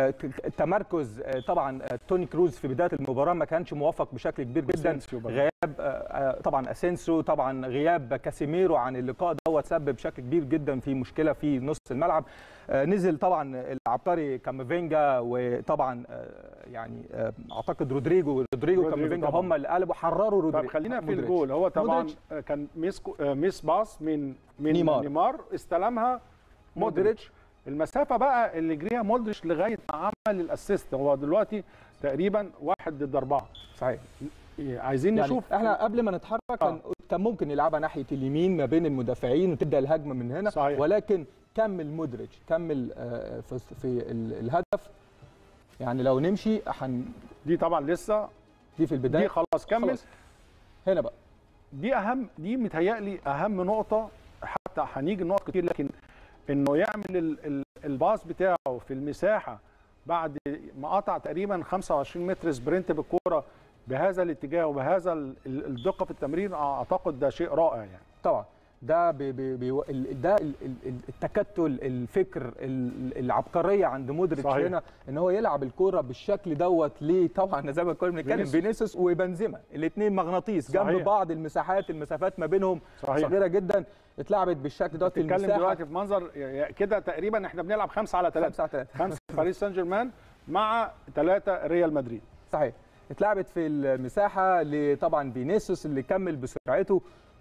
التمركز آه، طبعا آه، توني كروز في بدايه المباراه ما كانش موفق بشكل كبير جدا أسينسيو برضه. غياب آه، آه، طبعا اسينسو طبعا غياب كاسيميرو عن اللقاء دوت سبب بشكل كبير جدا في مشكله في نص الملعب آه، نزل طبعا العبقري كامافينجا وطبعا آه، يعني آه، اعتقد رودريجو رودريجو رودريجو كامافينجا طبعاً. هم اللي قلبوا حرروا رودريجو طب خلينا في مودريتش. الجول هو طبعا مودريتش. آه، كان ميس كو- آه، ميس باص من من نيمار. نيمار استلمها مودريتش المسافه بقى اللي جريها مودريتش لغايه ما عمل الاسيست هو دلوقتي تقريبا واحد ضد اربعه صحيح عايزين يعني نشوف احنا قبل ما نتحرك كان كان ممكن يلعبها ناحيه اليمين ما بين المدافعين وتبدا الهجمه من هنا صحيح. ولكن كمل مودريتش كمل آه، في في ال- الهدف يعني لو نمشي هن دي طبعا لسه دي في البدايه دي خلاص كمل خلاص. هنا بقى دي اهم دي متهيألي اهم نقطه حتى هنيجي نقط كتير لكن انه يعمل ال- ال- الباص بتاعه في المساحه بعد ما قطع تقريبا 25 متر سبرنت بالكوره بهذا الاتجاه وبهذا ال- ال- الدقه في التمرير اعتقد ده شيء رائع يعني طبعا ده بي بي بي ال- ده ال- ال- التكتل الفكر ال- العبقريه عند مودريتش صحيح. هنا ان هو يلعب الكوره بالشكل دوت ليه طبعا زي ما كنا بنتكلم فينيسيوس. فينيسيوس وبنزيما الاثنين مغناطيس جنب صحيح. بعض المساحات المسافات ما بينهم صحيح. صغيره جدا اتلعبت بالشكل دوت في بتتكلم المساحه دلوقتي في منظر ي- كده تقريبا احنا بنلعب خمسة على ثلاثة خمسة على ثلاثة. خمسة باريس سان جيرمان مع ثلاثة ريال مدريد صحيح اتلعبت في المساحه لطبعا فينيسيوس اللي كمل بسرعته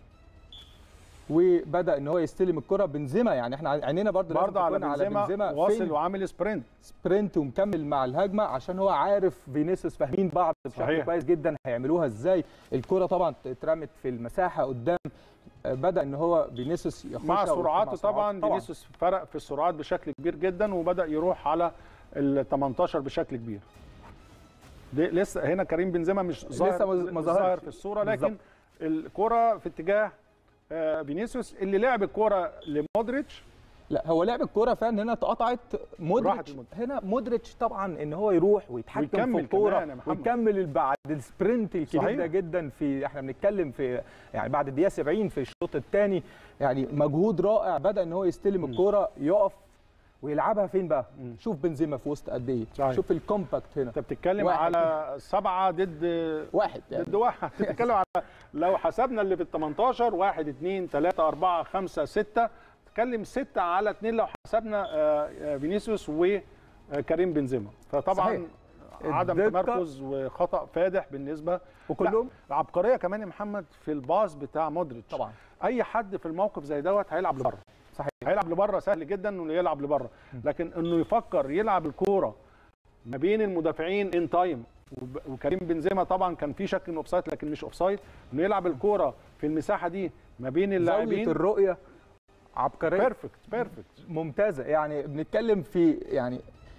وبدا ان هو يستلم الكره بنزيما يعني احنا عينينا برضه لازم برضه على تكون بنزيما واصل فين وعامل سبرنت سبرنت ومكمل مع الهجمه عشان هو عارف فينيسيوس فاهمين بعض بشكل صحيح. كويس جدا هيعملوها ازاي الكره طبعا اترمت في المساحه قدام آه، بدا ان هو فينيسيوس يخش مع أو- سرعاته مع طبعا فينيسيوس فرق في السرعات بشكل كبير جدا وبدا يروح على ال 18 بشكل كبير دي لسه هنا كريم بنزيما مش ظاهر لسه ما- ما مش ظهرش. ظاهر في الصوره لكن بالظبط. الكره في اتجاه آه، فينيسيوس اللي لعب الكره لمودريتش لا هو لعب الكوره فعلا هنا اتقطعت راحت مودريتش لمودريتش. هنا مودريتش طبعا ان هو يروح ويتحكم في ويكمل الكوره كمان يا محمد. ويكمل بعد السبرنت الكبير صحيح. ده جدا في احنا بنتكلم في يعني بعد الدقيقه 70 في الشوط الثاني يعني مجهود رائع بدا ان هو يستلم الكوره يقف ويلعبها فين بقى مم. شوف بنزيما في وسط قد ايه صحيح. شوف الكومباكت هنا انت بتتكلم واحد. على سبعه ضد واحد يعني ضد واحد بتتكلم على لو حسبنا اللي في ال 18 واحد اثنين ثلاثة أربعة خمسة ستة تتكلم ستة على اثنين لو حسبنا آه، آه، فينيسيوس وكريم بنزيما فطبعا صحيح. عدم الدقة- تمركز وخطأ فادح بالنسبة وكلهم لا، عبقرية كمان يا محمد في الباص بتاع مودريتش طبعا اي حد في الموقف زي دوت هيلعب لبره صحيح هيلعب لبره سهل جدا انه يلعب لبره لكن انه يفكر يلعب الكوره ما بين المدافعين ان تايم وب- وكريم بنزيما طبعا كان في شك انه اوفسايد لكن مش اوفسايد انه يلعب الكوره في المساحه دي ما بين زاويه اللاعبين الرؤيه عبقريه بيرفكت بيرفكت ممتازه يعني بنتكلم في يعني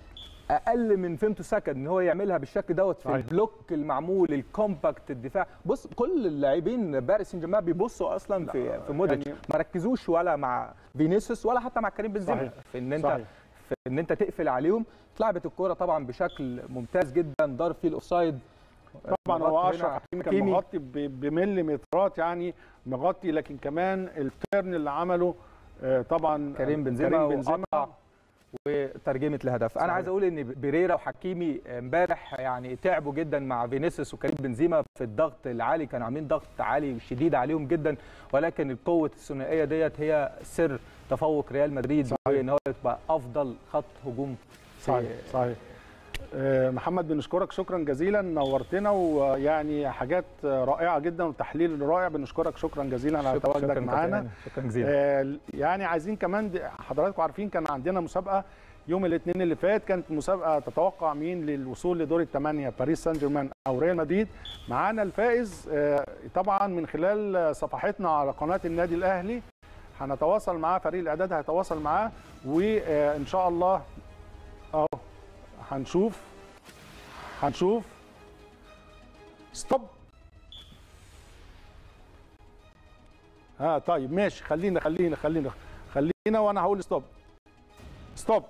اقل من فيمتو سكند ان هو يعملها بالشكل دوت في صحيح. البلوك المعمول الكومباكت الدفاع بص كل اللاعبين باريس سان جيرمان بيبصوا اصلا في في مودريتش يعني- ما ركزوش ولا مع فينيسيوس ولا حتى مع كريم بنزيما صحيح. في ان انت صحيح. في ان انت تقفل عليهم اتلعبت الكوره طبعا بشكل ممتاز جدا ضرب فيه الاوفسايد طبعا مغطي هو هنا اشرف حكيمي كان حكيمي. مغطي ب- بمليمترات يعني مغطي لكن كمان التيرن اللي عمله آه، طبعا كريم بنزيما كريم بنزيما وقطع وترجمه الهدف انا صحيح. عايز اقول ان بيريرا وحكيمي امبارح يعني تعبوا جدا مع فينيسيوس وكريم بنزيما في الضغط العالي كانوا عاملين ضغط عالي شديد عليهم جدا ولكن القوه الثنائيه ديت هي سر تفوق ريال مدريد صحيح. وان هو يبقى افضل خط هجوم في- صحيح صحيح آه، محمد بنشكرك شكرا جزيلا نورتنا ويعني حاجات رائعه جدا وتحليل رائع بنشكرك شكرا جزيلا على شكرا تواجدك شكرا معانا كابتن. شكرا جزيلا آه، يعني عايزين كمان د- حضراتكم عارفين كان عندنا مسابقه يوم الاثنين اللي فات كانت مسابقه تتوقع مين للوصول لدور الثمانيه باريس سان جيرمان او ريال مدريد معانا الفائز آه، طبعا من خلال صفحتنا على قناه النادي الاهلي هنتواصل معاه فريق الاعداد هيتواصل معاه وان شاء الله اهو هنشوف هنشوف ستوب اه طيب ماشي خلينا خلينا خلينا خلينا وانا هقول ستوب ستوب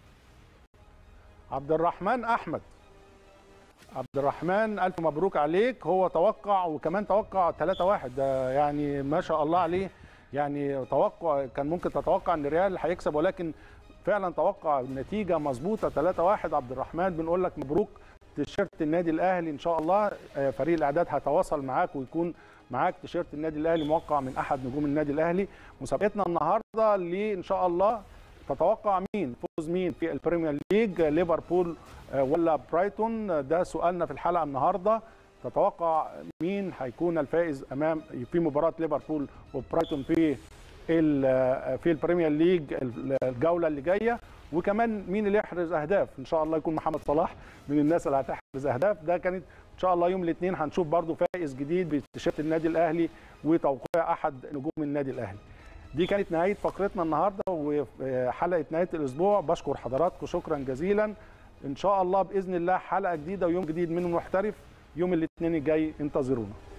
عبد الرحمن احمد عبد الرحمن الف مبروك عليك هو توقع وكمان توقع 3 1 ده يعني ما شاء الله عليه يعني توقع كان ممكن تتوقع ان الريال هيكسب ولكن فعلا توقع النتيجه مظبوطه 3 1 عبد الرحمن بنقول لك مبروك تيشيرت النادي الاهلي ان شاء الله آه، فريق الاعداد هيتواصل معاك ويكون معاك تيشيرت النادي الاهلي موقع من احد نجوم النادي الاهلي مسابقتنا النهارده اللي ان شاء الله تتوقع مين فوز مين في البريمير ليج ليفربول آه، ولا برايتون ده سؤالنا في الحلقه النهارده تتوقع مين هيكون الفائز امام في مباراه ليفربول وبرايتون في ال- في البريمير ليج الجوله اللي جايه وكمان مين اللي يحرز اهداف ان شاء الله يكون محمد صلاح من الناس اللي هتحرز اهداف ده كانت ان شاء الله يوم الاثنين هنشوف برضو فائز جديد بتيشيرت النادي الاهلي وتوقيع احد نجوم النادي الاهلي دي كانت نهايه فقرتنا النهارده وحلقه نهايه الاسبوع بشكر حضراتكم شكرا جزيلا ان شاء الله باذن الله حلقه جديده ويوم جديد من المحترف يوم الاثنين الجاي انتظرونا